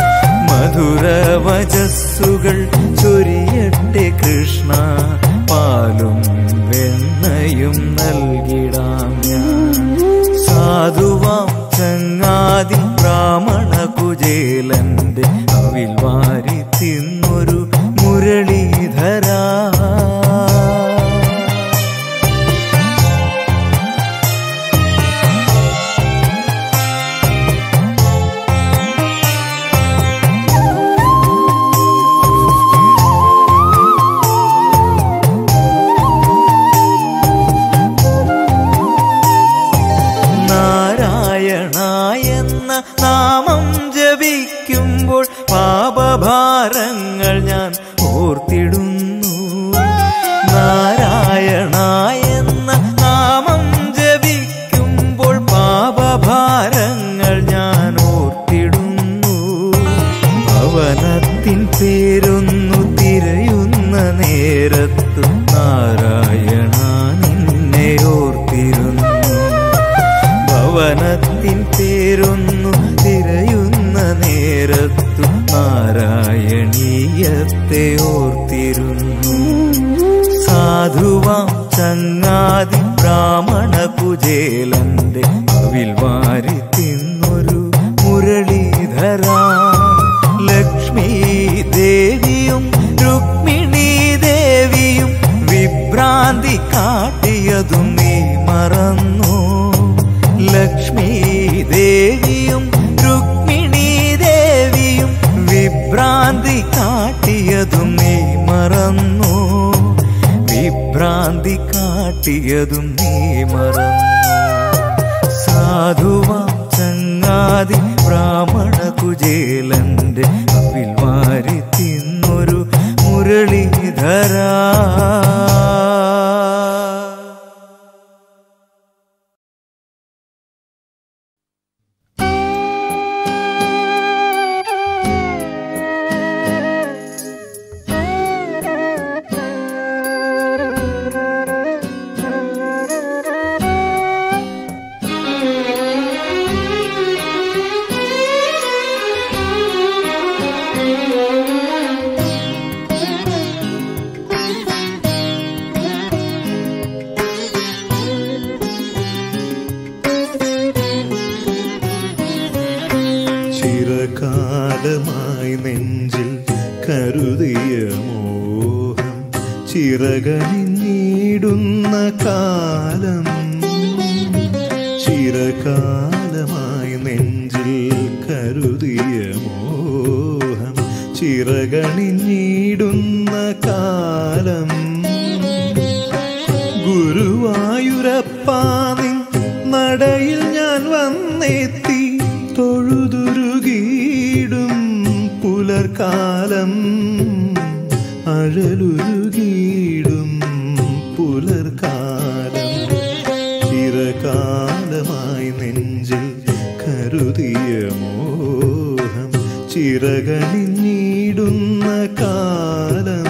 മധുരവചസ്സുകൾ ചൊരിയട്ടെ കൃഷ്ണ പാലും വെണ്ണയും നൽകിടാം ഞാൻ സാധുവാം ചങ്ങാതി ബ്രാഹ്മണ കുചേലന്റെ അവിൽ വാരി തിന്നൊരു മുരളീധരാ വിഭ്രാന്തി കാട്ടിയതും നീ മറന്നു ലക്ഷ്മി ദേവിയും രുക്മിണി ദേവിയും വിഭ്രാന്തി കാട്ടിയതും നീ മറന്നു വിഭ്രാന്തി കാട്ടിയതും നീ മറന്നു സാധുവാം ചങ്ങാതി ബ്രാഹ്മണ കുചേലന്റെ അവിൽ വാരി തിന്നൊരു മുരളീധര ചിരകാലമായി നെഞ്ചിൽ കരുതിയ മോഹം ചിറകണിഞ്ഞിടുന്ന കാലം ചിരകാലമായി നെഞ്ചിൽ കരുതിയ മോഹം ചിറകണിഞ്ഞിടുന്ന കാലം ഗുരുവായൂരപ്പാനിൻ നടയിൽ ഞാൻ വന്നെത്തി തൊഴുതുരുകിയിടും പുലർക്കാലം അഴലുരുകിയിടും പുലർക്കാലം ചിരകാലമായി നെഞ്ചിൽ കരുതിയ മോഹം ചിറകണിഞ്ഞിടുന്ന കാലം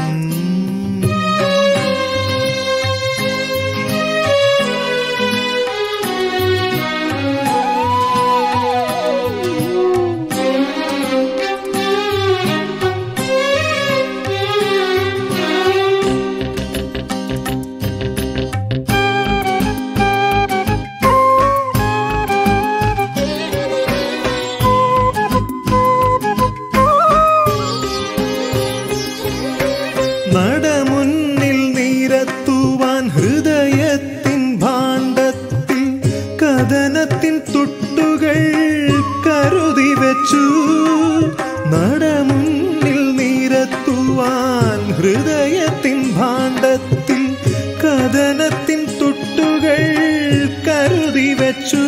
നടമുന്നിൽ നിരത്തുവാൻ ഹൃദയത്തിൻ ഭാണ്ഡത്തിൽ കഥനത്തിൻ തുട്ടുകൾ കരുതി വെച്ചു നടമുന്നിൽ നിരത്തുവാൻ ഹൃദയത്തിൻ ഭാണ്ഡത്തിൽ കഥനത്തിൻ തുട്ടുകൾ കരുതി വെച്ചു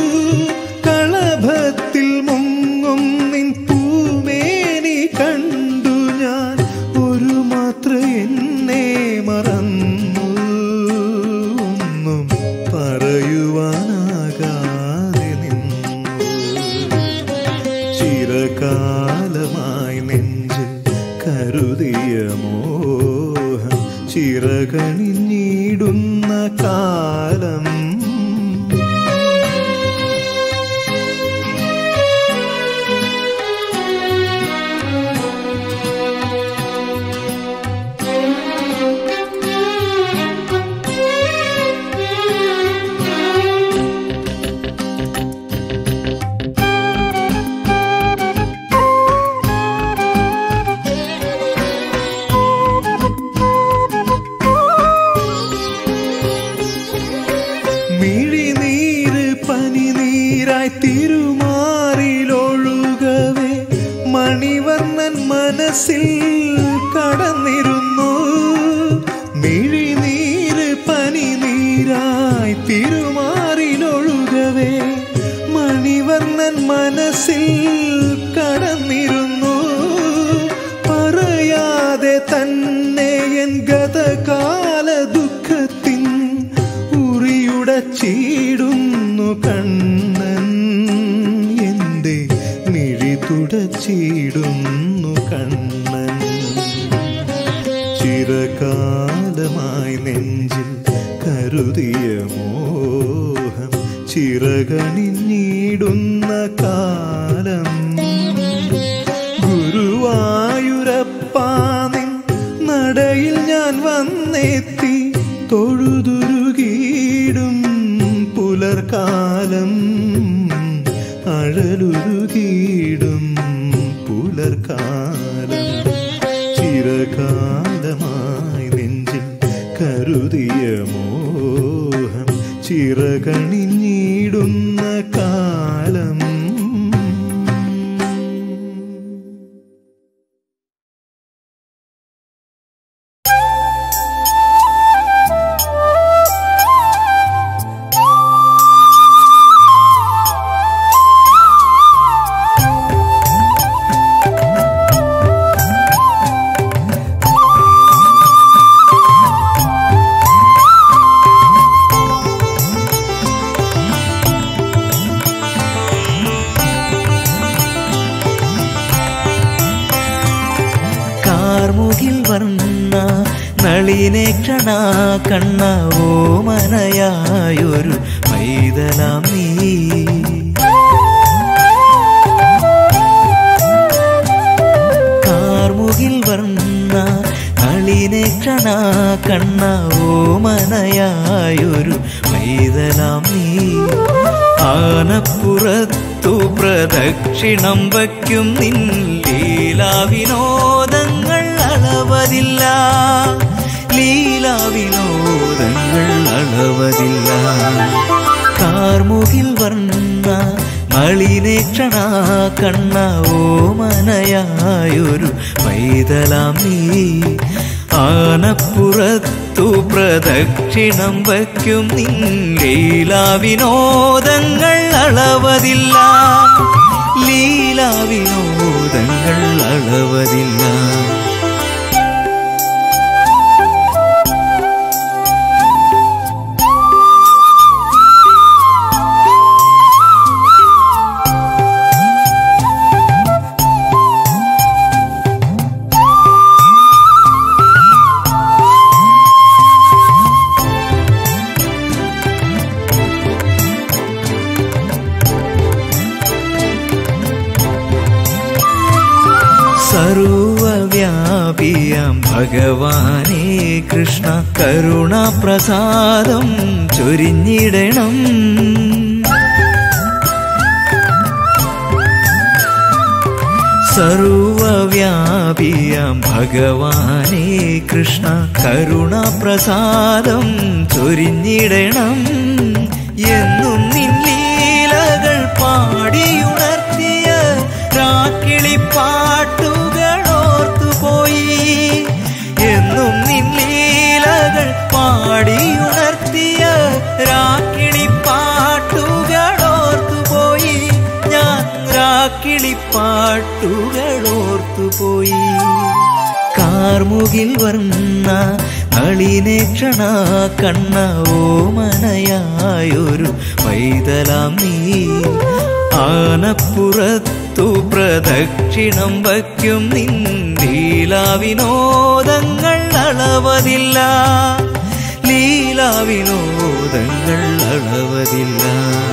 കളഭത്തിൽ മുങ്ങും നിൻ പൂമേനി കണ്ടു ഞാൻ ഒരു മാത്ര എന്നെ മറന്നു ഒന്നും പറയുവാനാകാതെ നിന്നു ചിരകാലമായി നെഞ്ചിൽ കരുതിയ മോഹം ചിറകണിഞ്ഞിടുന്ന കാലം മിഴിനീര് പനിനീരായി തിരുമാറിലൊഴുകവേ മണിവർണ്ണൻ മനസ്സിൽ കടന്നിരുന്നു മിഴിനീര് പനിനീരായി തിരുമാറിലൊഴുകവേ മണിവർണ്ണൻ മനസ്സിൽ കടന്നിരുന്നു പറയാതെ തന്നെ എൻ ഗതകാല ദുഃഖത്തിൻ ഉറിയുടച്ചിടുന്നു കണ്ണൻ എൻ്റെ മിഴി തുടച്ചിടുന്നു കണ്ണൻ ചിരകാലമായി നെഞ്ചിൽ കരുതിയ മോഹം ചിറകണിഞ്ഞിടുന്ന കാലം ഗുരുവായൂരപ്പാനിൻ നടയിൽ ഞാൻ വന്നെത്തി തൊഴുതുരുകിയിടും പുലർക്കാലം അഴലുരുകിയിടും പുലർക്കാലം ചിരകാലമായി നെഞ്ചിൽ കരുതിയ പ്രിയമോഹം ചിറകണിഞ്ഞിടുന്ന കാലം കാർമുകിൽ വർണ്ണ നളിനെ ക്ഷണ കണ്ണ ഓമനയായൊരു പൈതലാം നീ കാർമുകിൽ വർണ്ണ നളിനെ ക്ഷണ കണ്ണ ഓമനയായൊരു പൈതലാം നീ ആനപ്പുറത്തു പ്രദക്ഷിണം വയ്ക്കും നിൻ ലീലാവിനോദങ്ങൾ അളവതില്ല ലീലാവിനോദങ്ങൾ അളവതില്ല കാർമുകിൽ വർണ്ണ നളിനെ ക്ഷണ കണ്ണ ഓമനയായൊരു പൈതലാം നീ ആനപ്പുറത്തു പ്രദക്ഷിണം വയ്ക്കും നിൻ ലീലാവിനോദങ്ങൾ അളവതില്ല ലീലാവിനോദങ്ങൾ അളവതില്ല സർവവ്യാപിയാം ഭഗവാനേ കൃഷ്ണ കരുണാപ്രസാദം ചൊരിഞ്ഞിടണം സർവവ്യാപിയാം ഭഗവാനേ കൃഷ്ണ കരുണാപ്രസാദം ചൊരിഞ്ഞിടണം എന്നും നിൻ ലീലകൾ പാടിയുണർത്തിയ രാക്കിളി പാട്ടുകൾ ഓർത്തുപോയി എന്നും നിൻ ലീലകൾ പാടിയുണർത്തിയ രാക്കിളി പാട്ടുകൾ ഓർത്തുപോയി ഞാൻ രാക്കിളി പാട്ടുകൾ ഓർത്തുപോയി കാർമുകിൽ വർണ്ണ നളിനെ ക്ഷണ കണ്ണ ഓമനയായൊരു പൈതലാം നീ ആനപ്പുറത്തു പ്രദക്ഷിണം വയ്ക്കും നിൻ ലീലാവിനോദങ്ങൾ അളവതില്ല ലീലാവിനോദങ്ങൾ അളവതില്ല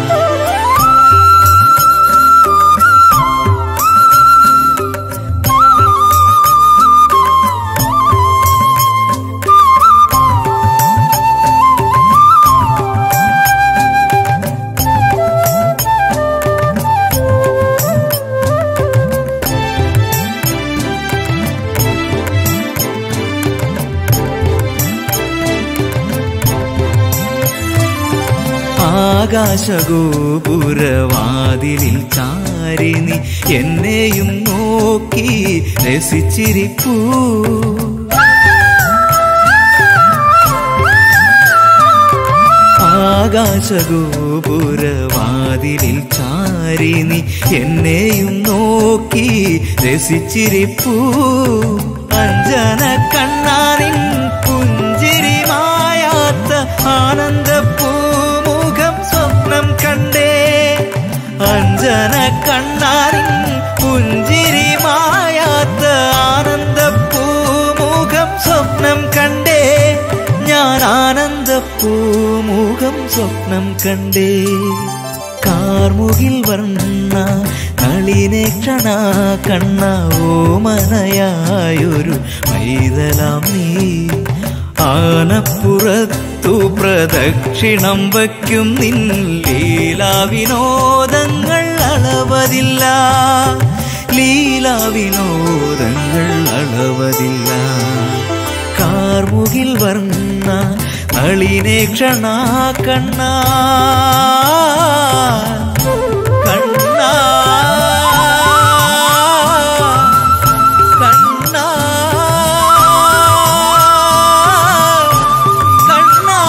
ആകാശഗോപുരവാതിലിൽ ചാരിനി എന്നെയും നോക്കി രസിച്ചിരിപ്പൂ ആകാശഗോപുരവാതിലിൽ ചാരിനി എന്നെയും നോക്കി രസിച്ചിരിപ്പൂ അഞ്ജന കണ്ണാനിൻ പുഞ്ചിരി മായാത്ത ആനന്ദപ്പൂമുഖം സ്വപ്നം കണ്ടേ അഞ്ജന കണ്ണാനിൻ പുഞ്ചിരി മായാത്ത ആനന്ദപ്പൂമുഖം സ്വപ്നം കണ്ടേ ഞാൻ ആനന്ദപ്പൂമുഖം സ്വപ്നം കണ്ടേ കാർമുകിൽ വർണ്ണ നളിനെ ക്ഷണ കണ്ണ ഓമനയായൊരു പൈതലാം നീ ആനപ്പുറത്തു പ്രദക്ഷിണം വയ്ക്കും നിൻ ലീലാവിനോദങ്ങൾ അളവതില്ല ലീലാവിനോദങ്ങൾ അളവതില്ല കാർമുകിൽ വർണ്ണ നളിനെ ക്ഷണ കണ്ണാ കണ്ണാ കണ്ണാ കണ്ണാ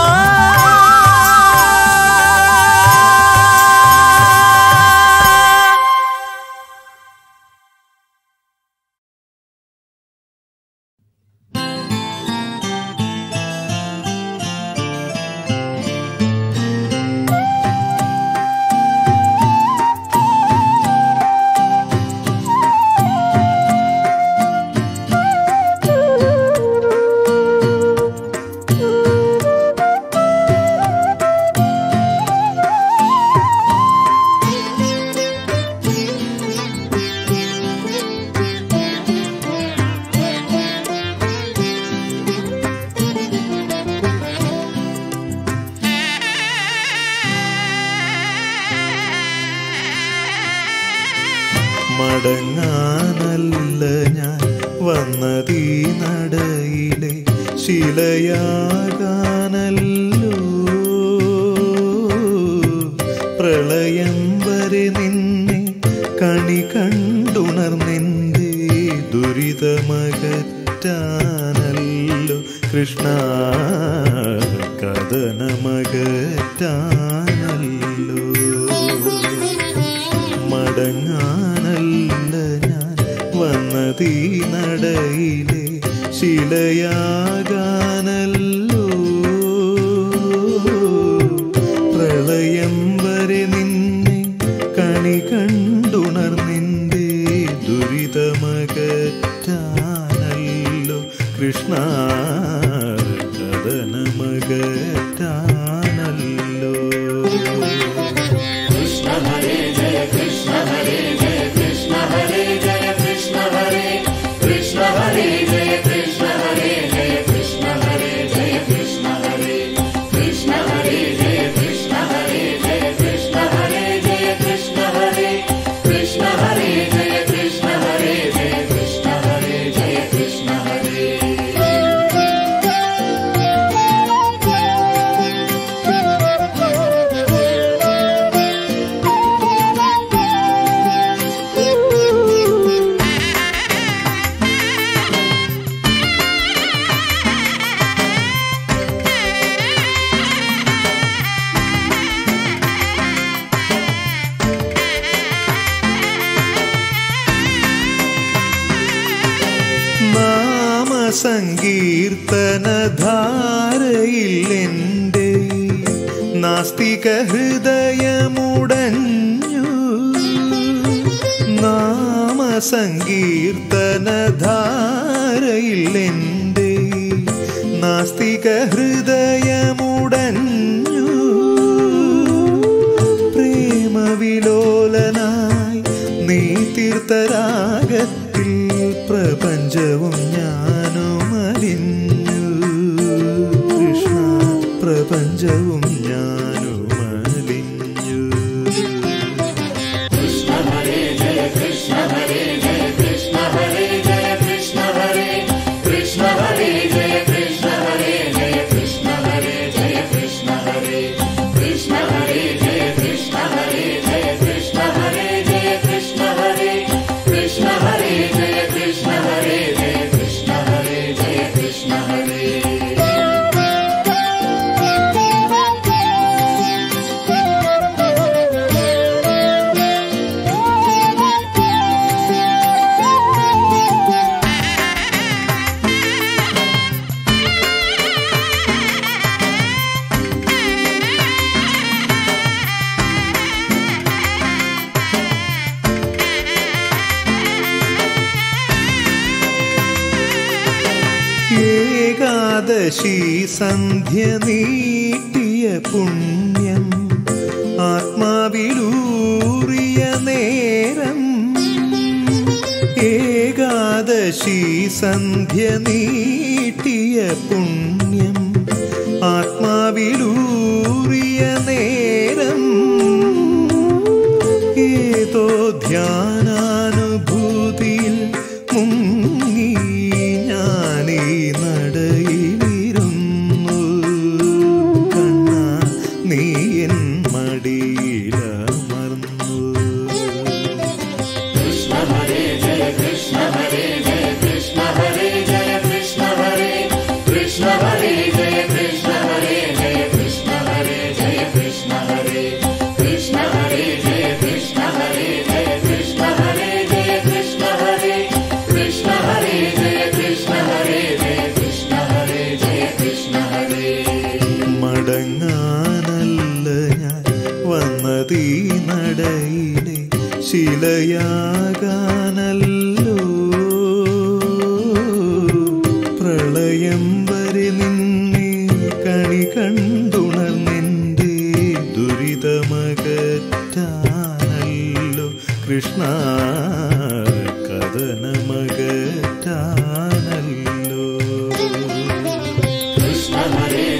മടങ്ങാനല്ല ഞാൻ വന്നതീ നടയിലെ ശിലയാകാനല്ലോ പ്രളയം വരെ നിന്നെ കണി കണ്ടുണർന്നെന്റെ ദുരിതമകറ്റാനല്ലോ കൃഷ്ണ കഥനമകറ്റാനല്ലോ മടങ്ങാനല്ല ഞാൻ വന്നതീ നടയിലെ ശിലയാകാനല്ലോ പ്രളയം വരെ നിന്നെ കണി കണ്ടുണർന്നിന്റെ ദുരിതമകറ്റാനല്ലോ കൃഷ്ണ കഥനമകറ്റാനല്ലോ നാമസങ്കീർത്തനധാരയിൽ എൻ്റെ നാസ്തിക ഹൃദയമുടഞ്ഞു നാമസങ്കീർത്തനധാരയിൽ എൻ്റെ നാസ്തിക ഹൃദയമുടഞ്ഞു പ്രേമവിലോലനായി നീ തീർത്ഥരാഗത്തിൽ പ്രപഞ്ചവും ഞാനും അലിഞ്ഞു കൃഷ്ണ പ്രപഞ്ചവും ഞാനും അലിഞ്ഞു ഏകാദശി സന്ധ്യ നീട്ടിയ പുണ്യം ആത്മാവിലൂറിയ നേരം ഏകാദശി സന്ധ്യ നീട്ടിയ പുണ്യം ആത്മാവിലൂറിയ നേരം ഏതോ ധ്യാനാനുഭൂതിയിൽ മുങ്ങി ഞാനീ നടയിലിരുന്നു ഉറങ്ങാനല്ല ഞാൻ വന്നതീ നടയിലെ ശിലയാകാനല്ലോ പ്രളയം വരെ നിന്നെ കണി കണ്ടുണർന്നെൻ്റെ ദുരിതമകറ്റാനല്ലോ കൃഷ്ണ കഥനമകറ്റാനല്ലോ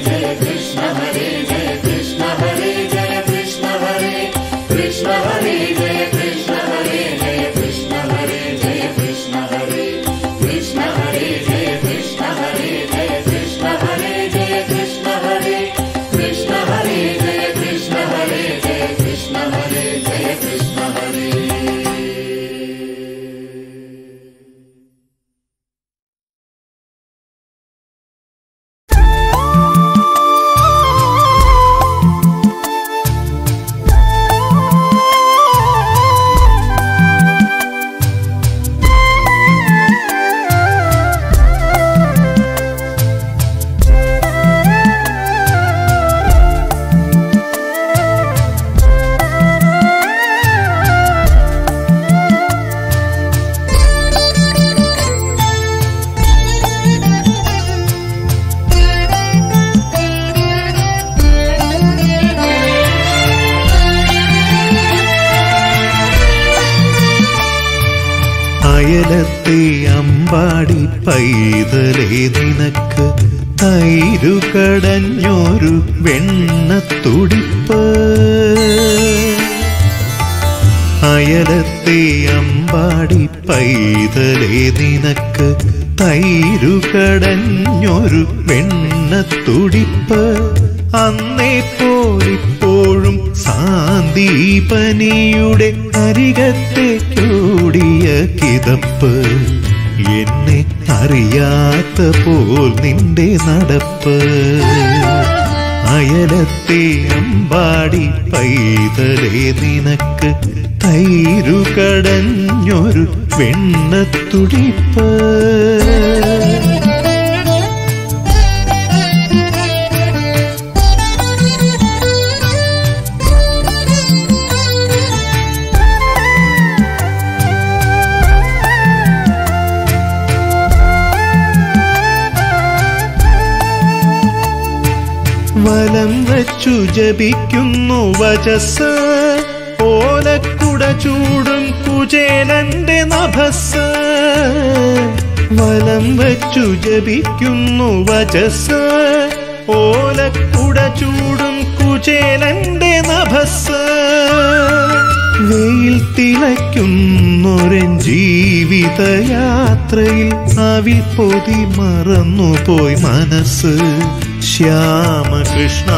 അയലത്തെ അമ്പാടി പൈതലേ നിനക്ക് തൈരു കടഞ്ഞൊരു വെണ്ണത്തുടിപ്പ് അയലത്തെ അമ്പാടി പൈതലേ നിനക്ക് തൈരു കടഞ്ഞൊരു വെണ്ണത്തുടിപ്പ് അന്നേ പോലിപ്പോഴും സാന്ദീപനിയുടെ അരികത്തേക്കോടിയ കിതപ്പ് എന്നെ അറിയാത്ത പോൽ നിന്റെ നടപ്പ് അയലത്തെ അമ്പാടി പൈതലേ നിനക്ക് തൈരു കടഞ്ഞൊരു വെണ്ണത്തുടിപ്പ് വലം വച്ചു ജപിക്കുന്നു വചസ് ഓലക്കുട ചൂടും കുചേലന്റെ നഭസ് വലം വച്ചു ജപിക്കുന്നു വചസ് ഓലക്കുട ചൂടും കുചേലന്റെ നഭസ് വെയിൽ തിളയ്ക്കുന്നൊരൻ ജീവിതയാത്രയിൽ അവിൽ പൊതി മറന്നുപോയി മനസ്സ് ശ്യാമകൃഷ്ണ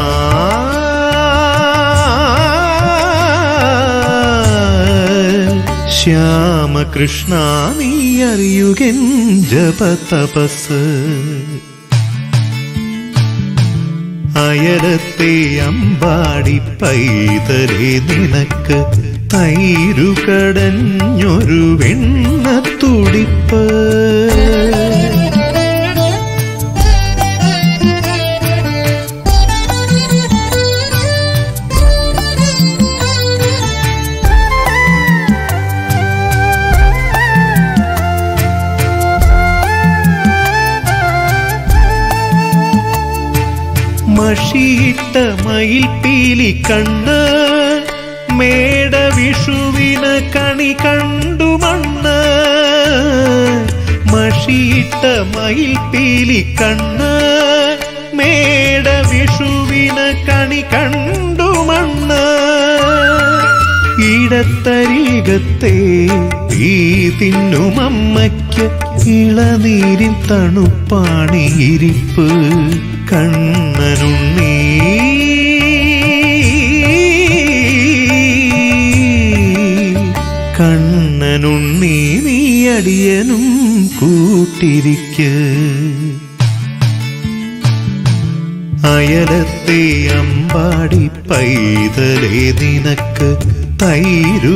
ശ്യാമകൃഷ്ണ നീ അറിയുകൻ ജപ തപസ് അയലത്തെ അമ്പാടി പൈതലേ നിനക്ക് തൈരു കടഞ്ഞൊരു വെണ്ണത്തുടിപ്പ് മഷിയിട്ട മയിൽ പീലി കണ്ണ് മേട വിഷുവിന് കണി കണ്ടു മണ്ണ് മഷിയിട്ട മയിൽ പീലി കണ്ണ് മേട വിഷുവിന് കണി കണ്ടു മണ്ണ് ഇടത്തരീകത്തെ ഈ തിന്നും അമ്മയ്ക്ക് ഇളനീരിൻ തണുപ്പാണി ഇരിപ്പ് കണ്ണനുണ്ണീ കണ്ണനുണ്ണീ നീ അടിയനും കൂട്ടിരിക്ക് അയലത്തെ അമ്പാടി പൈതലേ നിനക്ക് തൈരു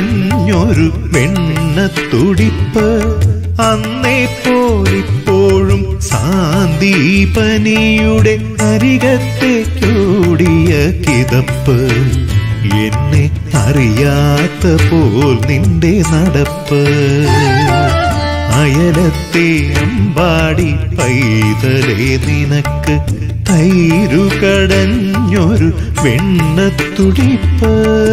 കടഞ്ഞൊരു വെണ്ണത്തുടിപ്പ് അന്നേ പോലിപ്പോഴും തോഴും സാന്ദീപനിയുടെ അരികത്തേക്കൂടിയ കിതപ്പ് എന്നെ അറിയാത്ത പോൽ നിന്റെ നടപ്പ് അയലത്തെ അമ്പാടി പൈതലേ നിനക്ക് തൈരു കടഞ്ഞൊരു വെണ്ണത്തുടിപ്പ്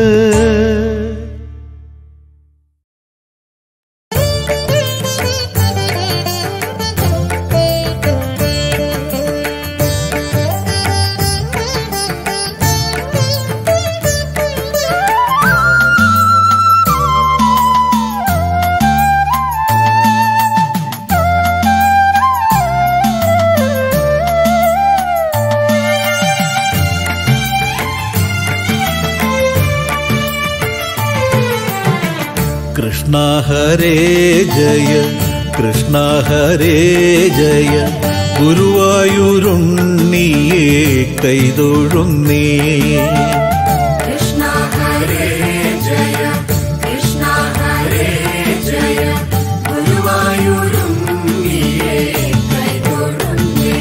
കൃഷ്ണ ഹരേ ജയ കൃഷ്ണ ഹരേ ജയ ഗുരുവായൂരുണ്ണിയെ കൈതൊഴുന്നേ കൃഷ്ണ ഹരേ ജയ കൃഷ്ണ ഹരേ ജയ ഗുരുവായൂരും നീയേ കൈതൊഴുന്നേ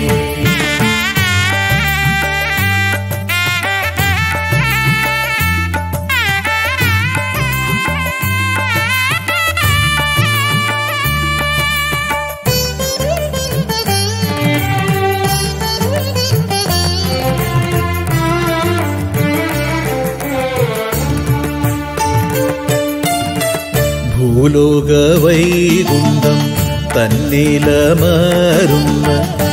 ഭൂലോക വൈകുണ്ഠം തന്നിലമരുന്ന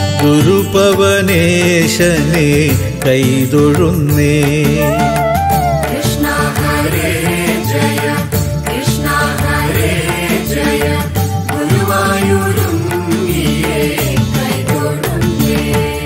ഗുരുപവനേശനെ കൈതൊഴുന്നേ കൃഷ്ണ ഹരേ ജയ കൃഷ്ണ ഹരേ ജയ ഗുരുവായൂരും നീയേ കൈതൊഴുന്നേ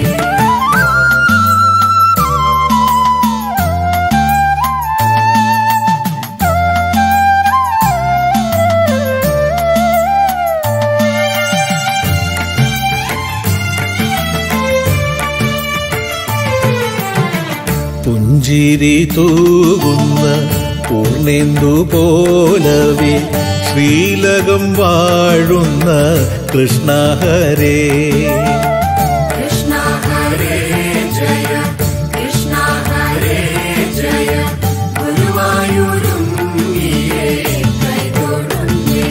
പുഞ്ചിരി തൂകുന്ന പൂർണേന്ദു പോലവേ ശ്രീലകം വാഴുന്ന കൃഷ്ണ ഹരേ കൃഷ്ണ ഹരേ ജയ കൃഷ്ണ ഹരേ ജയ ഗുരുവായൂരും നീയേ കൈതൊഴുന്നേ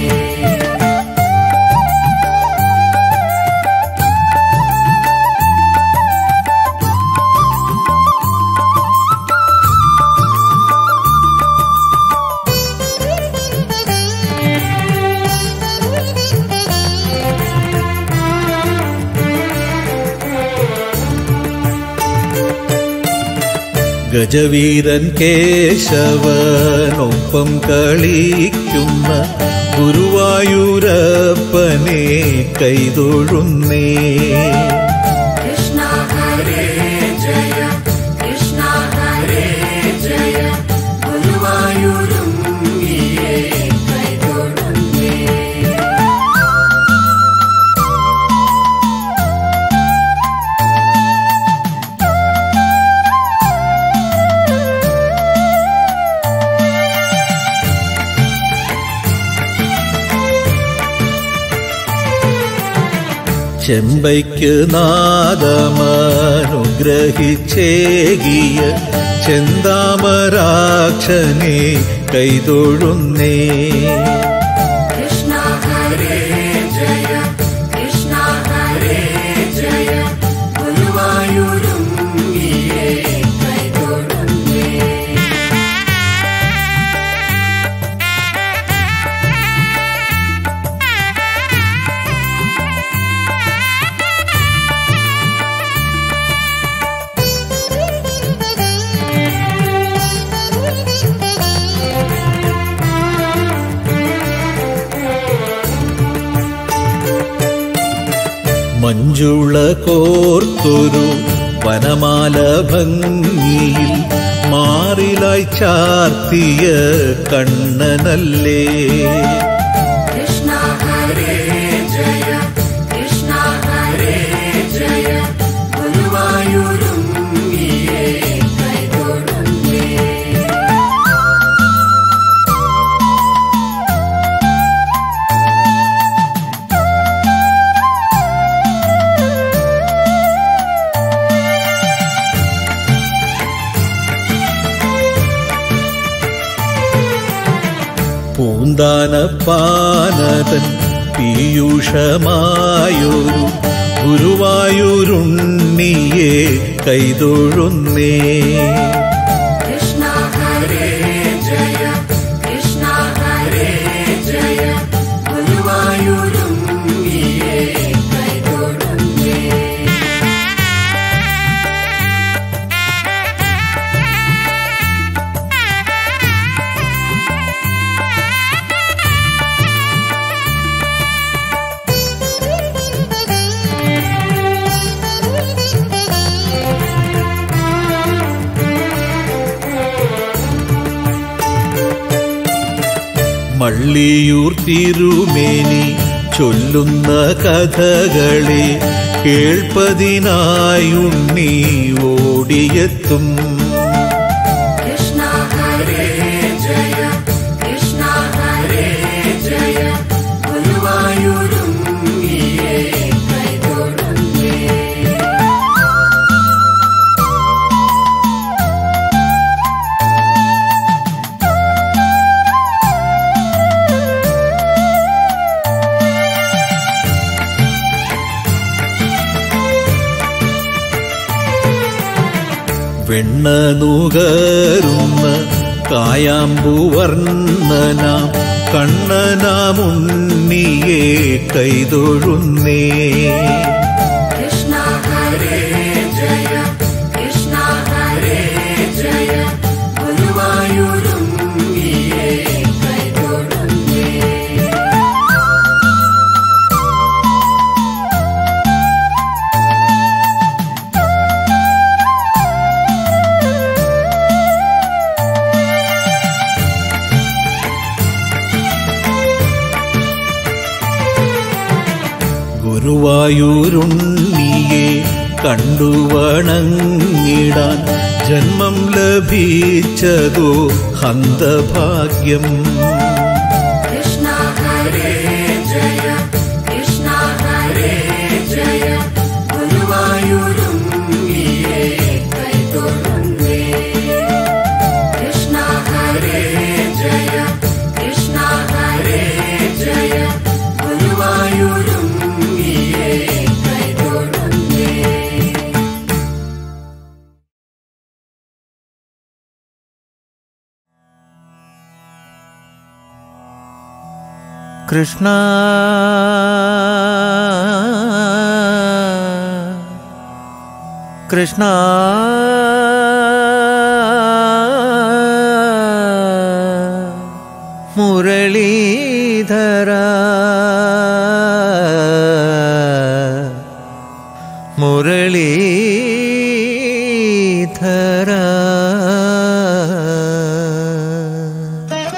ഗജവീരൻ കേശവനൊപ്പം കളിക്കുന്ന ഗുരുവായൂരപ്പനെ കൈതൊഴുന്നേ കൃഷ്ണ ഹരേ ജയ കൃഷ്ണ ഹരേ ജയ ഗുരുവായൂരും നീയേ കൈതൊഴുന്നേ ചെമ്പയ്ക്ക് നാദമനുഗ്രഹിച്ചേകിയ ചെന്താമരാക്ഷനെ കൈതൊഴുന്നേ കൃഷ്ണ ഹരേ ജയ കൃഷ്ണ ഹരേ ജയ ഗുരുവായൂരും നീയേ കൈതൊഴുന്നേ മഞ്ജുള കോർത്തൊരു വനമാല ഭംഗിയിൽ മാറിലായി ചാർത്തിയ കണ്ണനല്ലേ കൃഷ്ണ ഹരേ ജയ കൃഷ്ണ ഹരേ ജയ ഗുരുവായൂരും നീയേ കൈതൊഴുന്നേ ും പൂന്താനപ്പാനതൻ പീയൂഷമായൊരു ഗുരുവായൂരുണ്ണിയെ കൈതൊഴുന്നേ കൃഷ്ണ ഹരേ ജയ കൃഷ്ണ ഹരേ ജയ ഗുരുവായൂരും നീയേ കൈതൊഴുന്നേ മള്ളിയൂർ തിരുമേനി ചൊല്ലുന്ന കഥകളെ കേൾപ്പതിനായുണ്ണി ഓടിയെത്തും കൃഷ്ണ ഹരേ ജയ കൃഷ്ണ ഹരേ ജയ ഗുരുവായൂരും നീയേ കൈതൊഴുന്നേ വെണ്ണ നുകരുന്ന കായാമ്പുവർണ്ണനാം കണ്ണനാമുണ്ണിയെ കൈതൊഴുന്നേ കൃഷ്ണ ഹരേ ജയ കൃഷ്ണ ഹരേ ജയ ഗുരുവായൂരും നീയേ കൈതൊഴുന്നേ ഗുരുവായൂരുണ്ണിയെ കണ്ടു വണങ്ങിടാൻ ജന്മം ലഭിച്ചതോ ഹന്തഭാഗ്യം കൃഷ്ണ ഹരേ ജയ കൃഷ്ണ ഹരേ ജയ ഗുരുവായൂരും നീയേ കൈതൊഴുന്നേ കൃഷ്ണ ഹരേ ജയ കൃഷ്ണ ഹരേ ജയ ഗുരുവായൂരും നീയേ കൈതൊഴുന്നേ കൃഷ്ണ കൃഷ്ണ മുരളീധര മുരളീധര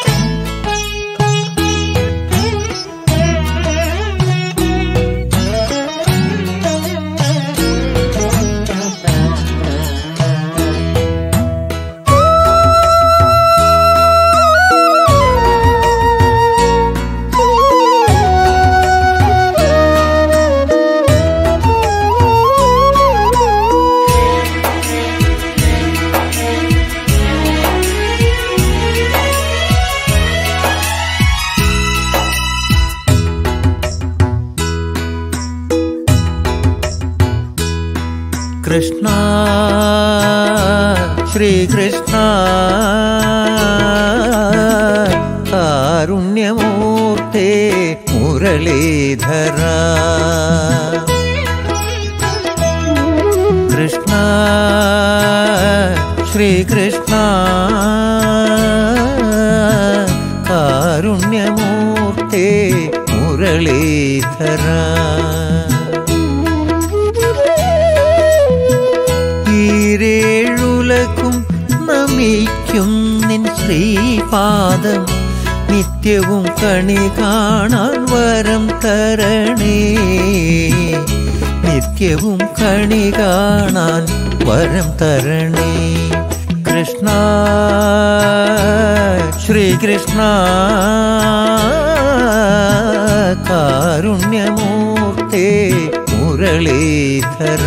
കൃഷ്ണ ശ്രീകൃഷ്ണ കാരുണ്യമൂർത്തേ മുരളീധര കൃഷ്ണ ശ്രീകൃഷ്ണ കാരുണ്യമൂർത്തേ മുരളീധര ഈരേഴുലകും നമിക്കും നിൻ ശ്രീപാദം നിത്യവും കണി കാണാൻ വരം തരണേ നിത്യവും കണി കാണാൻ വരം തരണേ കൃഷ്ണ ശ്രീകൃഷ്ണ കാരുണ്യമൂർത്തേ മുരളീധര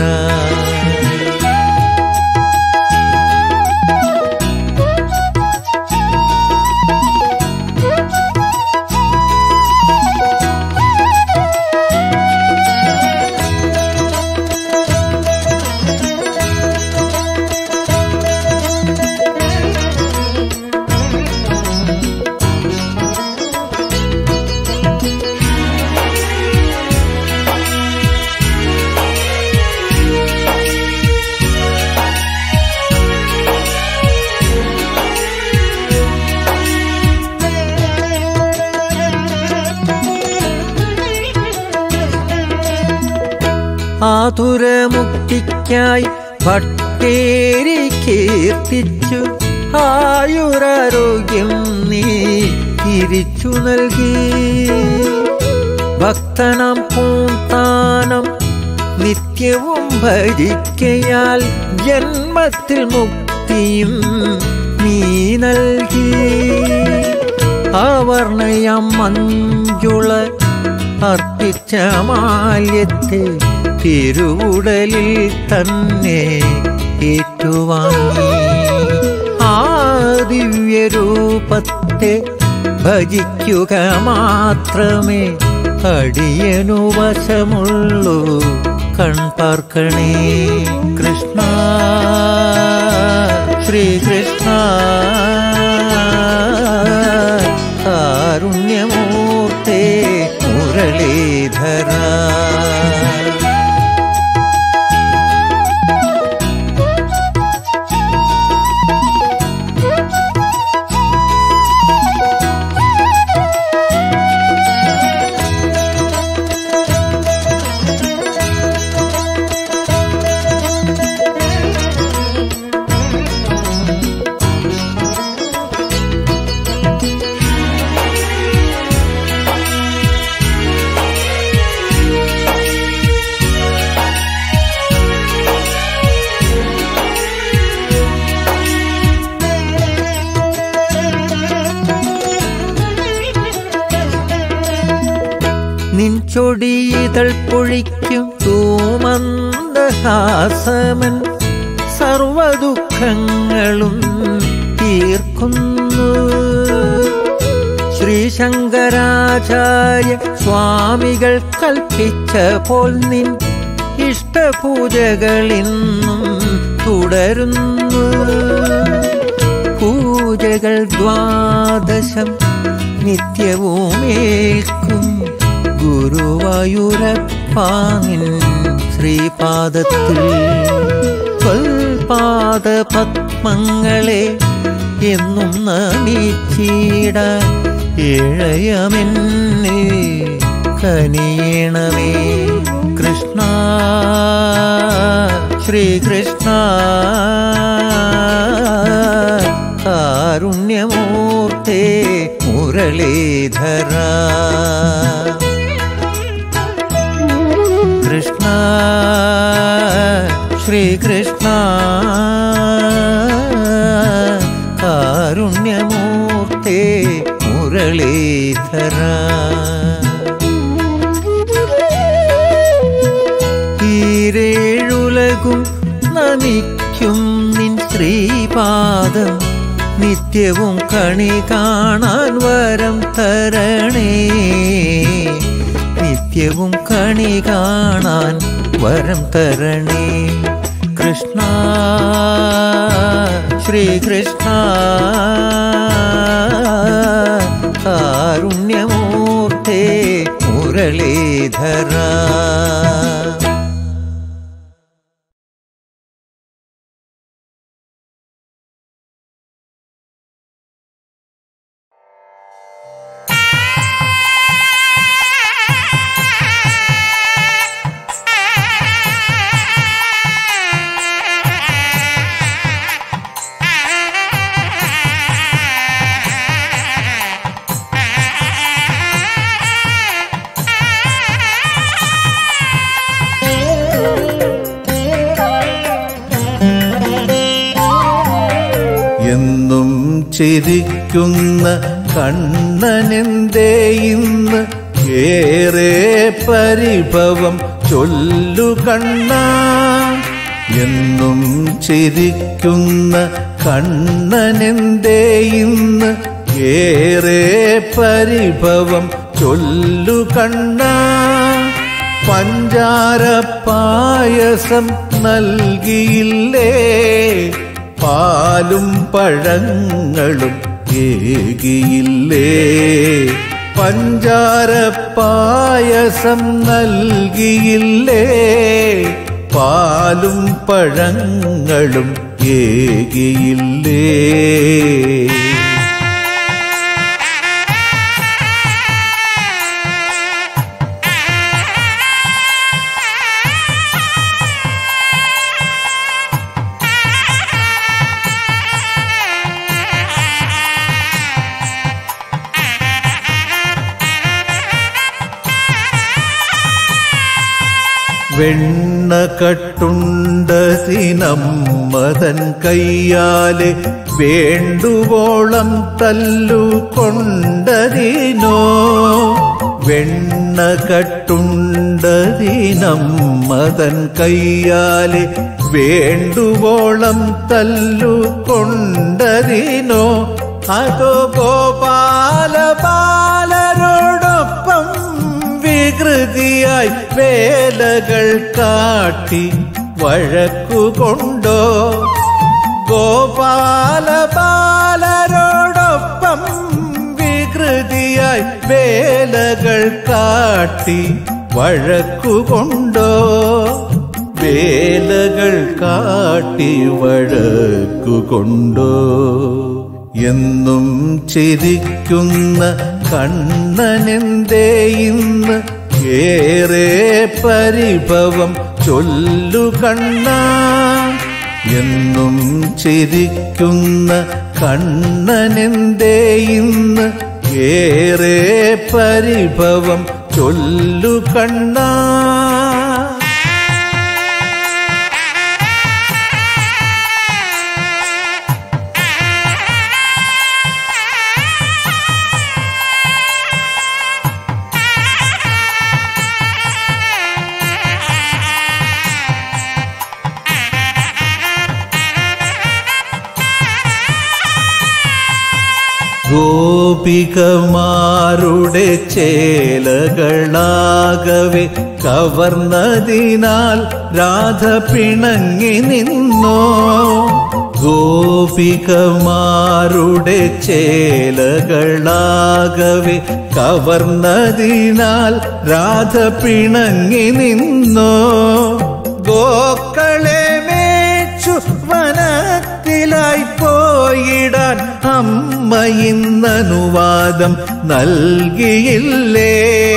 ആതുരമുക്തിക്കായി ഭട്ടേരി കീർത്തിച്ചു ആയുരാരോഗ്യം നീ തിരിച്ചു നൽകി ഭക്തനാം പൂന്താനം നിത്യവും ഭജിക്കയാൽ ജന്മത്തിൽ മുക്തിയും നീ നൽകി ആവർണയം മഞ്ജുള അർപ്പിച്ച മാല്യത്തെ തിരുവുടലിൽ തന്നെ ഏറ്റുവാങ്ങി ആ ദിവ്യരൂപത്തെ ഭജിക്കുക മാത്രമേ അടിയനു വശമുള്ളൂ കൺപാർക്കണേ കൃഷ്ണ ശ്രീകൃഷ്ണ കാരുണ്യമൂർത്തേ മുരളീധര നിൻചൊടിയിതൾ പൊഴിക്കും തൂമന്ദഹാസമൻ സർവദുഃഖങ്ങളും തീർക്കുന്നു ശ്രീശങ്കരാചാര്യ സ്വാമികൾ കൽപ്പിച്ച പോൽ നിൻ ഇഷ്ടപൂജകളിന്നും തുടരുന്നു പൂജകൾ ദ്വാദശം നിത്യവുമേൽക്കും ഗുരുവായൂരപ്പാനിൻ ശ്രീപാദത്തിൽ പൽപാദ പത്മങ്ങളെ എന്നും നമിച്ചിട ഏഴയമെന്നെ കനിയണമേ കൃഷ്ണ ശ്രീകൃഷ്ണ കാരുണ്യമൂർത്തേ മുരളീധര കൃഷ്ണ ശ്രീകൃഷ്ണ കാരുണ്യമൂർത്തേ മുരളീധര ഈരേഴുലകും നമിക്കും നിൻ ശ്രീപാദം നിത്യവും കണി കാണാൻ വരം തരണേ നിത്യവും കണി കാണാൻ വരം തരണേ കൃഷ്ണ ശ്രീകൃഷ്ണ കാരുണ്യമൂർത്തേ മുരളീധര എന്നും ചിരിക്കുന്ന കണ്ണനെന്തേ ഇന്ന് ഏറെ പരിഭവം ചൊല്ലു കണ്ണ എന്നും ചിരിക്കുന്ന കണ്ണനെന്തേ ഇന്ന് ഏറെ പരിഭവം ചൊല്ലു കണ്ണ പഞ്ചാര പായസം നൽകിയില്ലേ പാലും പഴങ്ങളും ഏകിയില്ലേ പഞ്ചാര പായസം നൽകിയില്ലേ പാലും പഴങ്ങളും ഏകിയില്ലേ വെണ്ണ കട്ടുണ്ടതിനമ്മതൻ കയ്യാലെ വേണ്ടുവോളം തല്ലു കൊണ്ടതിനോ വെണ്ണ കട്ടുണ്ടതിനമ്മതൻ കയ്യാലെ വേണ്ടുവോളം തല്ലു കൊണ്ടതിനോ അതോ ഗോപാല ബാലരോടൊപ്പം വികൃതിയായി വേലകൾ കാട്ടി വഴക്കുകൊണ്ടോ ഗോപാല ബാലരോടൊപ്പം വികൃതിയായി വേലകൾ കാട്ടി വഴക്കുകൊണ്ടോ വേലകൾ കാട്ടി വഴക്കുകൊണ്ടോ എന്നും ചിരിക്കുന്ന കണ്ണനെന്തേ ഇന്ന് ഏറെ പരിഭവം ചൊല്ലു കണ്ണ എന്നും ചിരിക്കുന്ന കണ്ണനെന്തേ ഇന്ന് ഏറെ പരിഭവം ചൊല്ലു കണ്ണാ ഗോപികമാരുടെ ചേലകളാകവെ കവർന്നതിനാൽ രാധ പിണങ്ങി നിന്നോ ഗോപികമാരുടെ ചേലകളാകവെ കവർന്നതിനാൽ രാധ പിണങ്ങി നിന്നോ ഗോക്കളെ മേച്ചു വനത്തിലായി പോയിടാൻ അമ്മ ഇന്നനുവാദം നൽകിയില്ലേ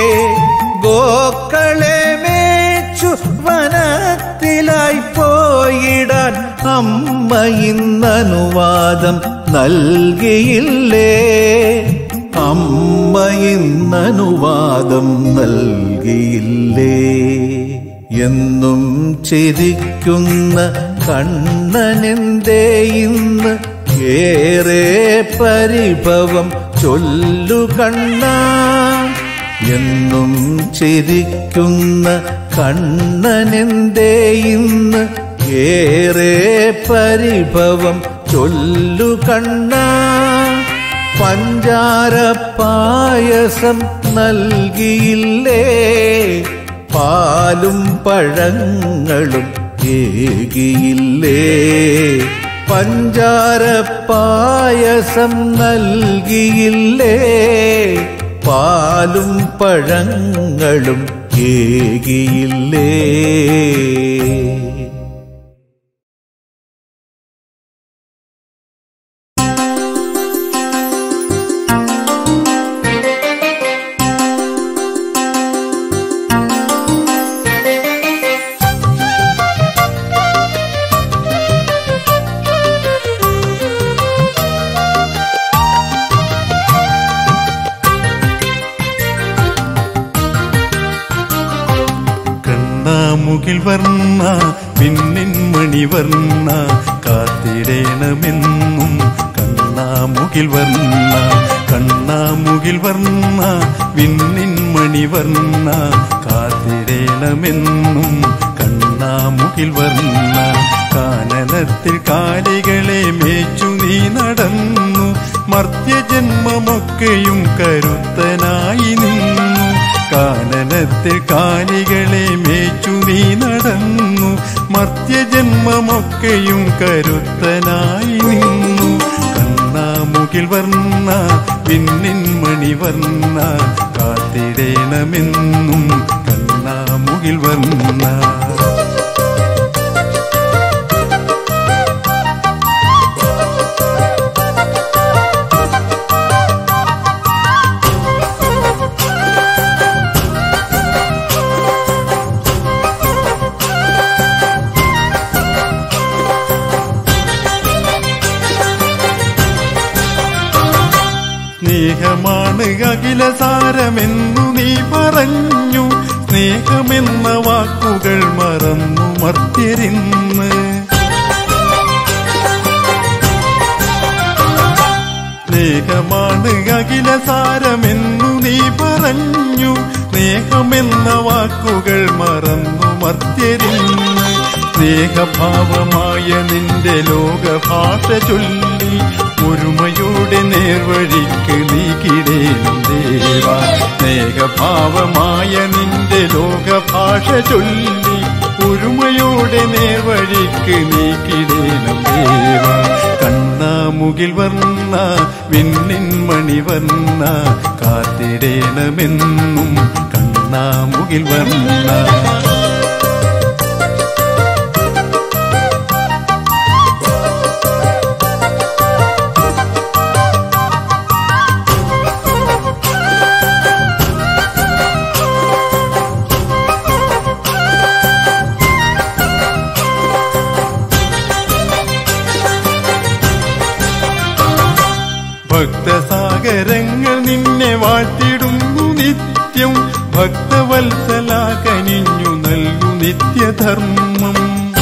ഗോക്കളെ മേച്ചു വനത്തിലായി പോയിടാൻ അമ്മ ഇന്നനുവാദം നൽകിയില്ലേ അമ്മ ഇന്നനുവാദം നൽകിയില്ലേ എന്നും ചിരിക്കുന്ന കണ്ണനെന്തേ ഇന്ന് ഏറെ പരിഭവം ചൊല്ലു കണ്ണ എന്നും ചിരിക്കുന്ന കണ്ണനെന്തേ ഇന്ന് ഏറെ പരിഭവം ചൊല്ലു കണ്ണ പഞ്ചാര പായസം നൽകിയില്ലേ പാലും പഴങ്ങളും ഏകിയില്ലേ പഞ്ചാര പായസം നൽകിയില്ലേ പാലും പഴങ്ങളും ഏകിയില്ലേ കണ്ണാമുകിൽ വർണ്ണ പിന്നിൻ മണിവർണ്ണ കാത്തിടേണമെന്നും കണ്ണാമുകിൽ വർണ്ണ കണ്ണാമുകിൽ വർണ്ണ വിണ്ണിൻ മണിവർണ്ണ കാത്തിടേണമെന്നും കണ്ണാമുകിൽ വർണ്ണ കാനനത്തിൽ കാലികളെ മേച്ചു നീ നടന്നു മർത്യജന്മമൊക്കെയും കരുത്തനായി നിന്നു കാനനത്തിൽ കാലികളെ മേച്ചു നീ നടന്നു മർത്യജന്മമൊക്കെയും കരുത്തനായി നിന്നു കണ്ണാമുകിൽ വർണ്ണ വിണ്ണിൻ മണി വർണ്ണ കാത്തിടേണമെന്നും കണ്ണാമുകിൽ വർണ്ണ സ്നേഹമാണ് അഖിലസാരമെന്നു നീ പറഞ്ഞു സ്നേഹമെന്ന വാക്കുകൾ മറന്നു മർത്യരിന്ന് സ്നേഹമാണ് അഖില സാരമെന്നു നീ പറഞ്ഞു സ്നേഹമെന്ന വാക്കുകൾ മറന്നു മർത്യരിന്ന് സ്നേഹഭാവമായ നിന്റെ ലോകഭാഷ ചൊല്ലി ഒരുമയുടെ നേർവഴിക്ക് നീക്കിടേണം ദേവ സ്നേഹഭാവമായ നിന്റെ ലോകഭാഷ ചൊല്ലി ഒരുമയോടെ നേർവഴിക്ക് നീക്കിടേണം ദേവ കണ്ണാമുകിൽ വർണ്ണ വിണ്ണിൻ മണി വർണ്ണ കാത്തിടേണമെന്നും കണ്ണാമുകിൽ വർണ്ണ ഭക്തസാഗരങ്ങൾ നിന്നെ വാഴ്ത്തിടുന്നു നിത്യം ഭക്തവത്സല കനിഞ്ഞു നൽകു നിത്യധർമ്മം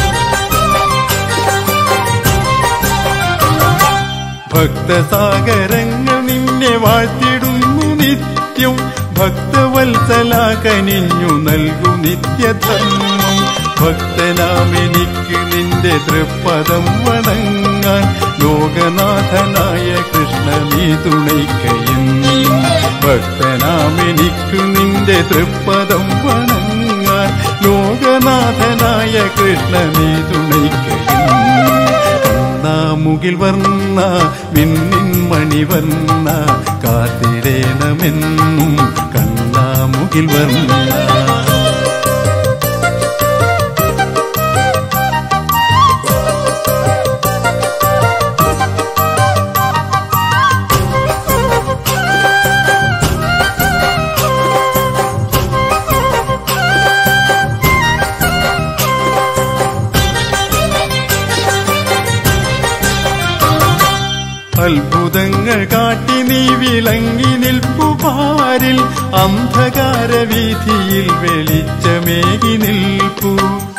ഭക്തസാഗരങ്ങൾ നിന്നെ വാഴ്ത്തിടുന്നു നിത്യം ഭക്തവത്സല കനിഞ്ഞു നൽകു നിത്യധർമ്മം ഭക്തനാമെനിക്ക് നിന്റെ തൃപ്പദം വണങ്ങാൻ ലോകനാഥനായ കൃഷ്ണ നീ തുണയ്ക്കയെന്നും ഭക്തനാമെനിക്ക് നിന്റെ തൃപ്പദം വണങ്ങാൻ ലോകനാഥനായ കൃഷ്ണ നീ തുണയ്ക്കയെന്നും കണ്ണാമുകിൽ വർണ്ണ വിണ്ണിൻ മണി വർണ്ണ കാത്തിടേണമെന്നും കണ്ണാമുകിൽ വർണ്ണ അത്ഭുതങ്ങൾ കാട്ടി നീ വിളങ്ങി നിൽപ്പു പാരിൽ അന്ധകാര വീഥിയിൽ വെളിച്ചമേകി നിൽപ്പു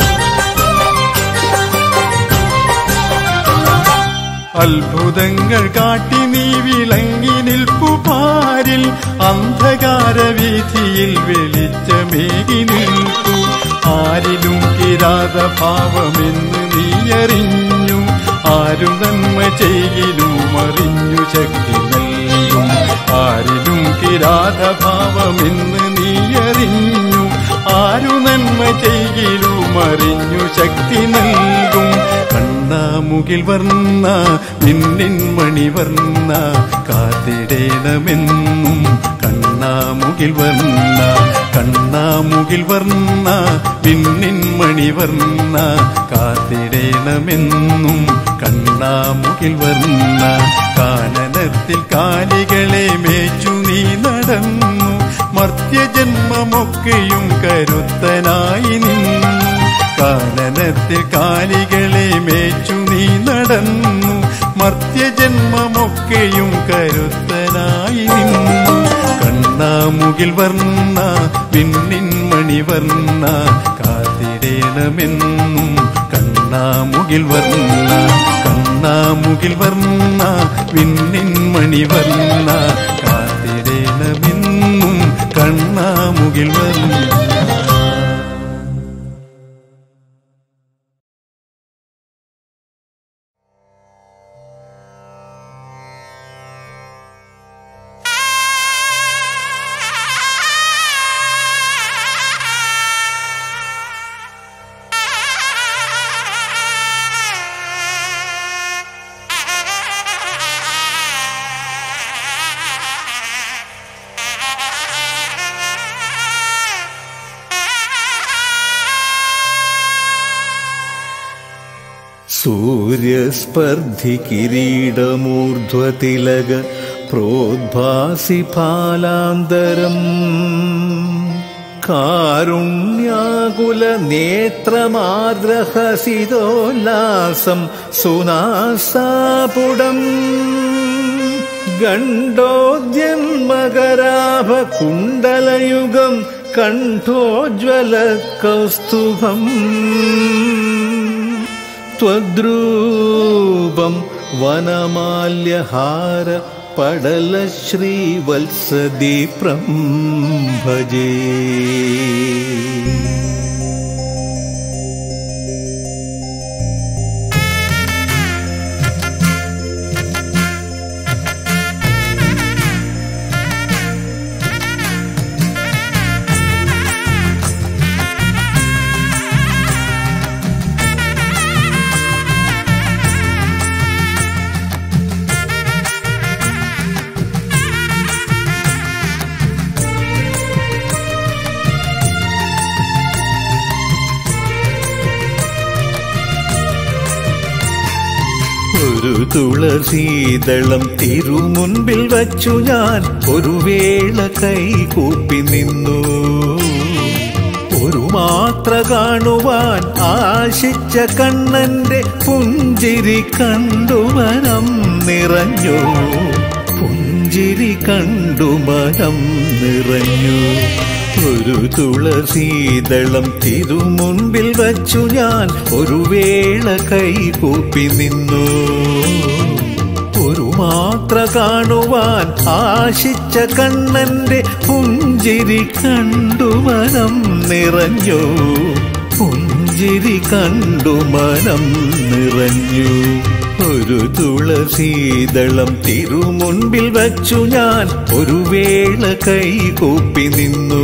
അത്ഭുതങ്ങൾ കാട്ടി നീ വിളങ്ങി നിൽപ്പു പാരിൽ അന്ധകാര വീഥിയിൽ വെളിച്ചമേകി നിൽപ്പു ആരിലും കിരാത ഭാവമെന്ന് നീ അറിഞ്ഞു ആരും നന്മ ചെയ്യിലും അറിഞ്ഞു ശക്തി നൽകും ആരിലും കിരാത ഭാവമെന്ന് നീ അറിഞ്ഞു ആരു നന്മ ചെയ്യിലും അറിഞ്ഞു ശക്തി നൽകും കണ്ണാമുകിൽ വർണ്ണ നിന്നിൻ മണി വർണ്ണ കാത്തിടേണമെന്നും കണ്ണാമുകിൽ വർണ്ണ കണ്ണാമുകിൽ വർണ്ണ വിണ്ണിൻ മണി വർണ്ണ കാത്തിടേണമെന്നും കണ്ണാമുകിൽ വർണ്ണ കാനനത്തിൽ കാലികളെ മേച്ചു നീ നടന്നു മർത്യജന്മമൊക്കെയും കരുത്തനായി നിന്നു കാനനത്തിൽ കാലികളെ മേച്ചു നീ നടന്നു മർത്യജന്മമൊക്കെയും കരുത്തനായി നിന്നു കണ്ണാമുകിൽ വർണ്ണ വിണ്ണിൻ മണി വർണ്ണ കാത്തിടേണമെന്നും കണ്ണാമുകിൽ വർണ്ണ കണ്ണാമുകിൽ വർണ്ണ വിണ്ണിൻ മണി വർണ്ണ കാത്തിടേണമെന്നും കണ്ണാമുകിൽ വർണ്ണ सूर्यस्पर्धि किरीडमूर्ध्वतिलग प्रोद्भासि फालान्तरम् कारुण्याकुलनेत्रमार्द्रहसितोल्लासं सुनासापुडम् गण्डोद्यन्मकराभकुण्डलयुगम् കണ്ഠോജ്വല കൗസ്തുഭം त्वद्रूपं वनमाल्यहार पडलश्रीवत्सदीप्रं भजे ഒരു തുളസീതളം തിരുമുൻപിൽ വച്ചു ഞാൻ ഒരു വേള കൈകൂപ്പി നിന്നു ഒരു മാത്ര കാണുവാൻ ആശിച്ച കണ്ണന്റെ പുഞ്ചിരി കണ്ടു മനം നിറഞ്ഞു പുഞ്ചിരി കണ്ടു മനം നിറഞ്ഞു ഒരു തുളസീതളം തിരുമുൻപിൽ വച്ചു ഞാൻ ഒരു വേള കൈകൂപ്പി നിന്നു ഒരു മാത്ര കാണുവാൻ ആശിച്ച കണ്ണന്റെ പുഞ്ചിരി കണ്ടു മനം നിറഞ്ഞു പുഞ്ചിരി കണ്ടു മനം നിറഞ്ഞു ഒരു തുളസീതളം തിരുമുൻപിൽ വച്ചു ഞാൻ ഒരു വേള കൈകൂപ്പി നിന്നു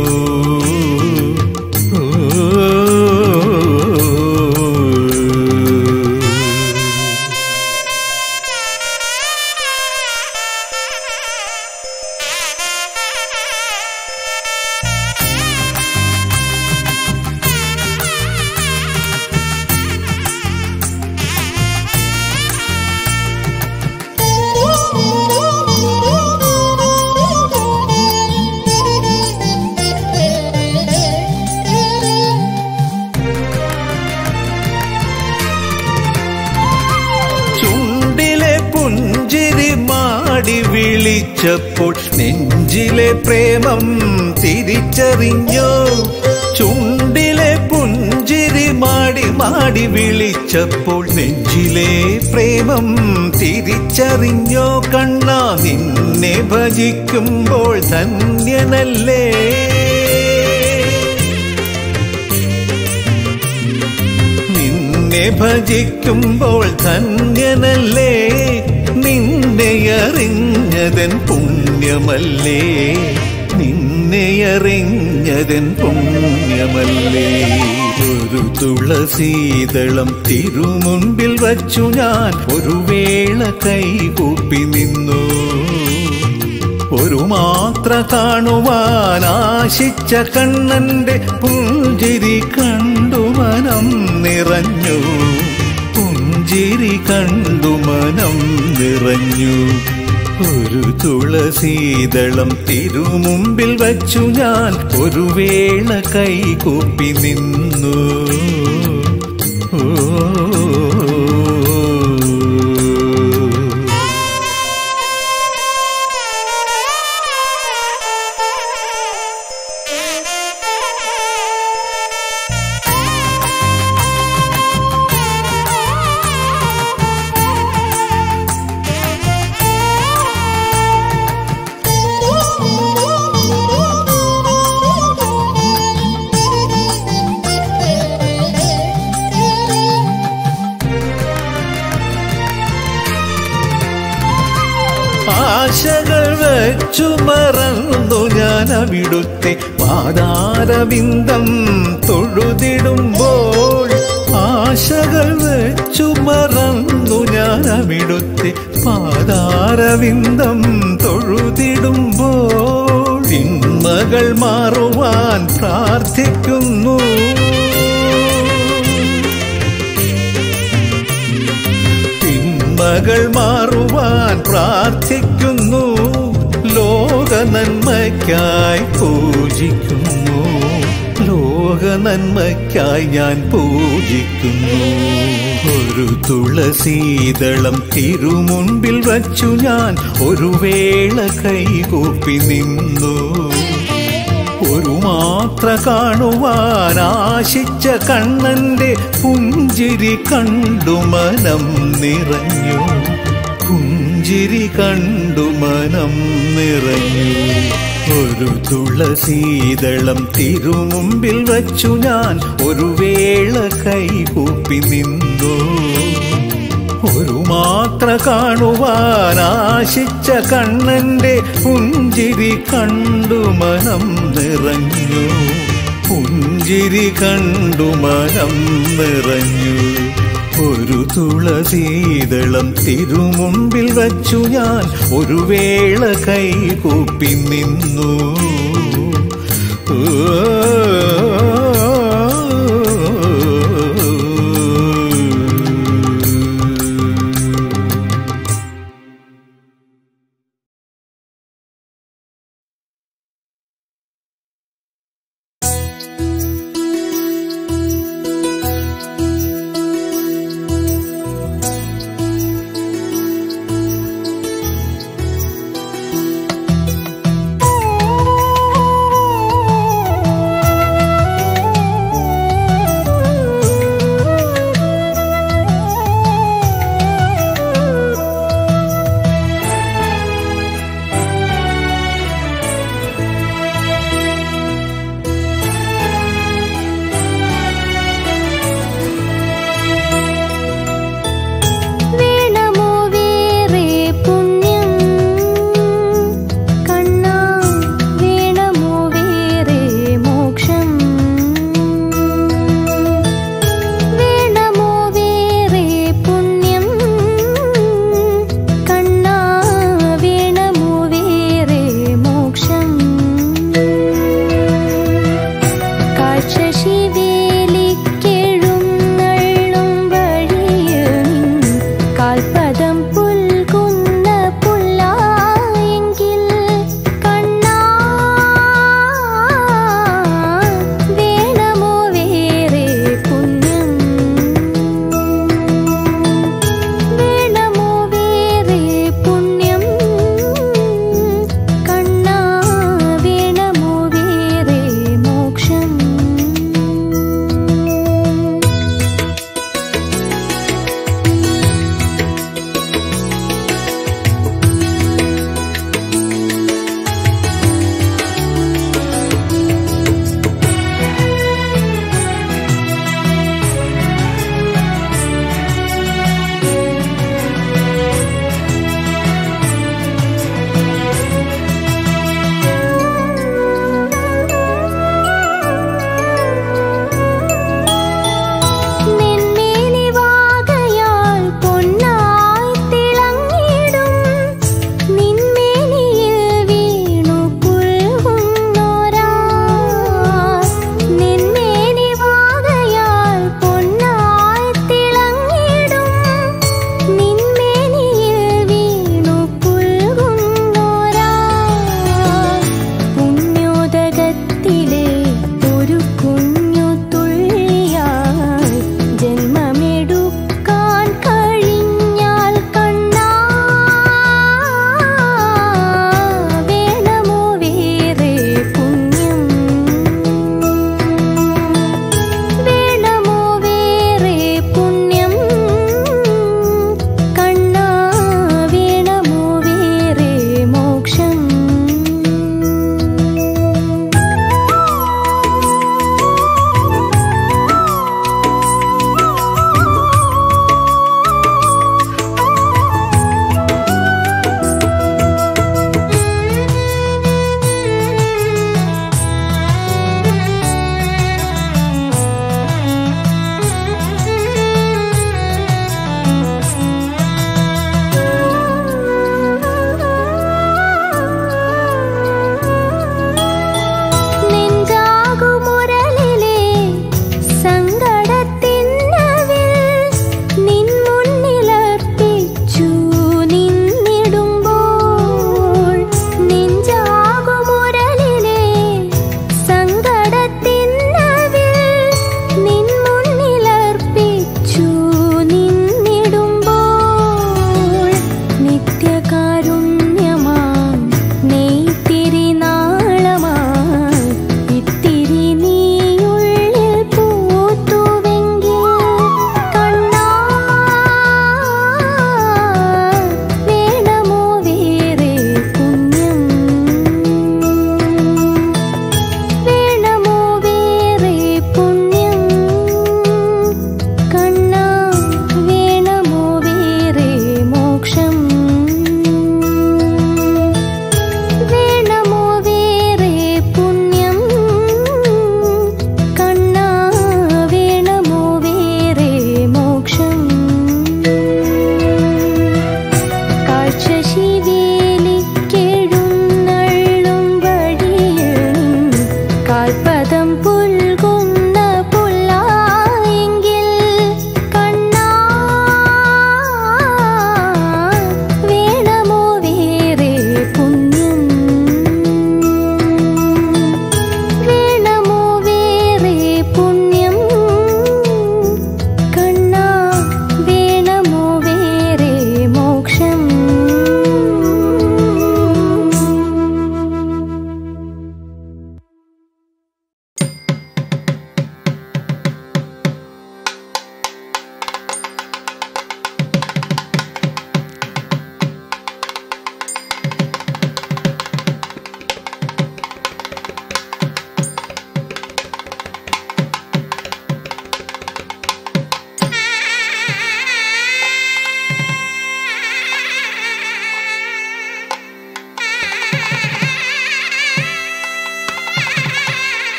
ചുണ്ടിലെ പുഞ്ചിരി മാടി വിളിച്ചപ്പോൾ നെഞ്ചിലെ പ്രേമം തിരിച്ചറിഞ്ഞോ ചുണ്ടിലെ പുഞ്ചിരി മാടി മാടി വിളിച്ചപ്പോൾ നെഞ്ചിലെ പ്രേമം തിരിച്ചറിഞ്ഞോ കണ്ണ നിന്നെ ഭജിക്കുമ്പോൾ ധന്യനല്ലേ നിന്നെ ഭജിക്കുമ്പോൾ ധന്യനല്ലേ നിന്നെ അറിഞ്ഞതൻ പുണ്യമല്ലേ നിന്നെ അറിഞ്ഞതൻ പുണ്യമല്ലേ ഒരു തുളസീതളം തിരുമുൻപിൽ വച്ചു ഞാൻ ഒരു വേള കൈകൂപ്പി നിന്നു ഒരു മാത്ര കാണുവാൻ ആശിച്ച കണ്ണന്റെ പുഞ്ചിരി കണ്ടു മനം നിറഞ്ഞു പുഞ്ചിരി കണ്ടു മനം നിറഞ്ഞു ഒരു തുളസീതളം തിരുമുമ്പിൽ വച്ചു ഞാൻ ഒരു വേള കൈകൂപ്പി നിന്നു ഓ ആശകൾ വെച്ചു മറന്നു ഞാൻ അവിടുത്തെ പാതാരവിന്ദം തൊഴുതിടുമ്പോൾ ആശകൾ വെച്ചു മറന്നു ഞാൻ അവിടുത്തെ പാതാരവിന്ദം തൊഴുതിടുമ്പോൾ തിന്മകൾ മാറുവാൻ പ്രാർത്ഥിക്കുന്നു തിന്മകൾ മാറുവാൻ പ്രാർത്ഥിക്കുന്നു ലോക നന്മയ്ക്കായി പൂജിക്കുന്നു ലോക നന്മയ്ക്കായി ഞാൻ പൂജിക്കുന്നു ഒരു തുളസീതളം തിരുമുൻപിൽ വച്ചു ഞാൻ ഒരു വേള കൈകൂപ്പി നിന്നു ഒരു മാത്ര കാണുവാൻ ആശിച്ച കണ്ണന്റെ പുഞ്ചിരി കണ്ടു മനം നിറഞ്ഞു പുഞ്ചിരി കണ്ടു മനം നിറഞ്ഞു ഒരു തുളസീതളം തിരുമുമ്പിൽ വച്ചു ഞാൻ ഒരു വേള കൈകൂപ്പി നിന്നു ഒരു മാത്ര കാണുവാൻ ആശിച്ച കണ്ണന്റെ പുഞ്ചിരി കണ്ടു മനം നിറഞ്ഞു പുഞ്ചിരി കണ്ടു മനം നിറഞ്ഞു ഒരു തുളസീതളം തിരുമുമ്പിൽ വച്ചു ഞാൻ ഒരു വേള കൈകൂപ്പി നിന്നു ആ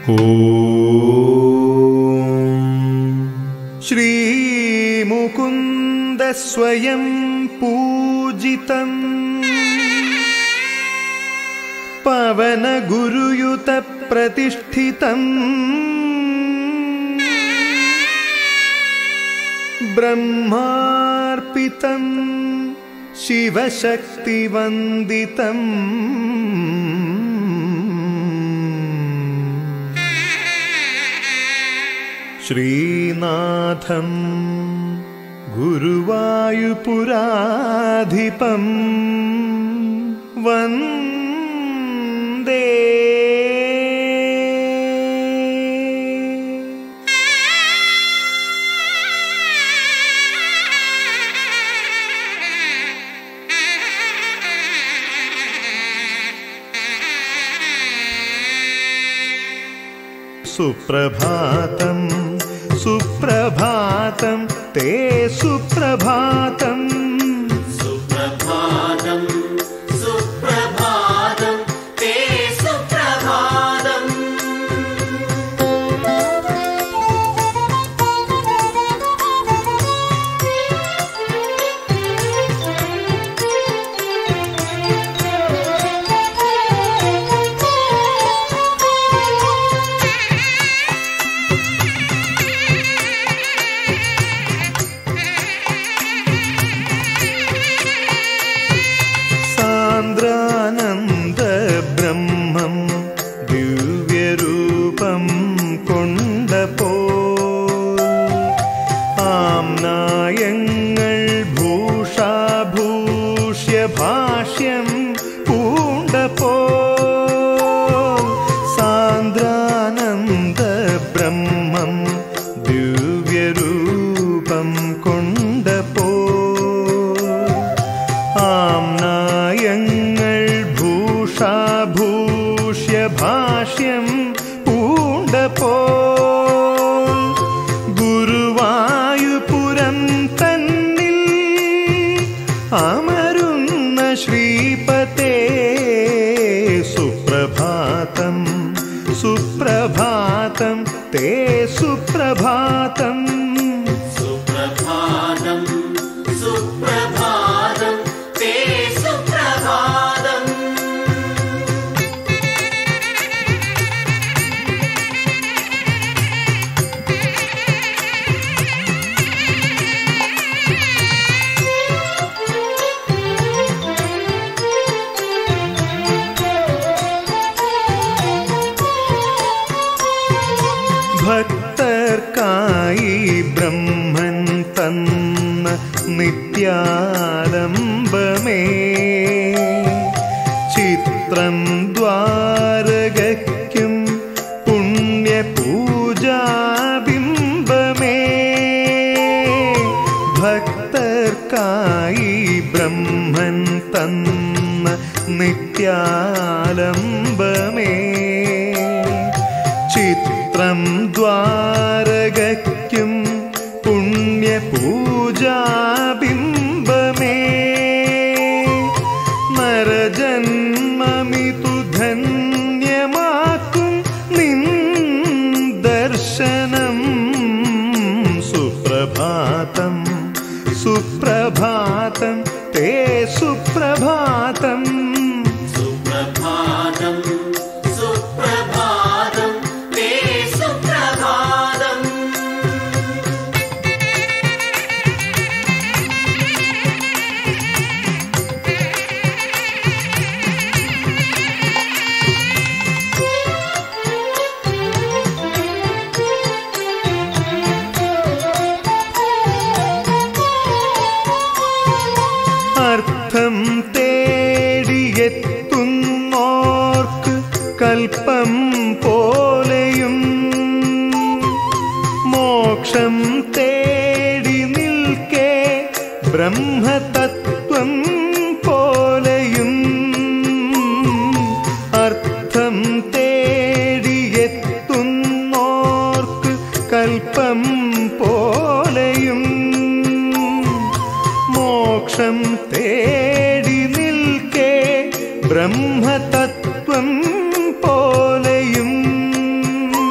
श्रीमुकुन्द स्वयं पूजितम् पवनगुरुयुतप्रतिष्ठितम् ब्रह्मार्पितं शिवशक्तिवन्दितम् श्रीनाथं गुरुवायुपुराधिपम् वन्दे सुप्रभातं सुप्रभातं ते सुप्रभातम् सुप्रभातं सुप्रभातं ते सुप्रभातम् സാന്ദ്രാനന്ദബ്രഹ്മം ദിവ്യരൂപം കൊണ്ടപ്പോ ആംനായങ്ങൾ ഭൂഷാഭൂഷ്യ ഭാഷ്യം പൂണ്ടപ്പോ സാന്ദ്രാനന്ദബ്രഹ്മം ദിവ്യരൂപം കൊണ്ടപ്പോ ആംനായങ്ങൾ ഭൂഷാഭൂഷ്യ ഭാഷ്യം പൂണ്ടപ്പോ ഗുരുവായുപുരം തന്നിൽ അമരുന്ന ശ്രീപതേ സുപ്രഭാതം സുപ്രഭാതം തേ സുപ്രഭാതം സുപ്രഭാതം സുപ്രഭാതം ते സുപ്രഭാതം ഭക്തർക്കായി ബ്രഹ്മൻ തന്ന നിത്യാലംബമേ ചിത്രം ദ്വാരകയ്ക്കും പുണ്യപൂജാബിംബമേ ഭക്തർക്കായി ബ്രഹ്മൻ തന്ന നിത്യാലംബമേ ചിത്രം ദ്വാരകയ്ക്കും പുണ്യപൂജാബിംബമേ നരജന്മമിതു ധന്യമാക്കും നിൻ ദർശനം സുപ്രഭാതം സുപ്രഭാതം തേ സുപ്രഭാതം സുപ്രഭാതം സുപ്രഭാതം ते സുപ്രഭാതം അർത്ഥം തേടിയെത്തുന്നോർക്ക് കൽപ്പം പോലെയും മോക്ഷം തേടി നിൽക്കേ ബ്രഹ്മതത്വം പോലെയും അർത്ഥം തേടിയെത്തുന്നോർക്ക് കൽപ്പം പോലെയും മോക്ഷം തേടി നിൽക്കേ ബ്രഹ്മതത്വം പോലെയും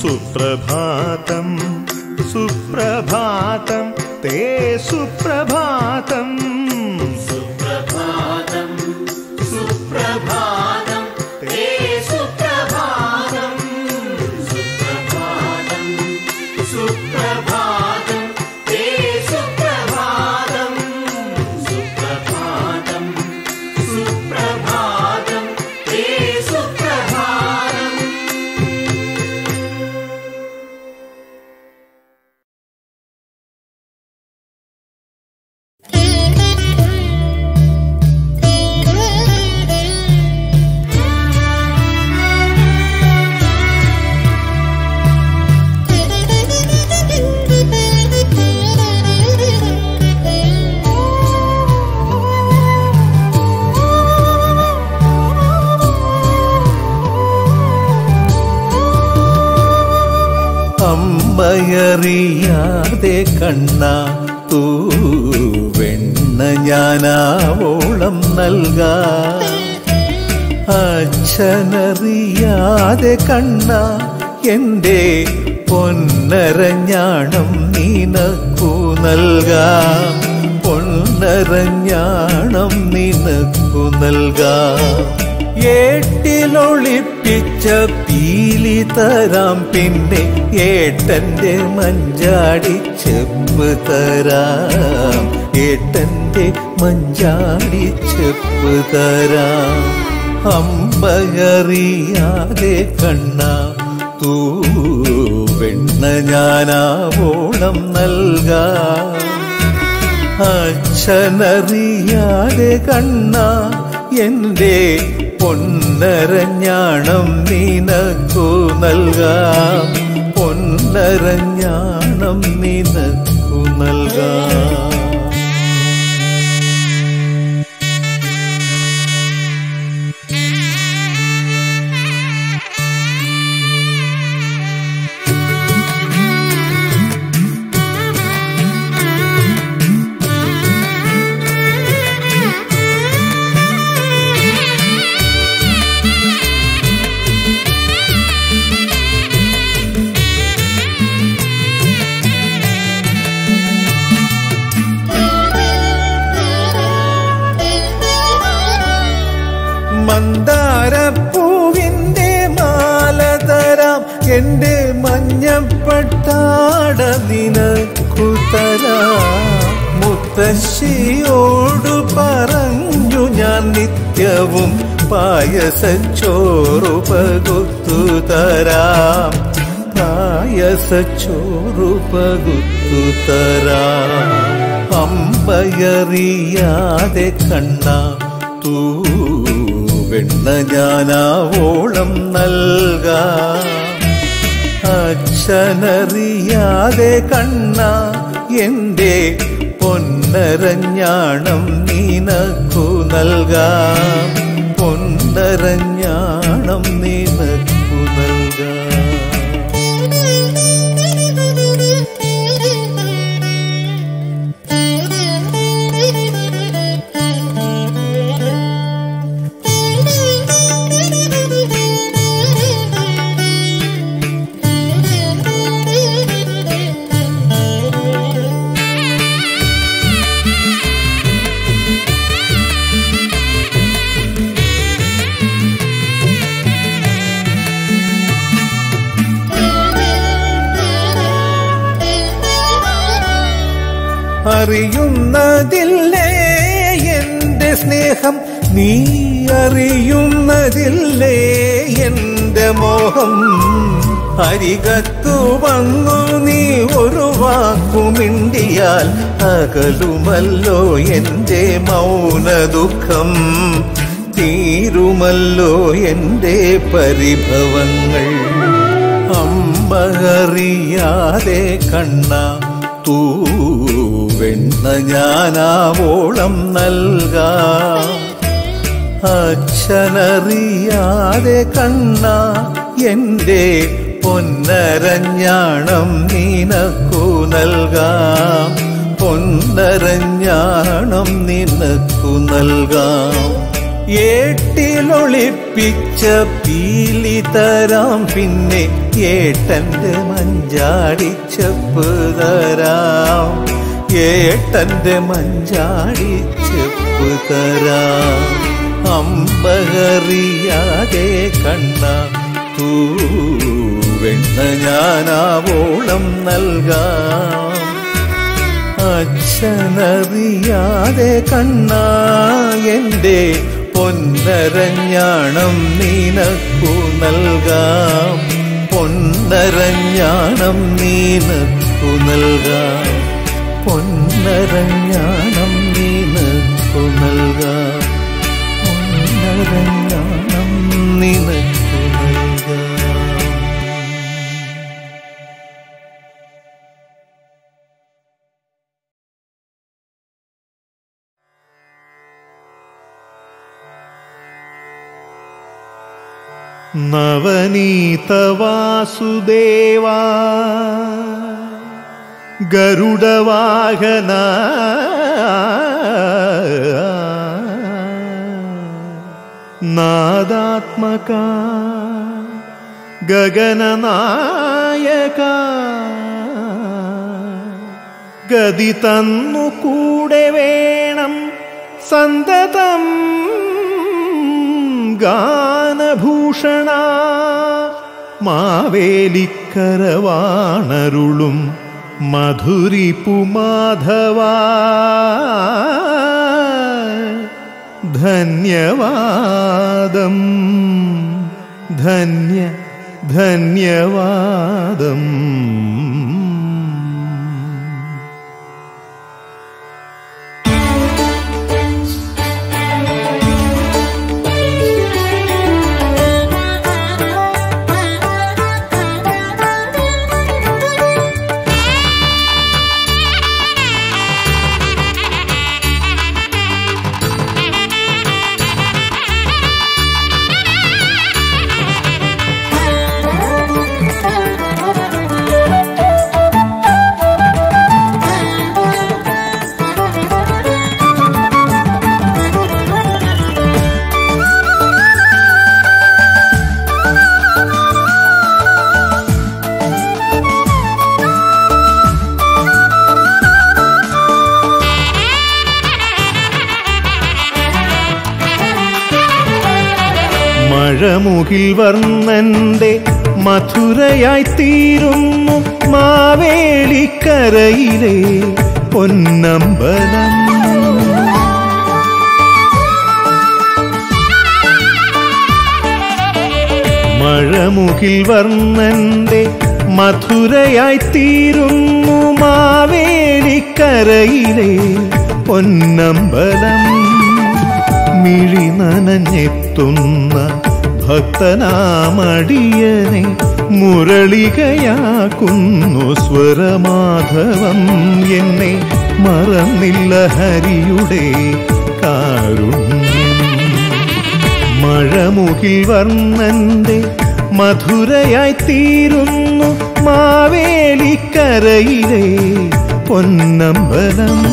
സുപ്രഭാതം സുപ്രഭാതം തേ സുപ്രഭാതം സുപ്രഭാതം സുപ്രഭാതം തേ സുപ്രഭാതം സുപ്രഭാതം സുപ്രഭാതം തേ സുപ്രഭാതം സുപ്രഭാതം സുപ്രഭാതം തേ സുപ്രഭാതം അമ്മയറിയാതെ കണ്ണ തൂവെണ്ണ ഞാനാവോളം നൽകാ അച്ഛനറിയാതെ കണ്ണ എൻ്റെ പൊന്നരഞ്ഞാണം നിനക്കു നൽകാം പൊന്നരഞ്ഞാണം നിനക്കു നൽകാം ഏട്ടിലൊളിപ്പിച്ച പീലി തരാം പിന്നെ ഏട്ടന്റെ മഞ്ചാടി ചെപ്പ് തരാം ഏട്ടന്റെ മഞ്ചാടി ചെപ്പ് തരാം അമ്പയറിയാതെ കണ്ണ തൂ വെണ്ണ ഞാനാവോളം നൽകാം അച്ഛനറിയാതെ കണ്ണ എന്റെ പൊന്നരഞ്ഞാണം നിനക്കു നൽകാം പൊന്നരഞ്ഞാണം നിനക്കു നൽകാം മന്ദാരപ്പൂവിന്റെ മാല തരാം എന്റെ മഞ്ഞപ്പട്ടാട നിനക്കു തരാം മുത്തശ്ശിയോടു പറഞ്ഞു ഞാൻ നിത്യവും പായസച്ചോറു പകുത്തു തരാം പായസച്ചോറു പകുത്തു തരാം അമ്പയറിയാതെ കണ്ണ തൂ വെണ്ണ ഞാനാവോളം നൽകാം അച്ഛനറിയാതെ കണ്ണ എന്റെ പൊന്നരഞ്ഞാണം നിനക്കു നൽകാം പൊന്നരഞ്ഞാണം നിനക്കു നൽകാം അറിയുന്നതില്ലേ എന്റെ സ്നേഹം നീ അറിയുന്നതില്ലേ എന്റെ മോഹം അരികത്തു വന്നു നീ ഒരു വാക്കുമിണ്ടിയാൽ അകലുമല്ലോ എന്റെ മൗന ദുഃഖം തീരുമല്ലോ എന്റെ പരിഭവങ്ങൾ അമ്മറിയാതെ കണ്ണ തൂ വെണ്ണ ഞാനാവോളം നൽകാം അച്ഛനറിയാതെ കണ്ണ എന്റെ പൊന്നരഞ്ഞാണം നിനക്കു നൽകാം പൊന്നരഞ്ഞാണം നിനക്കു നൽകാം ഏട്ടിലൊളിപ്പിച്ച പീലി തരാം പിന്നെ ഏട്ടന്റെ മഞ്ചാടിച്ചപ്പ് തരാം ഏട്ടന്റെ മഞ്ചാടിച്ചപ്പ് തരാം അമ്പകറിയാതെ കണ്ണ തൂവെണ്ണ ഞാനാവോളം നൽകാം അച്ഛനറിയാതെ കണ്ണ എൻ്റെ പൊന്നരഞ്ഞാണം നിനക്കു നൽകാം പൊന്നരഞ്ഞാണം നിനക്കു നൽകാം പൊന്നരഞ്ഞാണം നിനക്കു നൽകാം പൊന്നരഞ്ഞാണം നിനക്കു നൽകാം നവനീതവാസുദേവാ ഗരുഡവാഹന നാദാത്മക ഗഗനനായക ഗതി തന്നു കൂടെ വേണം സന്തതം ഗാനഭൂഷണ മാവേലിക്കരവാണരുളും മധുരിപുമാധവ ധന്യവാദം ധന്യ ധന്യവാദം മഴമുകിൽ വർണ്ണന്റെ മധുരയായി തീരുന്നു മാവേലിക്കരയിലെ പൊന്നമ്പലം മഴമുകിൽ വർണ്ണന്റെ മധുരയായി തീരുന്നു മാവേലിക്കരയിലെ പൊന്നമ്പലം മിഴി നനഞ്ഞെത്തുന്ന ഭക്തനാമടിയനെ മുരളികയാക്കുന്നു സ്വരമാധവം എന്നെ മറന്നില്ല ഹരിയുടെ കാരുണ്യം മഴമുകിൽ വർണ്ണന്റെ മധുരയായി തീരുന്നു മാവേലിക്കരയിലെ പൊന്നമ്പലം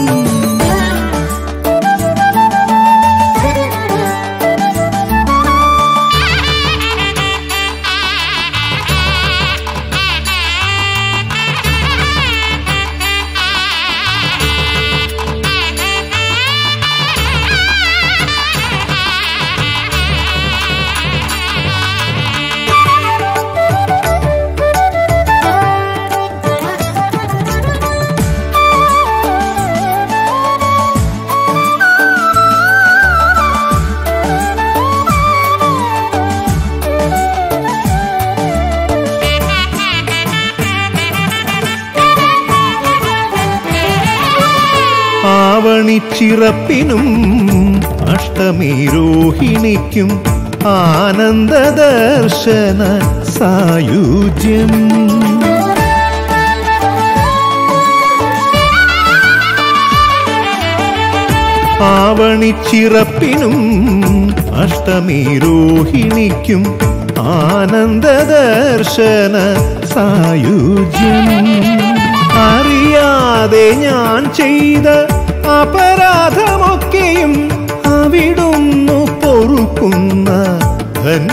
ആവണിച്ചിറപ്പിനും അഷ്ടമി രോഹിണിക്കും ആനന്ദദർശന സായുജ്യം ആവണിച്ചിറപ്പിനും അഷ്ടമി രോഹിണിക്കും ആനന്ദദർശന സായുജ്യം അറിയാതെ ഞാൻ ചെയ്ത അപരാധമൊക്കെയും അവിടുന്നു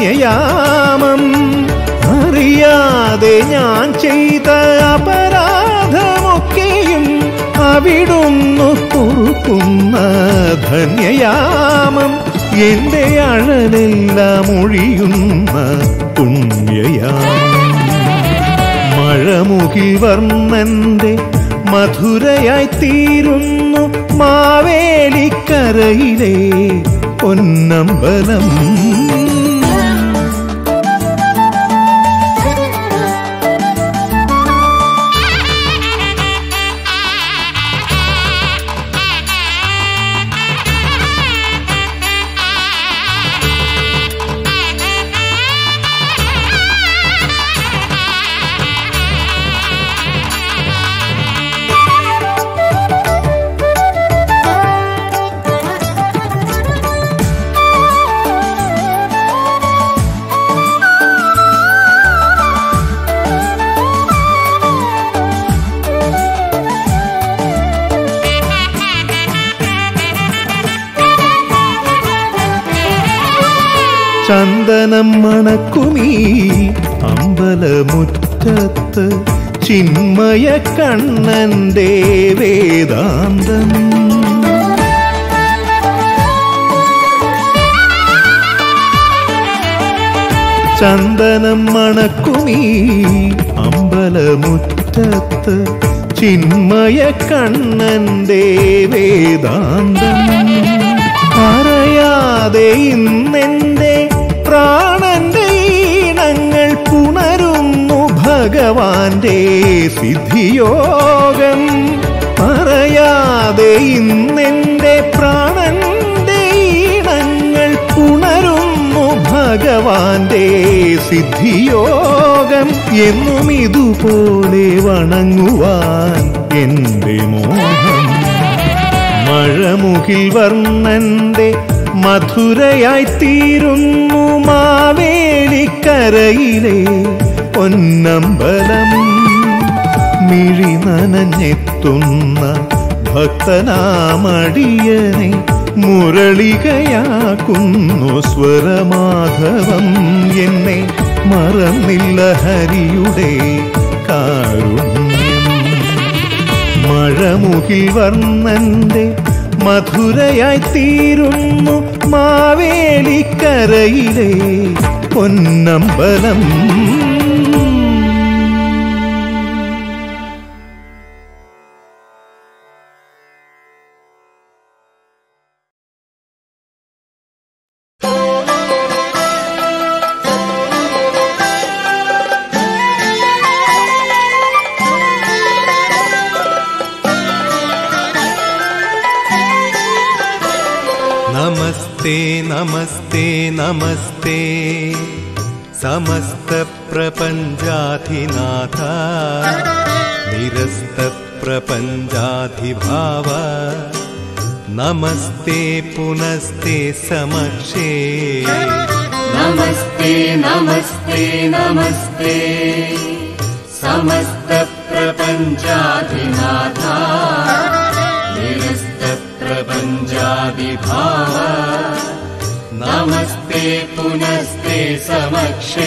ധന്യയാമം അറിയാതെ ഞാൻ ചെയ്ത അപരാധമൊക്കെയും അവിടുന്നു കുറുക്കുന്ന ധന്യയാമം എന്റെ അഴലെല്ലാം ഒഴിയുന്ന പുണ്യയാമം മഴമുകിൽ വർണ്ണന്റെ മധുരയായി തീരുന്നു മാവേലിക്കരയിലെ പൊന്നമ്പലം ചന്ദനം മണക്കുമീ അമ്പലമുറ്റത്ത് ചിന്മയ കണ്ണന്റെ വേദാന്തം ചന്ദനം മണക്കുമീ അമ്പലമുറ്റത്ത് ചിന്മയ കണ്ണന്റെ വേദാന്തം പറയാതെ ഇന്നെന്റെ പ്രാണന്റെ ഈണങ്ങൾ പുണരുന്നു ഭഗവാന്റെ സിദ്ധിയോഗം പറയാതെ ഇന്നെന്റെ പ്രാണന്റെ ഈണങ്ങൾ പുണരുന്നു ഭഗവാന്റെ സിദ്ധിയോഗം എന്നും ഇതുപോലെ വണങ്ങുവാൻ എന്റെ മോഹം മഴമുകിൽ വർണ്ണന്റെ മധുരയായി തീരുന്നു മാവേലിക്കരയിലെ പൊന്നമ്പലം മിഴി നനഞ്ഞെത്തുന്ന ഭക്തനാമടിയനെ മുരളികയാക്കുന്നു സ്വരമാധവം എന്നെ മറന്നില്ല ഹരിയുടെ കാരുണ്യം മഴമുകിൽ വർണ്ണന്റെ മധുരയായി തീരുന്നു മാവേലിക്കരയിലെ പൊന്നമ്പലം നമസ്തേ നമസ്തേ നമസ്തേ സമസ്ത പ്രപഞ്ചാധിനാഥ നിരസ്ത പ്രപഞ്ചാധിഭാവ നമസ്തേ പുനസ്തേ സമക്ഷേ नमस्ते नमस्ते नमस्ते समस्तप्रपञ्चाधिनाथा निरस्तप्रपञ्चादिभाव नमस्ते पुनस्ते समक्षे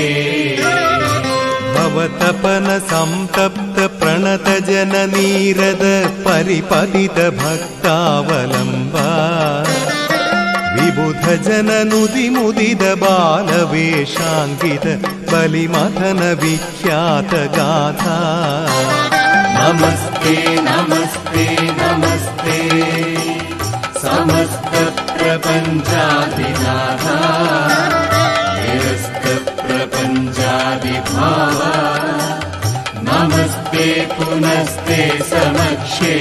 भवतपन संतप्त प्रणत जन नीरद परिपतित भक्तावलम्बा विबुध जन नुदि मुदिद बालवेशाङ्कित बलिमथन विख्यात गाथा नमस्ते नमस्ते नमस्ते समस्तप्रपञ्चादिनाथा निरस्तप्रपञ्चादिभाव नमस्ते पुनस्ते समक्षे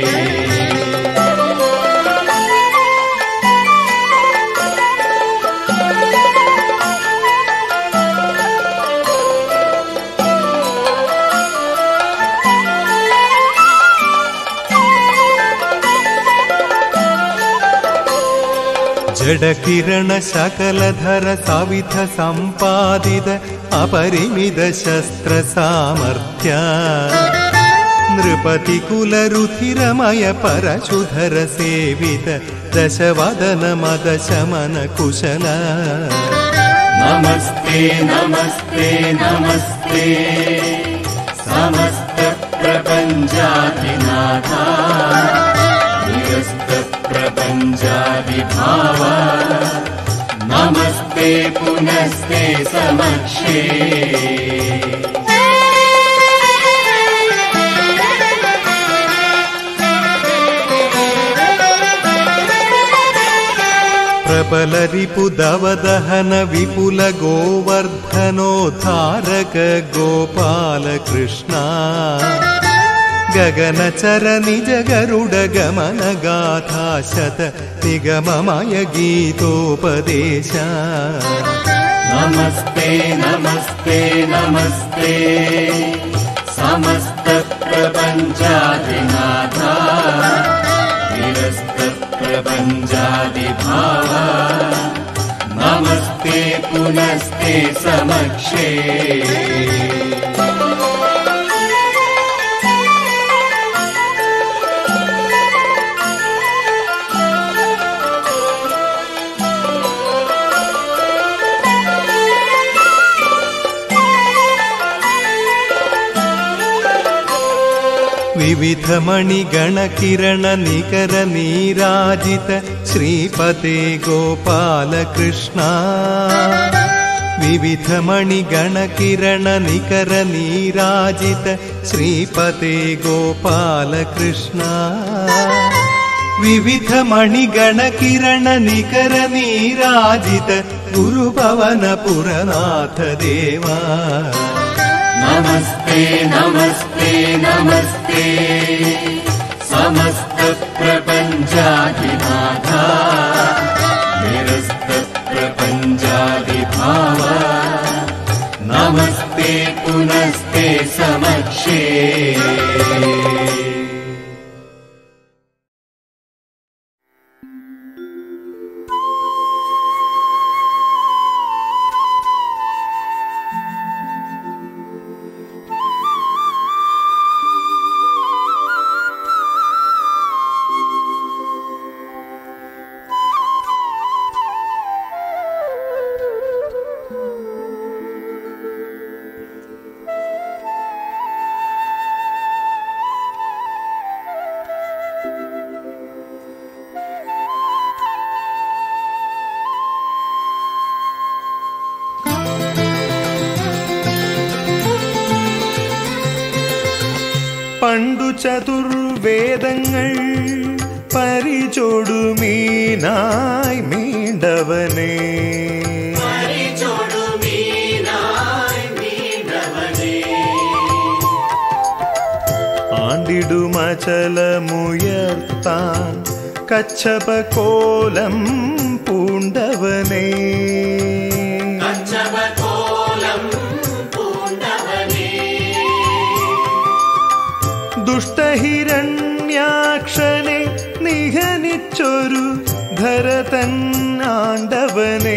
जडकिरण शकलधर सविध सम्पादित अपरिमित शस्त्र सामर्थ्य नृपतिकुलरुधिरमय परशुधर सेवित दशवदन मदशमन कुशल नमस्ते नमस्ते नमस्ते समस्तप्रपञ्चाधिनाथा निरस्तप्रपञ्चादिभावा नमस्ते पुनस्ते समक्षे प्रबलरिपुदवदहन विपुल गोवर्धनोद्धारक गोपाल कृष्णा गगनचर निज गरुड गमन गाथा शत निगममय गीतोपदेश नमस्ते नमस्ते नमस्ते समस्तप्रपञ्चादिनाथा निरस्तप्रपञ्चादिभावा नमस्ते पुनस्ते समक्षे विविध मणिगणकिरण निकर नीराजित श्रीपते गोपाल कृष्णा विविध मणिगणकिरण निकर नीराजित श्रीपते गोपाल कृष्णा विविध मणिगणकिरण निकर नीराजित गुरुपवन पुरनाथ देवा नमस्ते नमस्ते नमस्ते समस्तप्रपञ्चादिनाथा निरस्तप्रपञ्चादिभावा नमस्ते पुनस्ते समक्षे പണ്ടു ചതുർവേദങ്ങൾ പരിചോടുമീനായി മീണ്ടവനെ ആണ്ടിടുമചലമുയർത്താൻ കച്ചപ കോലം പൂണ്ടവനേ ദുഷ്ടഹിരണ്യാക്ഷനെ നിഹനിച്ചൊരു ധരതൻ ആണ്ടവനേ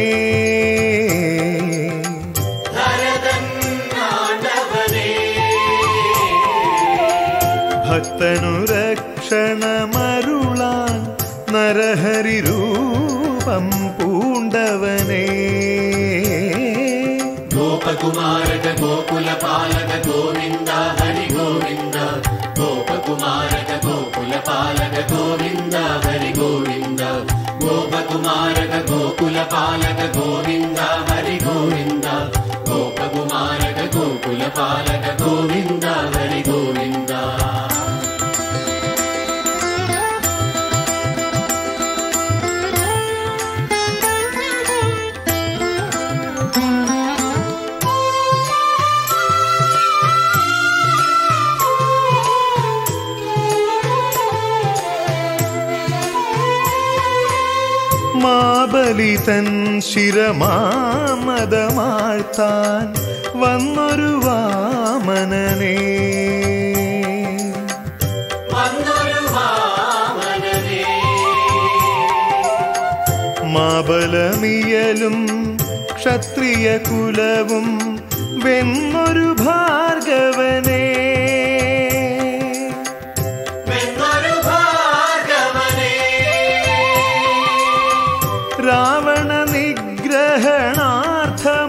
ഭക്തനു രക്ഷണമരുളാൻ നരഹരി രൂപം പൂണ്ടവനേ गोपकुमारक गोकुलपालक गोविन्द हरि गोविन्द गोपकुमारक गोकुलपालक गोविन्द हरि गोविन्द गोपकुमारक गोकुलपालक गोविन्द हरि गोविन्द गोपकुमारक गोकुलपालक गोविन्द हरि गोविन्द മാബലി തൻ ശിരമാമതമാഴ്ത്താൻ വന്നൊരു വാമനനേ മാബലമിയലും ക്ഷത്രിയ കുലവും വെന്നൊരു ഭാർഗവനേ രാവണ നിഗ്രഹണാർത്ഥ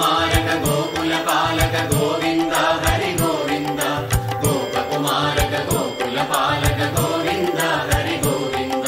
ഗോപകുമാരക ഗോകുലപാലക ഗോവിന്ദ ഹരി ഗോവിന്ദ ഗോപകുമാരക ഗോകുലപാലക ഗോവിന്ദ ഹരി ഗോവിന്ദ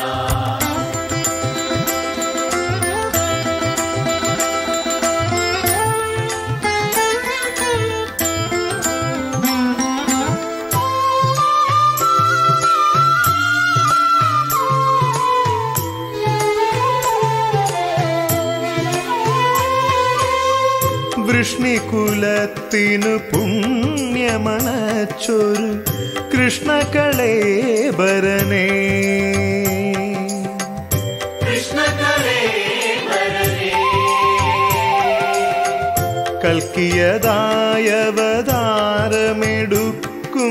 വൃഷ്ണികുലത്തിനു പുണ്യമണച്ചൊരു കൃഷ്ണകളേബരനെ കൽക്കിയതായവതാരമെടുക്കും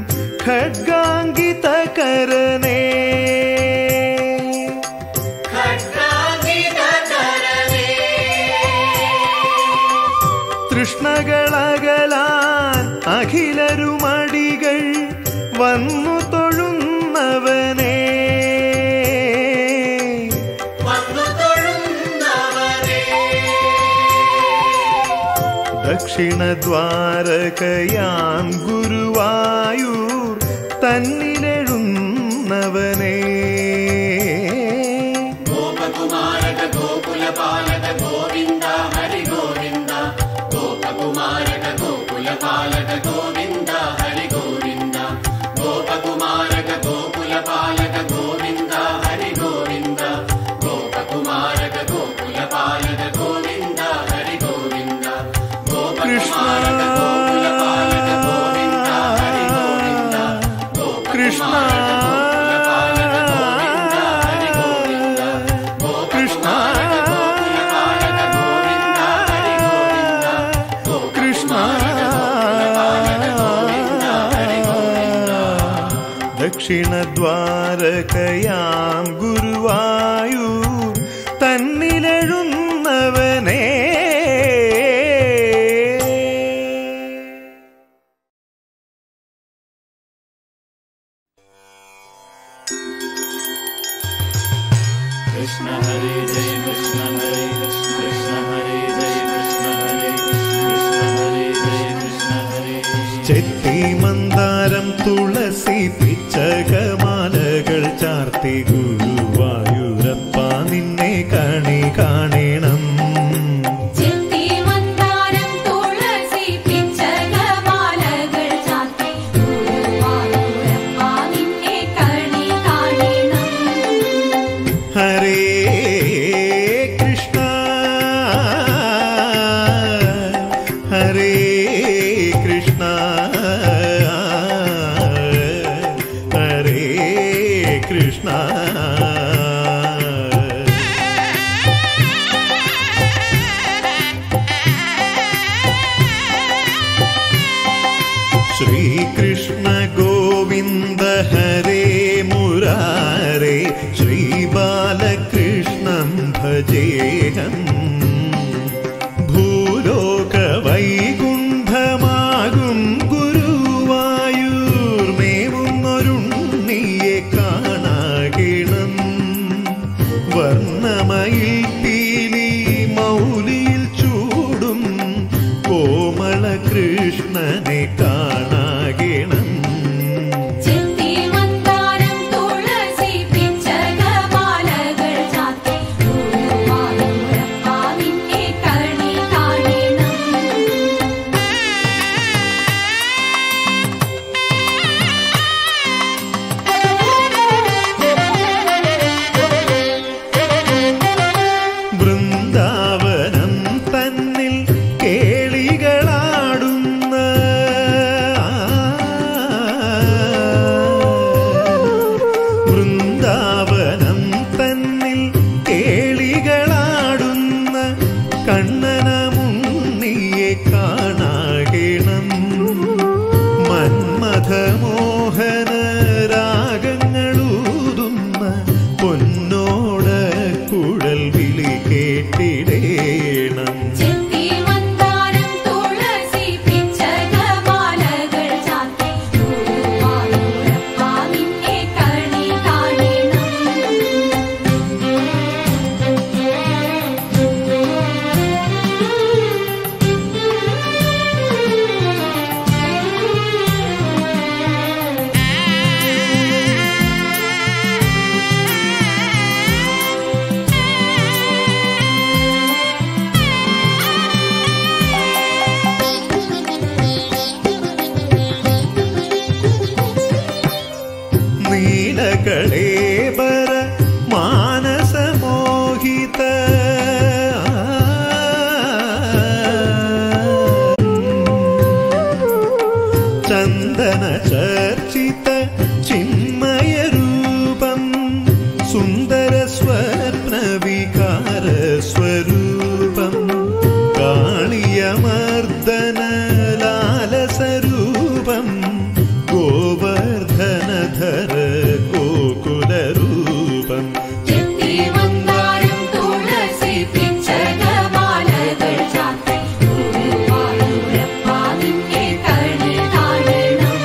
ഖഡ്ഗാങ്കിതകരനെ തൃഷ്ണകളകലാൻ അഖിലരുമടികൾ വന്നു തൊഴുന്നവനെ ദക്ഷിണ ദ്വാരകയാം ഗുരുവായൂർ തന്നിലെഴുന്നവനെ ഗോപകുമാരക ഗോകുലപാലക ഗോവിന്ദ ഹരി ഗോവിന്ദ ഗോപകുമാരക ഗോകുലപാലക ഗോവിന്ദ ഹരി ഗോവിന്ദ ഗോപകുമാരക ഗോകുലപാലക ഗോവിന്ദ ഹരി ഗോവിന്ദ ഗോപകുമാരക ഗോകുലപാലക ഗോവിന്ദ ഹരി ഗോവിന്ദ ഗോപകുമാരക ഗോകുലപാലക ഗോവിന്ദ ഹരി ഗോവിന്ദ കൃഷ്ണ കൃഷ്ണ കൃഷ്ണ ദക്ഷിണദ്വാരകയാം ഗുരുവായൂർ തന്നിലെഴുന്നവനേ कृष्ण हरे जय कृष्ण हरे कृष्ण हरे जय कृष्ण हरे कृष्ण हरे जय कृष्ण हरे ചെത്തി മന്ദാരം തുളസി പിച്ചകമാലകൾ ചാർത്തി ഗുരുവായൂരപ്പ നിന്നെ കണി കാണണം ചെത്തി മന്ദാരം തുളസി പിച്ചകമാലകൾ ചാർത്തി ഗുരുവായൂരപ്പ നിന്നെ കണി കാണണം ഹരേ കൃഷ്ണ ഹരേ കൃഷ്ണ ഹരേ കൃഷ്ണ ശ്രീകൃഷ്ണ ഗോവിന്ദ ഹരേ മുരാരേ ശ്രീബാലകൃഷ്ണം ഭജേഹം ഭൂലോക വൈകുണ്ഠമാകും ഗുരുവായൂർമേവുന്നൊരുണ്ണിയെ കാണാകിണം വർണ്ണമയിൽ പീലി മൗലിയിൽ ചൂടും കോമള കൃഷ്ണനെ കാണാകിണം ചെത്തി മന്ദാരം തുളസി പിച്ചകമാലകൾ ചാർത്തി ഗുരുവായൂരപ്പ നിന്നെ കണി കാണണം വൃന്ദാവനം തന്നിൽ കേളികളാടുന്ന വൃന്ദാവനം തന്നിൽ കേളികളാടുന്ന കണ്ണനമുണ്ണിയെ കാണാകിണം മന്മഥമോഹന രാഗങ്ങളൂതുന്ന പൊന്നോട കുഴൽ വിളി കേട്ടിടേണം ചെത്തി മന്ദാരം തുളസി പിച്ചകമാലകൾ ചാർത്തി ഗുരുവായൂരപ്പ നിന്നെ കണി കാണണം ചന്ദന ചർച്ചിത ചിന്മയ രൂപം സുന്ദര സ്വപ്ന വികാര സ്വരൂപം കാളിയമർദ്ദന ലാലസരൂപം ഗോവർദ്ധനധര ഗോകുലരൂപം ചെത്തി മന്ദാരം തുളസി പിച്ചകമാലകൾ ചാത്തി ഗുരുവായൂരപ്പ നിന്നെ കണി കാണണം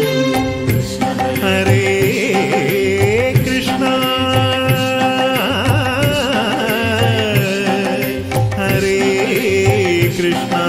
ഹരേ കൃഷ്ണ ഹരേ കൃഷ്ണ